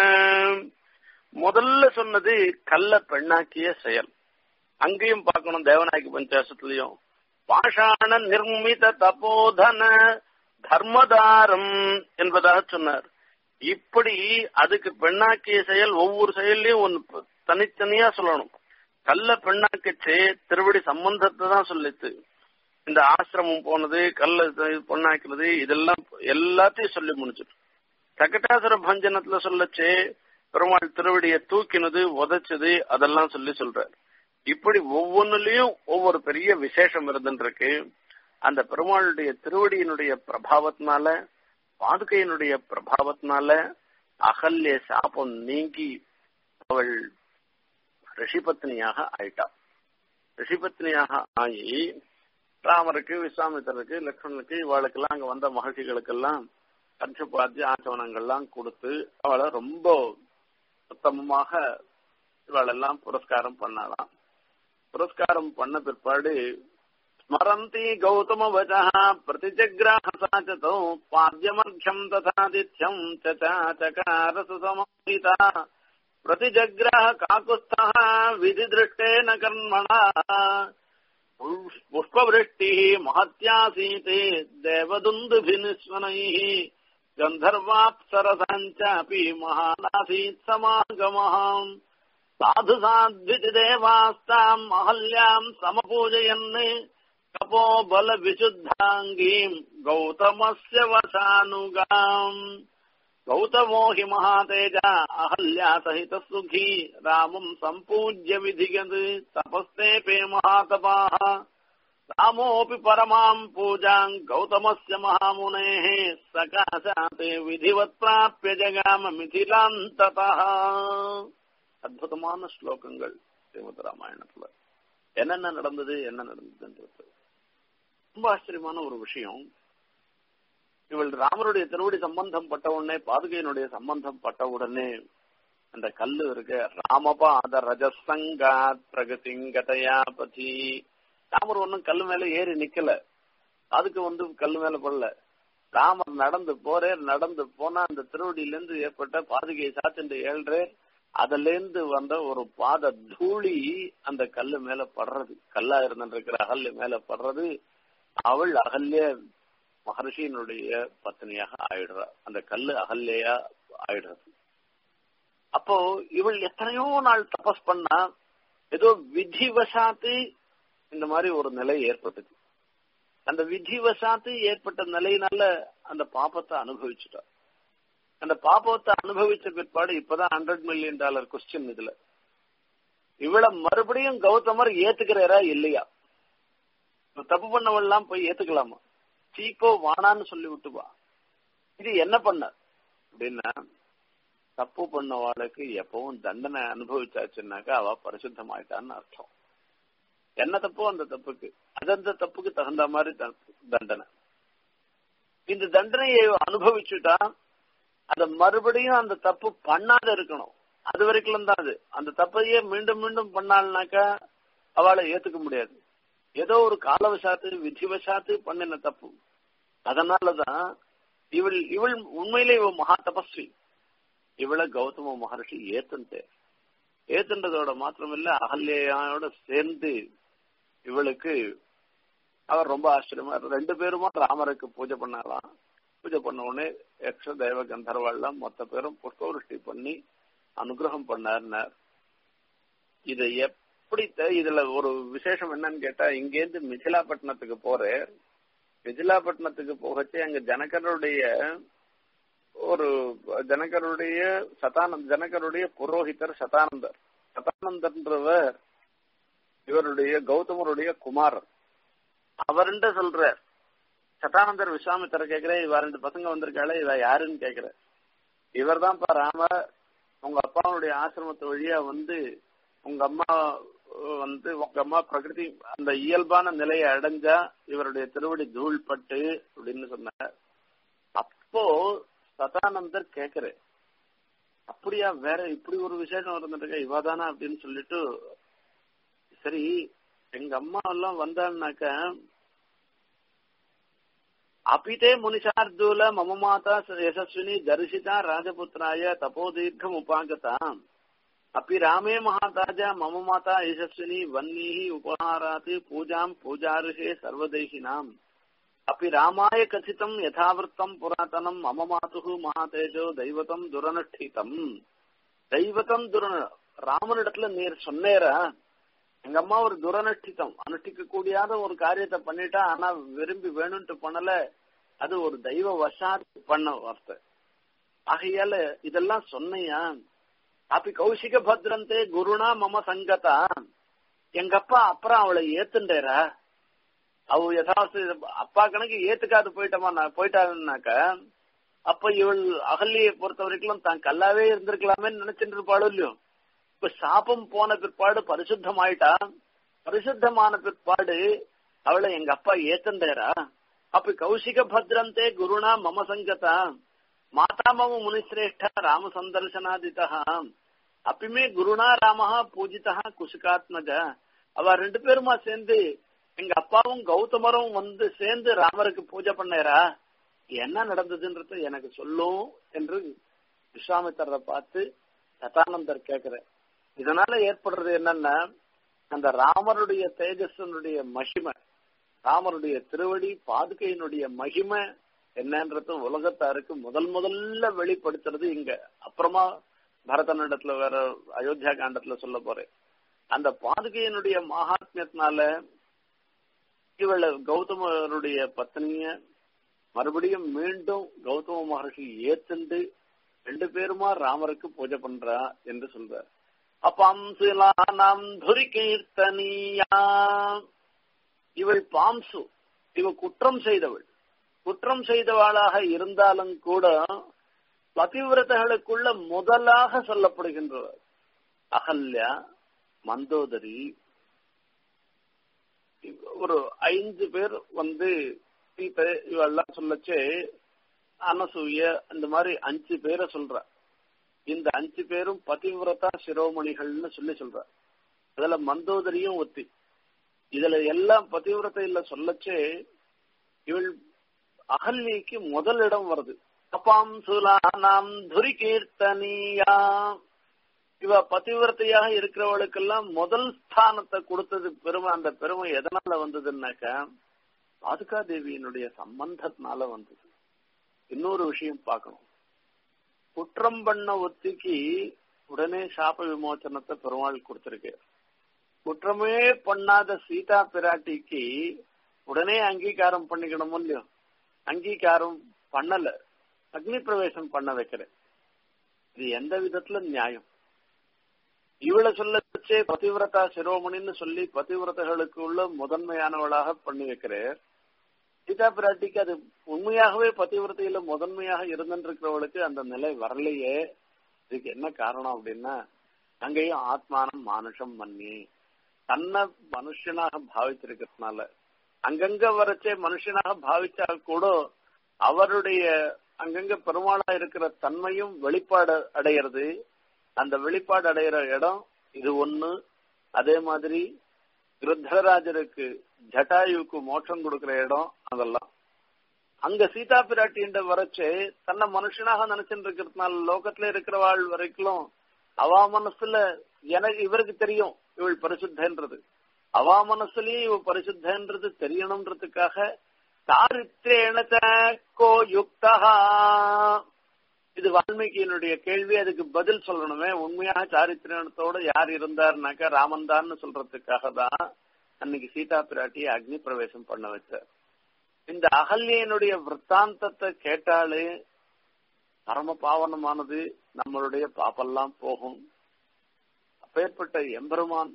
S1: முதல்ல சொன்னது கல்ல பெண்ணாக்கிய செயல் அங்கேயும் பார்க்கணும் தேவநாயகி பஞ்சாசத்துலயும் பாஷாண நிர்மித தபோதன தர்மதாரம் என்பதாக சொன்னார் இப்படி அதுக்கு பெண்ணாக்கிய செயல் ஒவ்வொரு செயல்லையும் ஒன்னு தனித்தனியா சொல்லணும் கல்ல பெண்ணாக்கிச்சு திருவடி சம்பந்தத்தை தான் சொல்லிச்சு இந்த ஆசிரமம் போனது கல்ல பொண்ணாக்கிறது இதெல்லாம் எல்லாத்தையும் சொல்லி முடிச்சிட்டு சகட்டாசுர பஞ்சனத்துல சொல்லச்சு பெருமாள் திருவடியை தூக்கினது உதைச்சது அதெல்லாம் சொல்லி சொல்றாரு இப்படி ஒவ்வொன்னுலயும் ஒவ்வொரு பெரிய விசேஷம் இருந்துருக்கு அந்த பெருமாளுடைய திருவடியினுடைய பிரபாவத்தினால பாதுகையினுடைய பிரபாவத்தினால அகல்ய சாபம் நீங்கி அவள் ரிஷிபத்னியாக ஆயிட்டா ரிஷிபத்னியாக ஆகி ராமருக்கு விஸ்வாமித்தருக்கு லக்ஷ்மணனுக்கு இவாளுக்கெல்லாம் அங்க வந்த மகிழ்ச்சிகளுக்கெல்லாம் பஞ்சபாத்திய ஆச்சவனங்கள்லாம் கொடுத்து அவளை ரொம்ப உத்தமமாக இவாளெல்லாம் புரஸ்காரம் பண்ணலாம் புரஸ்காரம் பண்ண பிற்பாடு ஸ்மரந்தி கௌதம வச்சா பிரதிஜக்ராஹ சாச்சதோ பாத்யமர்க்ஷம் ததாதித்யம் சகார சுசமாஹிதா प्रतिजग्रह काकुत्स्थः विधिदृष्टेन कर्मणा पुष्पवृष्टिः महत्यासीते देवदुन्दुभिनिस्वनैः गन्धर्वाप्सरसाञ्चापि महानासीत् समागमः साधु साध्वितिदेवास्ताम् अहल्याम् समपूजयन् तपो बलविशुद्धाङ्गीम् गौतमस्य वशानुगाम् गौतमो हि महातेजा अहल्या सहित सुखी रामम् सम्पूज्य विधिगत् तपस्तेऽपे महातपाः रामोऽपि परमाम् पूजाम् गौतमस्य महामुनेः सकाशाते विधिवत् प्राप्य जगाम मिथिलान्ततः அற்புதமான ஸ்லோகங்கள் ஸ்ரீமத் ராமாயணத்துல என்னென்ன நடந்தது என்ன நடந்ததுன்றது ரொம்ப ஆச்சரியமான ஒரு விஷயம் இவள் ராமருடைய திருவடி சம்பந்தம் பட்ட உடனே பாதுகையினுடைய சம்பந்தம் பட்ட உடனே அந்த கல்லு இருக்க ராமபாத ரஜசங்காத் பிரகதிங்கதையா பதி ராமர் ஒன்னும் கல்லு மேல ஏறி நிக்கல அதுக்கு வந்து கல்லு மேல படல ராமர் நடந்து போறே நடந்து போனா அந்த திருவடியில இருந்து ஏற்பட்ட பாதுகையை சாத்திட்டு ஏழ்றேர் அதுல இருந்து வந்த ஒரு பாத தூளி அந்த கல்லு மேல படுறது கல்லா இருந்திருக்கிற அகல்ய மேல படுறது அவள் அகல்ய மகர்ஷியினுடைய பத்னியாக ஆயிடுறா அந்த கல்லு அகல்யா ஆயிடுறது அப்போ இவள் எத்தனையோ நாள் தபஸ் பண்ணா ஏதோ விதிவசாத்து இந்த மாதிரி ஒரு நிலை ஏற்பட்டது அந்த விதிவசாத்து ஏற்பட்ட நிலையினால அந்த பாப்பத்தை அனுபவிச்சுட்டா அந்த பாப்பத்தை அனுபவிச்ச பிற்பாடு இப்பதான் ஹண்ட்ரட் மில்லியன் டாலர் கொஸ்டின் இதுல இவள மறுபடியும் கௌதமர் ஏத்துக்கிறாரா இல்லையா தப்பு பண்ணவெல்லாம் போய் ஏத்துக்கலாமா சீப்போ வானான்னு சொல்லி விட்டுவா இது என்ன பண்ண அப்படின்னா தப்பு பண்ணவாளுக்கு எப்பவும் தண்டனை அனுபவிச்சாச்சுன்னாக்கா அவ பரிசுத்தமாயிட்டான்னு அர்த்தம் என்ன தப்போ அந்த தப்புக்கு அது அந்த தப்புக்கு தகுந்த மாதிரி தண்டனை இந்த தண்டனையை அனுபவிச்சுட்டா அத மறுபடியும் அந்த தப்பு பண்ணாத இருக்கணும் அது வரைக்கும் தான் அது அந்த தப்பையே மீண்டும் மீண்டும் பண்ணாள்னாக்கா அவளை ஏத்துக்க முடியாது ஏதோ ஒரு காலவசாத்து விதிவசாத்து பண்ணின தப்பு அதனாலதான் இவள் இவள் உண்மையிலே இவள் மகா தபஸ்வி இவளை கௌதம மகர்ஷி ஏத்துன்ட்டு ஏத்துன்றதோட மாத்திரமில்ல அகல்யோட சேர்ந்து இவளுக்கு அவர் ரொம்ப ஆச்சரியமா ரெண்டு பேருமா ராமருக்கு பூஜை பண்ணாலாம் பூஜை பண்ண உடனே யக்ஷ தெய்வ கந்தர்வாள்லாம் மொத்த பேரும் புஷ்பவருஷ்டி பண்ணி அனுகிரகம் பண்ணார்னார் இதை எப்படி இதுல ஒரு விசேஷம் என்னன்னு கேட்டா இங்கேருந்து மிथिलाப்பட்டினத்துக்கு போறேன் மிथिलाப்பட்டினத்துக்கு போகச்சே அங்க ஜனகருடைய ஒரு ஜனகருடைய சதானந்த் ஜனகருடைய புரோஹிதர் சதானந்தர் சதானந்தர்ன்றவர் இவருடைய கௌதமருடைய குமாரர் அவருண்ட சொல்றார் சதானந்தர் விஸ்வாமித்தர கேக்குற இவ ரெண்டு பசங்க வந்திருக்காளே இவ யாருன்னு கேக்குற இவர் தான்ப்பா ராம உங்க அப்பாவுடைய ஆசிரமத்து வழியா வந்து உங்க அம்மா வந்து உங்க அம்மா பிரகிருதி அந்த இயல்பான நிலையை அடைஞ்சா இவருடைய திருவடி தூள் பட்டு அப்படின்னு சொன்னார் அப்போ சதானந்தர் கேக்குற அப்படியா வேற இப்படி ஒரு விசேஷம் இருந்துட்டு இவாதானா அப்படின்னு சொல்லிட்டு சரி எங்க அம்மா எல்லாம் வந்தான்னாக்க அபிதே முனிஷார்தூல மம மாதா யசஸ்வினி தரிசிதா ராஜபுத்திராய தபோதீர்க்கம் உபாகதாம் अपि रामे महाताजा मम माता यशस्विनी वह्निः उपहारात् पूजाम् पूजार्हे सर्वदेहिनाम् अपि रामाय कथितम् यथावृत्तम् पुरातनम् मम मातुः महातेजो दैवतम् दुरनुष्ठितम् தைவத்தம் துர ராமனிடத்துல நீர் சொன்னேரா எங்க அம்மா ஒரு துரனுஷ்டித்தம் அனுஷ்டிக்க கூடியாத ஒரு காரியத்தை பண்ணிட்டா ஆனா விரும்பி வேணும்ட்டு பண்ணல அது ஒரு தெய்வ வசாத்து பண்ண வார்த்தை ஆகையால இதெல்லாம் சொன்னையா அப்படி கௌசிக பத்ரந்தே குருனா மம சங்கதா எங்க அப்பா அப்புறம் அவளை ஏத்துண்டேரா அவ யதார்த்த அப்பா கணக்கு ஏத்துக்காது போயிட்டமா நான் போயிட்டாருனாக்க அப்ப இவள் அகல்லியை பொறுத்த வரைக்கும் தான் கல்லாவே இருந்திருக்கலாமே நினைச்சிட்டு இருப்பாளோ இல்லையோ இப்ப சாபம் போன பிற்பாடு பரிசுத்தமாயிட்டா பரிசுத்தமான பிற்பாடு அவளை எங்க அப்பா ஏத்தண்டேரா அப்ப கௌசிக பத்ரந்தே குருனா மம சங்கதா மாதாமவ முனிசிரேஷ்ட ராம சந்தர்சனாதிதா அப்பயுமே குருனா ராமஹா பூஜிதா குசுகாத்மஜ அவ ரெண்டு பேருமா சேர்ந்து எங்க அப்பாவும் கௌதமரும் வந்து சேர்ந்து ராமருக்கு பூஜை பண்ணேரா என்ன நடந்ததுன்றது எனக்கு சொல்லும் என்று விஸ்வாமித்தரை பார்த்து சதானந்தர் கேக்குற இதனால ஏற்படுறது என்னன்னா அந்த ராமருடைய தேஜஸனுடைய மகிமை ராமருடைய திருவடி பாதுகையினுடைய மகிமை என்னன்றது உலகத்தாருக்கு முதல் முதல்ல வெளிப்படுத்துறது இங்க அப்புறமா பரதனிடத்துல வேற அயோத்தியா காண்டத்துல சொல்ல போறேன் அந்த பாதுகையினுடைய மகாத்மியத்தினால இவள கௌதமருடைய பத்னிய மறுபடியும் மீண்டும் கௌதம மகர்ஷி ஏத்துண்டு ரெண்டு பேருமா ராமருக்கு பூஜை பண்றா என்று சொல்றார் அப்பாம்சுலாம் துரி கீர்த்தனியா இவள் பாம்சு இவ குற்றம் செய்தவள் குற்றம் செய்தவாளாக இருந்தாலும் கூட பதிவிரதர்களுக்குள்ள முதலாக சொல்லப்படுகின்றவர் அகல்யா மந்தோதரி ஒரு ஐந்து பேர் வந்து சீத்தை இவெல்லாம் சொல்லச்சே அனசூய இந்த மாதிரி அஞ்சு பேரை சொல்ற இந்த அஞ்சு பேரும் பதிவிரதா சிரோமணிகள்னு சொல்லி சொல்ற அதுல மந்தோதரியும் ஒத்தி இதுல எல்லாம் பதிவிரத்தையில சொல்லச்சே இவள் அகல்யக்கு முதல் இடம் வருது அப்பாம் சுலானாம் துரி கீர்த்தனியா இவ பதிவிரத்தையாக இருக்கிறவளுக்கெல்லாம் முதல் ஸ்தானத்தை கொடுத்தது பெருமை அந்த பெருமை எதனால வந்ததுன்னாக்க பாதுகா தேவியினுடைய சம்பந்தத்தினால வந்தது இன்னொரு விஷயம் பார்க்கணும் குற்றம் பண்ண ஒத்திக்கு உடனே சாப விமோச்சனத்தை பெருமாள் கொடுத்திருக்கு குற்றமே பண்ணாத சீதா பிராட்டிக்கு உடனே அங்கீகாரம் பண்ணிக்கணும் இல்லையோ அங்கீகாரம் பண்ணல அக்னி பிரவேசம் பண்ண வைக்கிறேன் இது எந்த விதத்துல நியாயம் இவளை சொல்ல வச்சே பதிவிரதா சிரோமணின்னு சொல்லி பதிவிரதைகளுக்கு உள்ள முதன்மையானவளாக பண்ணி வைக்கிறேன் சீதா பிராட்டிக்கு அது உண்மையாகவே பதிவிரதையில முதன்மையாக இருந்திருக்கிறவளுக்கு அந்த நிலை வரலையே இதுக்கு என்ன காரணம் அப்படின்னா அங்கேயும் ஆத்மானம் மானுஷம் மன்னி தன்னை மனுஷனாக பாவிச்சிருக்கிறதுனால அங்கங்க வரச்சே மனுஷனாக பாவிச்சா கூட அவருடைய அங்கங்க பெருமாளா இருக்கிற தன்மையும் வெளிப்பாடு அடையிறது அந்த வெளிப்பாடு அடையிற இடம் இது ஒண்ணு அதே மாதிரி கிருத்தராஜருக்கு ஜட்டாயுக்கு மோட்சம் கொடுக்கிற இடம் அதெல்லாம் அங்க சீதா பிராட்டின்ற வரச்சே தன்னை மனுஷனாக நினைச்சுட்டு இருக்கிறதுனால லோகத்துல இருக்கிறவாள் வரைக்கும் அவா மனசுல எனக்கு இவருக்கு தெரியும் இவள் பரிசுத்தன்றது அவா மனசுலயும் இவ பரிசுத்தன்றது தெரியணும்ன்றதுக்காக சாரித்திரேன கோ யுக்தா இது வால்மீகியினுடைய கேள்வி அதுக்கு பதில் சொல்லணுமே உண்மையாக சாரித்திரனத்தோட யார் இருந்தாருனாக்கா ராமன் தான் சொல்றதுக்காக தான் அன்னைக்கு சீதா பிராட்டியை அக்னி பிரவேசம் பண்ண வச்சார் இந்த அகல்யனுடைய விற்த்தாந்தத்தை கேட்டாலே பரம பாவனமானது நம்மளுடைய பாப்பெல்லாம் போகும் அப்பேற்பட்ட எம்பெருமான்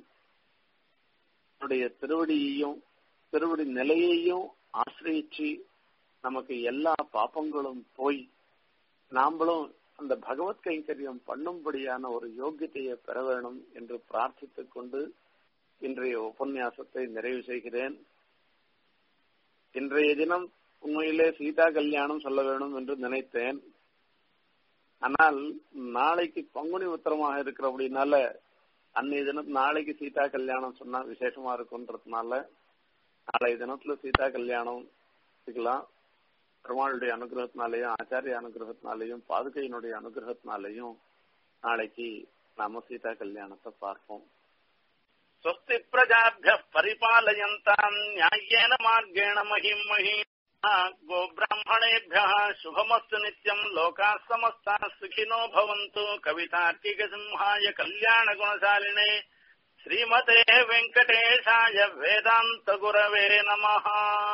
S1: திருவடியையும் திருவடி நிலையையும் ஆசிரியிச்சு நமக்கு எல்லா பாப்பங்களும் போய் நாமளும் அந்த பகவத் கைங்கரியம் பண்ணும்படியான ஒரு யோக்கியத்தையை பெற வேணும் என்று பிரார்த்தித்துக் கொண்டு இன்றைய உபன்யாசத்தை நிறைவு செய்கிறேன் இன்றைய தினம் உண்மையிலே சீதா கல்யாணம் சொல்ல வேணும் என்று நினைத்தேன் ஆனால் நாளைக்கு பங்குனி உத்தரமாக இருக்கிற அப்படின்னால அன்னைய தினம் நாளைக்கு சீதா கல்யாணம் சொன்னா விசேஷமா இருக்குன்றதுனால நாளைய தினத்துல சீதா கல்யாணம் வச்சுக்கலாம் பெருமாளுடைய அனுகிரகத்தினாலேயும் ஆச்சாரிய அனுகிரகத்தினாலேயும் பாதுகையினுடைய அனுகிரகத்தினாலேயும் நாளைக்கு நாம சீதா கல்யாணத்தை பார்ப்போம்
S2: स्वस्ति प्रजाभ्यः परिपालयन्ताम् न्याय्येन मार्गेण महिम् मही गोब्राह्मणेभ्यः शुभमस्तु नित्यम् लोकाः समस्ताः सुखिनो भवन्तु कवितार्किकसिंहाय कल्याणगुणशालिने श्रीमते वेङ्कटेशाय वेदान्तगुरवे नमः